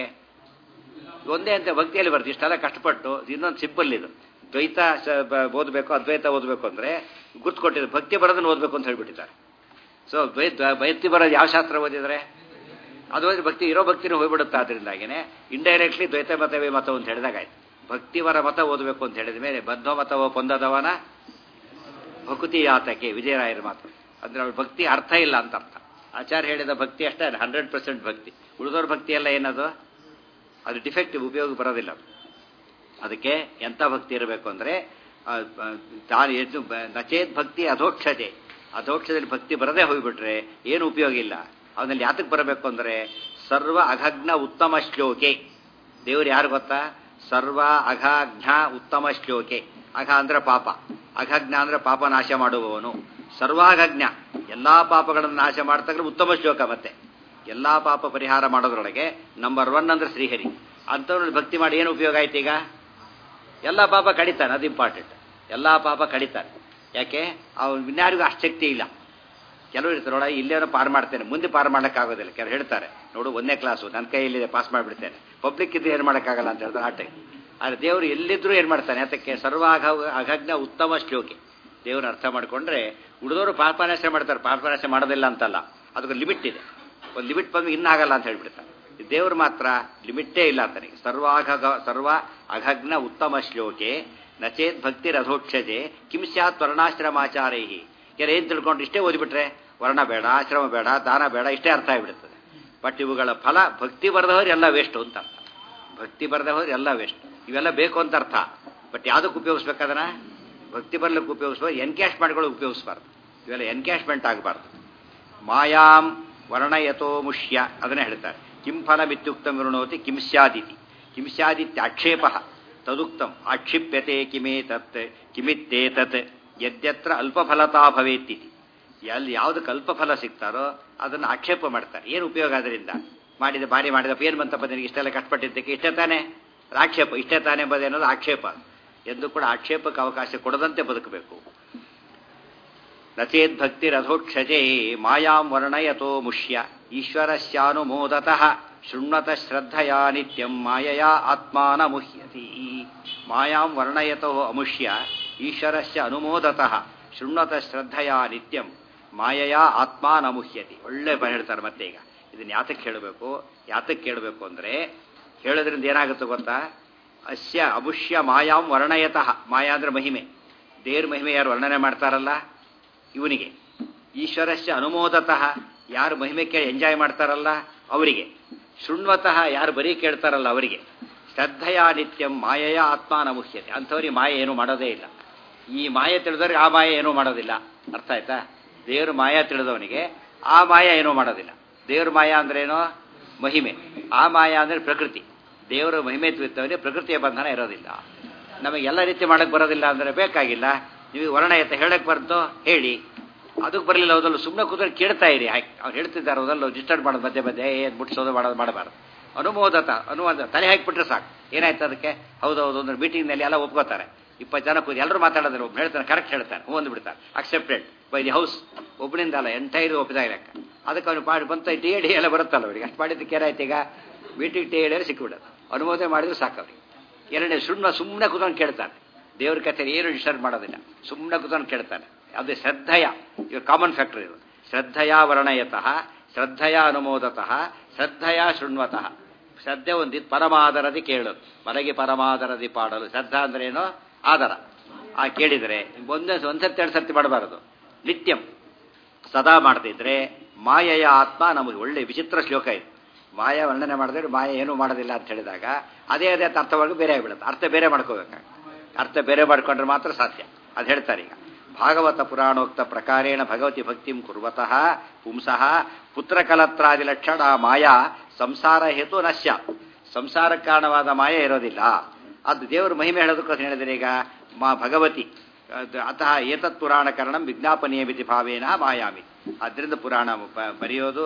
ಒಂದೇ ಅಂತ ಭಕ್ತಿಯಲ್ಲಿ ಬರ್ತದೆ ಇಷ್ಟೆಲ್ಲ ಕಷ್ಟಪಟ್ಟು ಇನ್ನೊಂದು ಸಿಂಪಲ್ ಇದು ದ್ವೈತ ಶ- ಬ- ಓದಬೇಕು ಅದ್ವೈತ ಓದಬೇಕು ಅಂದರೆ ಗುರ್ತು ಕೊಟ್ಟಿದ್ದು ಭಕ್ತಿ ಬರೋದನ್ನು ಓದಬೇಕು ಅಂತ ಹೇಳ್ಬಿಟ್ಟಿದ್ದಾರೆ ಸೊ ದ್ವೈತ ಭಕ್ತಿ ಬರೋದು ಯಾವ ಶಾಸ್ತ್ರ ಓದಿದರೆ ಅದು ಓದಿ ಭಕ್ತಿ ಇರೋ ಭಕ್ತಿನೂ ಹೋಗ್ಬಿಡುತ್ತೆ ಅದರಿಂದಾಗಿನೇ ಇಂಡೈರೆಕ್ಟ್ಲಿ ದ್ವೈತ ಮತವೇ ಮತ ಅಂತ ಹೇಳಿದಾಗ ಆಯ್ತು ಭಕ್ತಿವರ ಮತ ಓದಬೇಕು ಅಂತ ಹೇಳಿದ ಮೇಲೆ ಬದ್ಧ ಮತವ ಪೊಂದದವನ ಭಕುತಿ ಯಾತಕ್ಕೆ ವಿಜಯರಾಯರ ಮಾತು ಅಂದ್ರೆ ಅವ್ರ ಭಕ್ತಿ ಅರ್ಥ ಇಲ್ಲ ಅಂತ ಅರ್ಥ ಆಚಾರ್ಯ ಹೇಳಿದ ಭಕ್ತಿ ಅಷ್ಟೇ ಹಂಡ್ರೆಡ್ ಪರ್ಸೆಂಟ್ ಭಕ್ತಿ ಉಳಿದವ್ರ ಭಕ್ತಿ ಎಲ್ಲ ಏನದು ಅದು ಡಿಫೆಕ್ಟಿವ್ ಉಪಯೋಗ ಬರೋದಿಲ್ಲ ಅದಕ್ಕೆ ಎಂಥ ಭಕ್ತಿ ಇರಬೇಕು ಅಂದರೆ ತಾನು ಎಷ್ಟು ಬ- ನಚೇತ್ ಭಕ್ತಿ ಅಧೋಕ್ಷತೆ ಅಧೋಕ್ಷದಲ್ಲಿ ಭಕ್ತಿ ಬರದೇ ಹೋಗ್ಬಿಟ್ರೆ ಏನು ಉಪಯೋಗ ಇಲ್ಲ ಅವನಲ್ಲಿ ಯಾತಕ್ಕೆ ಬರಬೇಕು ಅಂದರೆ ಸರ್ವ ಅಘಗ್ನ ಉತ್ತಮ ಶ್ಲೋಕೆ ದೇವರು ಯಾರು ಗೊತ್ತಾ ಸರ್ವ ಅಘಾಜ್ಞ ಉತ್ತಮ ಶ್ಲೋಕೆ ಅಘ ಅಂದ್ರೆ ಪಾಪ ಅಘಜ್ಞ ಅಂದ್ರೆ ಪಾಪ ನಾಶ ಮಾಡುವವನು ಸರ್ವಾಘಜ್ಞ ಎಲ್ಲಾ ಪಾಪಗಳನ್ನು ನಾಶ ಮಾಡ್ತಕ್ಕಂಥ ಉತ್ತಮ ಶ್ಲೋಕ ಮತ್ತೆ ಎಲ್ಲಾ ಪಾಪ ಪರಿಹಾರ ಮಾಡೋದ್ರೊಳಗೆ ನಂಬರ್ ಒನ್ ಅಂದ್ರೆ ಶ್ರೀಹರಿ ಅಂಥವ್ರಲ್ಲಿ ಭಕ್ತಿ ಮಾಡಿ ಏನು ಉಪಯೋಗ ಆಯ್ತು ಈಗ ಎಲ್ಲ ಪಾಪ ಕಡಿತಾನೆ ಅದು ಇಂಪಾರ್ಟೆಂಟ್ ಎಲ್ಲ ಪಾಪ ಕಡಿತಾನೆ ಯಾಕೆ ಅವ್ನು ಇನ್ಯಾರಿಗೂ ಅಷ್ಟು ಶಕ್ತಿ ಇಲ್ಲ ಕೆಲವರು ಇರ್ತಾರೆ ನೋಡ ಇಲ್ಲೇನೋ ಪಾರ್ ಮಾಡ್ತೇನೆ ಮುಂದೆ ಪಾರ್ ಮಾಡೋಕ್ಕಾಗೋದಿಲ್ಲ ಕೆಲವರು ಹೇಳ್ತಾರೆ ನೋಡು ಒಂದನೇ ಕ್ಲಾಸು ನನ್ನ ಕೈಯಲ್ಲಿದೆ ಪಾಸ್ ಮಾಡಿಬಿಡ್ತೇನೆ ಪಬ್ಲಿಕ್ ಇದ್ದು ಏನು ಮಾಡೋಕ್ಕಾಗಲ್ಲ ಅಂತ ಹೇಳ್ತಾರೆ ಆಟೆ ಆದರೆ ದೇವರು ಎಲ್ಲಿದ್ದರೂ ಏನು ಮಾಡ್ತಾನೆ ಅದಕ್ಕೆ ಸರ್ವ ಅಘ ಅಘಜ್ಞ ಉತ್ತಮ ಶ್ಲೋಕಿ ದೇವ್ರನ್ನ ಅರ್ಥ ಮಾಡಿಕೊಂಡ್ರೆ ಉಳಿದವರು ಪಾಪನಾಶ ಮಾಡ್ತಾರೆ ಪಾಪನಾಶ ಮಾಡೋದಿಲ್ಲ ಅಂತಲ್ಲ ಅದಕ್ಕೆ ಲಿಮಿಟ್ ಇದೆ ಒಂದು ಲಿಮಿಟ್ ಬಂದು ಇನ್ನಾಗಲ್ಲ ಅಂತ ಹೇಳ್ಬಿಡ್ತಾರೆ ದೇವರು ಮಾತ್ರ ಲಿಮಿಟ್ಟೇ ಇಲ್ಲ ಆತನಿಗೆ ಸರ್ವಾಘ ಸರ್ವ ಅಘಗ್ನ ಉತ್ತಮ ಶ್ಲೋಕೆ ನಚೇತ್ ಭಕ್ತಿ ರಥೋಕ್ಷಜೆ ಕಿಂ ಸ್ಯಾತ್ ವರ್ಣಾಶ್ರಮಾಚಾರೈ ಯಾರು ಏನು ತಿಳ್ಕೊಂಡು ಇಷ್ಟೇ ಓದಿಬಿಟ್ರೆ ವರ್ಣ ಬೇಡ ಆಶ್ರಮ ಬೇಡ ದಾನ ಬೇಡ ಇಷ್ಟೇ ಅರ್ಥ ಆಗಿಬಿಡುತ್ತದೆ ಬಟ್ ಇವುಗಳ ಫಲ ಭಕ್ತಿ ಬರೆದವರು ಎಲ್ಲ ವೇಸ್ಟು ಅಂತ ಅರ್ಥ ಭಕ್ತಿ ಬರೆದವರು ಎಲ್ಲ ವೇಸ್ಟ್ ಇವೆಲ್ಲ ಬೇಕು ಅಂತ ಅರ್ಥ ಬಟ್ ಯಾವುದಕ್ಕೆ ಉಪಯೋಗಿಸ್ಬೇಕದನ್ನ ಭಕ್ತಿ ಬರ್ಲಿಕ್ಕೆ ಉಪಯೋಗಿಸ್ಬಾರ್ದು ಎನ್ಕ್ಯಾಶ್ ಮಾಡ್ಕೊಳ್ಳೋಕೆ ಉಪಯೋಗಿಸ್ಬಾರ್ದು ಇವೆಲ್ಲ ಎನ್ಕ್ಯಾಶ್ಮೆಂಟ್ ಆಗಬಾರ್ದು ಮಾಯಾಂ ವರ್ಣಯತೋ ಮುಷ್ಯ ಅದನ್ನೇ ಹೇಳ್ತಾರೆ ಕಿಂ ಫಲಮಿತ್ಯುಕ್ತ ವಿರುಣೋತಿ ಕಿಂ ಸ್ಯಾದಿತಿ ಕಿಂ ಸ್ಯಾದಿತ್ಯಾಕ್ಷೇಪ ತದುಕ್ತಂ ಆಕ್ಷಿಪ್ಯತೆ ಕಿಮೇ ತತ್ ಕಿಮಿತ್ತೇತತ್ ಯದ್ಯತ್ರ ಅಲ್ಪಫಲತಾ ಭವೇತ್ತಿತಿ ಎಲ್ಲಿ ಯಾವುದಕ್ಕೆ ಅಲ್ಪಫಲ ಸಿಗ್ತಾರೋ ಅದನ್ನು ಆಕ್ಷೇಪ ಮಾಡ್ತಾರೆ ಏನು ಉಪಯೋಗ ಅದರಿಂದ ಮಾಡಿದ ಬಾರಿ ಮಾಡಿದಪ್ಪ ಏನು ಬಂತಪ್ಪ ನಿನಗೆ ಇಷ್ಟೆಲ್ಲ ಕಷ್ಟಪಟ್ಟಿದ್ದಕ್ಕೆ ಇಷ್ಟೇ ತಾನೇ ಅದು ಆಕ್ಷೇಪ ಇಷ್ಟೇ ತಾನೇ ಎಂಬುದು ಅನ್ನೋದು ಆಕ್ಷೇಪ ಎಂದು ಕೂಡ ಆಕ್ಷೇಪಕ್ಕೆ ಅವಕಾಶ ಕೊಡದಂತೆ ಬದುಕಬೇಕು ನಚೇದ್ಭಕ್ತಿರಧೋಕ್ಷಜೇ ಮಾಯಾಂ ವರ್ಣಯತೋ ಮುಷ್ಯ ಈಶ್ವರಸ್ಯಾನುಮೋದತಃ ಶೃಣ್ವತ ಶ್ರದ್ಧಯಾ ನಿತ್ಯಂ ಮಾಯಯಾ ಆತ್ಮಾನ ಮುಹ್ಯತಿ ಮಾಯಾಂ ವರ್ಣಯತೋ ಅಮುಷ್ಯ ಈಶ್ವರಸ್ಯ ಅನುಮೋದತಃ ಶೃಣ್ವತ ಶ್ರದ್ಧಯಾ ನಿತ್ಯಂ ಮಾಯಯಾ ಆತ್ಮಾನ ಮುಹ್ಯತಿ ಒಳ್ಳೆ ಬರ ಹೇಳ್ತಾರೆ ಮತ್ತೆ ಈಗ ಇದನ್ನ ಯಾತಕ್ಕೆ ಹೇಳಬೇಕು ಯಾತಕ್ಕೆ ಕೇಳಬೇಕು ಅಂದರೆ ಹೇಳೋದ್ರಿಂದ ಏನಾಗುತ್ತೆ ಗೊತ್ತಾ ಅಸ್ಯ ಅಮುಷ್ಯ ಮಾಯಾಂ ವರ್ಣಯತಃ ಮಾಯಾ ಅಂದ್ರೆ ಮಹಿಮೆ ದೇವ್ರ ಮಹಿಮೆ ಯಾರು ವರ್ಣನೆ ಮಾಡ್ತಾರಲ್ಲ ಇವನಿಗೆ ಈಶ್ವರಸ್ಯ ಅನುಮೋದತಃ ಯಾರು ಮಹಿಮೆ ಕೇಳಿ ಎಂಜಾಯ್ ಮಾಡ್ತಾರಲ್ಲ ಅವರಿಗೆ ಶೃಣ್ವತಃ ಯಾರು ಬರೀ ಕೇಳ್ತಾರಲ್ಲ ಅವರಿಗೆ ಶ್ರದ್ಧೆಯ ನಿತ್ಯಂ ಮಾಯೆಯ ಆತ್ಮಾನ ಮುಖ್ಯತೆ ಅಂಥವ್ರಿಗೆ ಮಾಯೆ ಏನೂ ಮಾಡೋದೇ ಇಲ್ಲ ಈ ಮಾಯೆ ತಿಳಿದವ್ರಿಗೆ ಆ ಮಾಯೆ ಏನೂ ಮಾಡೋದಿಲ್ಲ ಅರ್ಥ ಆಯ್ತಾ ದೇವ್ರ ಮಾಯ ತಿಳಿದವನಿಗೆ ಆ ಮಾಯ ಏನೂ ಮಾಡೋದಿಲ್ಲ ದೇವ್ರ ಮಾಯ ಅಂದ್ರೇನೋ ಮಹಿಮೆ ಆ ಮಾಯ ಅಂದರೆ ಪ್ರಕೃತಿ ದೇವರ ಮಹಿಮೆ ಇದ್ದವರಿಗೆ ಪ್ರಕೃತಿಯ ಬಂಧನ ಇರೋದಿಲ್ಲ ನಮಗೆ ಎಲ್ಲ ರೀತಿ ಮಾಡಕ್ಕೆ ಬರೋದಿಲ್ಲ ಅಂದರೆ ಬೇಕಾಗಿಲ್ಲ ನೀವು ವರ್ಣ ಎತ್ತ ಹೇಳಕ್ಕೆ ಬರ್ತು ಹೇಳಿ ಅದಕ್ಕೆ ಬರಲಿಲ್ಲ ಹೋದಲ್ಲ ಸುಮ್ಮನೆ ಕೂತ್ಕೊಂಡು ಕೇಳ್ತಾ ಇರಿ ಹಾಕಿ ಅವ್ರು ಹೇಳ್ತಿದ್ದಾರೆ ಹೋದಲ್ಲ ಡಿಸ್ಟರ್ಬ್ ಮಾಡೋದು ಮಧ್ಯೆ ಮಧ್ಯೆ ಏನು ಮುಟ್ಸೋದು ಮಾಡೋದು ಮಾಡಬಾರ್ದು ಅನುಮೋದತ ಅನುವಾದ ತಲೆ ಹಾಕಿಬಿಟ್ರೆ ಸಾಕು ಏನಾಯ್ತು ಅದಕ್ಕೆ ಹೌದೌದು ಅಂದ್ರೆ ಮೀಟಿಂಗ್ನಲ್ಲಿ ಎಲ್ಲ ಒಪ್ಕೋತಾರೆ ಇಪ್ಪತ್ತು ಜನ ಕೂತು ಎಲ್ಲರೂ ಮಾತಾಡೋದಿಲ್ಲ ಒಬ್ಬ ಹೇಳ್ತಾನೆ ಕರೆಕ್ಟ್ ಹೇಳ್ತಾನೆ ಹ್ಞೂ ಅಂದ್ಬಿಡ್ತಾರೆ ಅಕ್ಸೆಪ್ಟೆಡ್ ಬೈ ದಿ ಹೌಸ್ ಒಬ್ಬನಿಂದ ಅಲ್ಲ ಎಂಟೈರ್ ಒಪ್ಪಿದ ಲೆಕ್ಕ ಅದಕ್ಕೆ ಅವ್ನು ಮಾಡಿ ಬಂತ ಟಿ ಎ ಡಿ ಎಲ್ಲ ಬರುತ್ತಲ್ಲ ಅವರಿಗೆ ಅಷ್ಟು ಮಾಡಿದ್ದಕ್ಕೆ ಏನಾಯ್ತು ಈಗ ಮೀಟಿಂಗ್ ಟಿ ಎ ಸಿಕ್ಕಿಬಿಡೋದು ಅನುಮೋದನೆ ಮಾಡಿದ್ರೆ ಸಾಕು ಅವ್ರಿಗೆ ಎರಡನೇ ಸುಮ್ಮನೆ ಸುಮ್ಮನೆ ಕೂತ್ಕೊಂಡು ಕೇಳ್ತಾನೆ ದೇವ್ರ ಕಥೆ ಏನು ಡಿಸ್ಟರ್ಬ್ ಮಾಡೋದಿಲ್ಲ ಸುಮ್ಮನೆ ಕೂತ್ಕೊಂಡು ಕೇಳ್ತಾನೆ ಅದೇ ಶ್ರದ್ಧೆಯ ಇವಾಗ ಕಾಮನ್ ಫ್ಯಾಕ್ಟರ್ ಇದು ಶ್ರದ್ಧೆಯ ವರ್ಣಯತಃ ಶ್ರದ್ಧೆಯ ಅನುಮೋದತಃ ಶ್ರದ್ಧೆಯ ಶೃಣ್ವತಃ ಶ್ರದ್ಧೆ ಒಂದಿತ್ತು ಪರಮಾದರದಿ ಕೇಳೋದು ಮಲಗಿ ಪರಮಾದರದಿ ಪಾಡಲು ಶ್ರದ್ಧಾ ಅಂದ್ರೆ ಏನು ಆದರ ಆ ಕೇಳಿದರೆ ಒಂದೇ ಒಂದ್ಸರ್ತಿ ಎರಡು ಸರ್ತಿ ಮಾಡಬಾರದು ನಿತ್ಯಂ ಸದಾ ಮಾಡ್ತಿದ್ರೆ ಮಾಯೆಯ ಆತ್ಮ ನಮಗೆ ಒಳ್ಳೆ ವಿಚಿತ್ರ ಶ್ಲೋಕ ಇದು ಮಾಯ ವರ್ಣನೆ ಮಾಡಿದ್ರೆ ಮಾಯ ಏನೂ ಮಾಡೋದಿಲ್ಲ ಅಂತ ಹೇಳಿದಾಗ ಅದೇ ಅದೇ ಅರ್ಥವಾಗಿ ಬೇರೆ ಆಗಿಬಿಡುತ್ತೆ ಅರ್ಥ ಬೇರೆ ಮಾಡ್ಕೋಬೇಕಾಗ ಅರ್ಥ ಬೇರೆ ಮಾಡ್ಕೊಂಡ್ರೆ ಮಾತ್ರ ಸಾಧ್ಯ ಅದು ಹೇಳ್ತಾರೆ ಈಗ ಭಾಗವತ ಪುರಾಣೋಕ್ತ ಪ್ರಕಾರೇಣ ಭಗವತಿ ಭಕ್ತಿಂ ಕುರ್ವತಃ ಪುಂಸಃ ಪುತ್ರಕಲತ್ರಾದಿ ಲಕ್ಷಣ ಮಾಯಾ ಸಂಸಾರ ಹೇತು ನಶ್ಯ ಸಂಸಾರ ಕಾರಣವಾದ ಮಾಯ ಇರೋದಿಲ್ಲ ಅದು ದೇವರು ಮಹಿಮೆ ಹೇಳೋದಕ್ಕೋಸ್ಕರ ಹೇಳಿದರೆ ಈಗ ಮಾ ಭಗವತಿ ಅತಃ ಏತತ್ ಪುರಾಣ ಕರಣಂ ವಿಜ್ಞಾಪನೀಯ ಮಿತಿ ಭಾವೇನ ಮಾಯಾಮಿ ಅದರಿಂದ ಪುರಾಣ ಬ- ಬರೆಯೋದು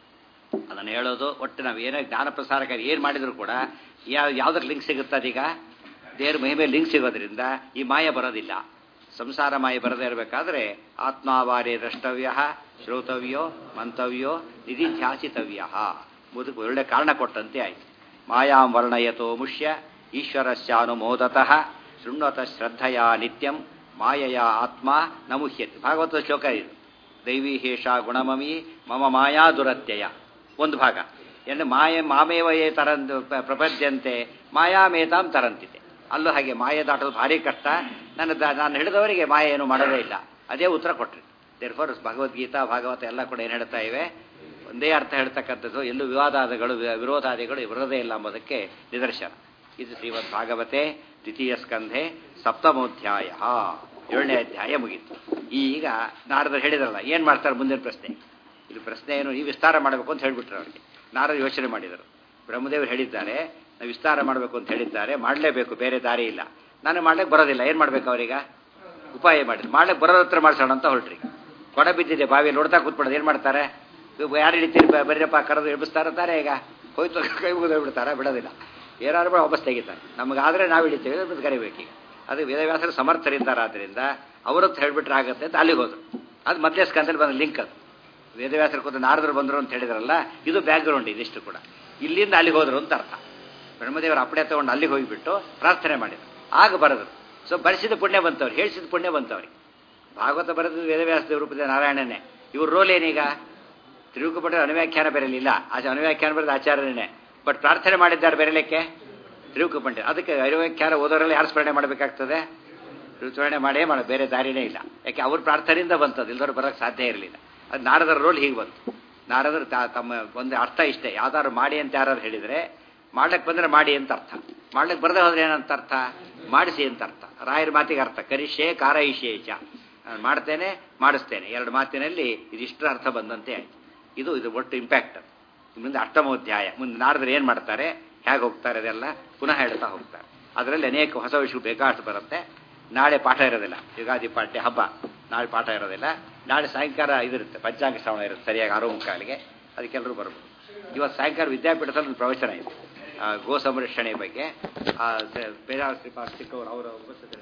ಅದನ್ನು ಹೇಳೋದು ಒಟ್ಟು ನಾವು ಏನೇ ಜ್ಞಾನ ಪ್ರಸಾರಕಾರಿ ಏನು ಮಾಡಿದ್ರು ಕೂಡ ಯಾವ ಯಾವುದಕ್ಕೆ ಲಿಂಕ್ ಸಿಗುತ್ತೆ ಅದೀಗ ದೇವ್ರ ಮಹಿಮೆ ಲಿಂಕ್ ಸಿಗೋದ್ರಿಂದ ಈ ಮಾಯ ಬರೋದಿಲ್ಲ ಸಂಸಾರ ಮಾಯ ಬರದೇ ಇರಬೇಕಾದ್ರೆ ಆತ್ಮಾವಾರೇ ದ್ರಷ್ಟವ್ಯ ಶ್ರೋತವ್ಯೋ ಮಂತವ್ಯೋ ನಿಧಿಧ್ಯಾಸಿತವ್ಯ ಮುದುಕು ಒಳ್ಳೆ ಕಾರಣ ಕೊಟ್ಟಂತೆ ಆಯ್ತು ಮಾಯಾಂ ವರ್ಣಯತೋ ಮುಷ್ಯ ಈಶ್ವರಸ್ಯಾನುಮೋದತಃ ಶೃಣ್ವತ ಶ್ರದ್ಧೆಯ ನಿತ್ಯಂ ಮಾಯೆಯ ಆತ್ಮ ನಮುಹ್ಯತೆ ಭಾಗವತ ಶ್ಲೋಕ ಇದು ದೈವಿ ಹೇಷ ಗುಣಮಮಿ ಮಮ ಮಾಯಾ ದುರತ್ಯಯ ಒಂದು ಭಾಗ ಎಂದು ಮಾಯೆ ಮಾಮೇವಯೇ ತರಂದು ಪ- ಪ್ರಪದ್ಯಂತೆ ಮಾಯಾಮೇತಾಂ ತರಂತಿದೆ ಅಲ್ಲೂ ಹಾಗೆ ಮಾಯೆ ದಾಟೋದು ಭಾರಿ ಕಷ್ಟ ನನ್ನ ದ- ನಾನು ಹಿಡಿದವರಿಗೆ ಮಾಯೆ ಏನು ಮಾಡೋದೇ ಇಲ್ಲ ಅದೇ ಉತ್ತರ ಕೊಟ್ರಿ ದೇರ್ಫೋರ್ ಭಗವದ್ಗೀತಾ ಭಾಗವತ ಎಲ್ಲ ಕೂಡ ಏನು ಹೇಳ್ತಾ ಇವೆ ಒಂದೇ ಅರ್ಥ ಹೇಳ್ತಕ್ಕಂಥದ್ದು ಎಲ್ಲೂ ವಿವಾದಾದಿಗಳು ವಿ- ವಿರೋಧಾದಿಗಳು ಇರೋದೇ ಇಲ್ಲ ಎಂಬುದಕ್ಕೆ ನಿದರ್ಶನ ಇದು ಶ್ರೀಮದ್ ಭಾಗವತೆ ದ್ವಿತೀಯ ಸ್ಕಂಧೆ ಸಪ್ತಮೋಧ್ಯಾಯ ಏಳನೇ ಅಧ್ಯಾಯ ಮುಗೀತು ಈಗ ನಾರದರು ಹೇಳಿದ್ರಲ್ಲ ಏನು ಮಾಡ್ತಾರೆ ಮುಂದಿನ ಪ್ರಶ್ನೆ ಇದು ಪ್ರಶ್ನೆ ಏನು ಈ ವಿಸ್ತಾರ ಮಾಡಬೇಕು ಅಂತ ಹೇಳಿಬಿಟ್ರು ಅವರಿಗೆ ನಾರದರು ಯೋಚನೆ ಮಾಡಿದರು ಬ್ರಹ್ಮದೇವರು ಹೇಳಿದ್ದಾರೆ ನಾವು ವಿಸ್ತಾರ ಮಾಡಬೇಕು ಅಂತ ಹೇಳಿದ್ದಾರೆ ಮಾಡಲೇಬೇಕು ಬೇರೆ ದಾರಿ ಇಲ್ಲ ನಾನು ಮಾಡ್ಲಿಕ್ಕೆ ಬರೋದಿಲ್ಲ ಏನು ಮಾಡ್ಬೇಕು ಅವರೀಗ ಉಪಾಯ ಮಾಡಿದ್ರು ಮಾಡ್ಲಿಕ್ಕೆ ಬರೋರ ಹತ್ರ ಮಾಡ್ಸೋಣ ಅಂತ ಹೊರಟ್ರಿ ಕೊಡ ಬಿದ್ದಿದೆ ಬಾವಿ ನೋಡ್ತಾ ಕೂತ್ಬಿಡೋದು ಏನು ಮಾಡ್ತಾರೆ ಇವ್ ಯಾರು ಹಿಡಿತೀರಿ ಬ- ಬರ್ರಿಯಪ್ಪ ಕರೆದು ಎಬ್ಬಿಸ್ತಾರ ತಾರೆ ಈಗ ಹೋಯ್ತು ಕೈ ಮುಗಿದು ಬಿಡ್ತಾರ ಬಿಡೋದಿಲ್ಲ ಏನಾದ್ರು ಕೂಡ ವಾಪಸ್ ತೆಗಿತಾರೆ ನಮಗಾದ್ರೆ ನಾವು ಹಿಡಿತೀವಿ ಬಿದ್ದು ಕರಿಬೇಕೀಗ ಅದು ವೇದವ್ಯಾಸರು ಸಮರ್ಥರಿದ್ದಾರೆ ಆದ್ದರಿಂದ ಅವರತ್ತು ಹೇಳ್ಬಿಟ್ರೆ ಆಗುತ್ತೆ ಅಂತ ಅಲ್ಲಿಗೆ ಹೋದ್ರು ಅದು ಮಧ್ಯ ಸ್ಕಂದಲ್ಲಿ ಬಂದ ಲಿಂಕ್ ಅದು ವೇದವ್ಯಾಸರು ಕೂತು ನಾರದರು ಬಂದರು ಅಂತ ಹೇಳಿದ್ರಲ್ಲ ಇದು ಬ್ಯಾಕ್ಗ್ರೌಂಡ್ ಇದಿಷ್ಟು ಕೂಡ ಇಲ್ಲಿಂದ ಅಲ್ಲಿಗೆ ಹೋದ್ರು ಅಂತ ಅರ್ಥ ಬ್ರಹ್ಮದೇವರು ಅಪ್ಪಡೆ ತಗೊಂಡು ಅಲ್ಲಿಗೆ ಹೋಗಿಬಿಟ್ಟು ಪ್ರಾರ್ಥನೆ ಮಾಡಿದ್ರು ಆಗ ಬರೆದ್ರು ಸೊ ಬರೆಸಿದ ಪುಣ್ಯ ಬಂತವ್ರು ಹೇಳಿಸಿದ ಪುಣ್ಯ ಬಂತವ್ರಿಗೆ ಭಾಗವತ ಬರೆದ ವೇದವ್ಯಾಸ ದೇವರೂಪದ ನಾರಾಯಣನೇ ಇವ್ರ ರೋಲ್ ಏನೀಗ ತಿರುಗುಪಟ್ಟರೆ ಅನುವ್ಯಾಖ್ಯಾನ ಬರಲಿಲ್ಲ ಆಚೆ ಅನುವ್ಯಾಖ್ಯಾನ ಬರೆದ ಆಚಾರ್ಯನೇ ಬಟ್ ಪ್ರಾರ್ಥನೆ ಮಾಡಿದ್ದಾರೆ ಬೆರಲಿಕ್ಕೆ ತಿರುಕು ಪಂಡಿತ ಅದಕ್ಕೆ ಅನುವ್ಯಾಖ್ಯಾನ ಓದೋರಲ್ಲಿ ಯಾರು ಸ್ಮರಣೆ ಮಾಡಬೇಕಾಗ್ತದೆ ಸ್ಮರಣೆ ಮಾಡೇ ಮಾಡ ಬೇರೆ ದಾರಿನೇ ಇಲ್ಲ ಯಾಕೆ ಅವ್ರ ಪ್ರಾರ್ಥನೆಯಿಂದ ಬಂತದ್ದು ಇಲ್ದವ್ರು ಬರೋಕ್ಕೆ ಸಾಧ್ಯ ಇರಲಿಲ್ಲ ಅದು ನಾರದರ ರೋಲ್ ಹೀಗೆ ಬಂತು ನಾರದರು ತಾ ತಮ್ಮ ಒಂದು ಅರ್ಥ ಇಷ್ಟೇ ಯಾವ್ದಾದ್ರು ಮಾಡಿ ಅಂತ ಯಾರು ಹೇಳಿದರೆ ಮಾಡ್ಲಿಕ್ಕೆ ಬಂದರೆ ಮಾಡಿ ಅಂತ ಅರ್ಥ ಮಾಡ್ಲಿಕ್ಕೆ ಬರದೆ ಹೋದ್ರೆ ಏನಂತ ಅರ್ಥ ಮಾಡಿಸಿ ಅಂತ ಅರ್ಥ ರಾಯರ ಮಾತಿಗೆ ಅರ್ಥ ಕರಿಷೆ ಕಾರಯಿಷೇಚ ನಾನು ಮಾಡ್ತೇನೆ ಮಾಡಿಸ್ತೇನೆ ಎರಡು ಮಾತಿನಲ್ಲಿ ಇದಿಷ್ಟರ ಅರ್ಥ ಬಂದಂತೆ ಆಯ್ತು ಇದು ಇದು ಒಟ್ಟು ಇಂಪ್ಯಾಕ್ಟ್ ಮುಂದೆ ಅಷ್ಟಮೋಧ್ಯಾಯ ಮುಂದೆ ನಾರದ್ರು ಏನು ಮಾಡ್ತಾರೆ ಹೇಗೆ ಹೋಗ್ತಾರೆ ಅದೆಲ್ಲ ಪುನಃ ಹೇಳ್ತಾ ಹೋಗ್ತಾರೆ ಅದರಲ್ಲಿ ಅನೇಕ ಹೊಸ ವಿಷಯ ಬೇಕಾಷ್ಟು ಬರುತ್ತೆ ನಾಳೆ ಪಾಠ ಇರೋದಿಲ್ಲ ಯುಗಾದಿ ಪಾಠ್ಯ ಹಬ್ಬ ನಾಳೆ ಪಾಠ ಇರೋದಿಲ್ಲ ನಾಳೆ ಸಾಯಂಕಾಲ ಇದಿರುತ್ತೆ ಪಂಚಾಂಗ ಶ್ರವಣ ಇರುತ್ತೆ ಸರಿಯಾಗಿ ಆರು ಮುಕ್ಕಾಲಿಗೆ ಅದಕ್ಕೆಲ್ಲರೂ ಬರ್ಬೋದು ಇವತ್ತು ಸಾಯಂಕಾಲ ವಿದ್ಯಾಪೀಠದಲ್ಲಿ ಒಂದು ಪ್ರವಚನ ಇದೆ ಆ, ಗೋ ಸಂರಕ್ಷಣೆ ಬಗ್ಗೆ ಆ, ಸ- ಬೇರೆ ಶ್ರೀಪಾದ ಸಿಕ್ಕವರು ಅವರ ಉಪಸ್ಥಿತಿ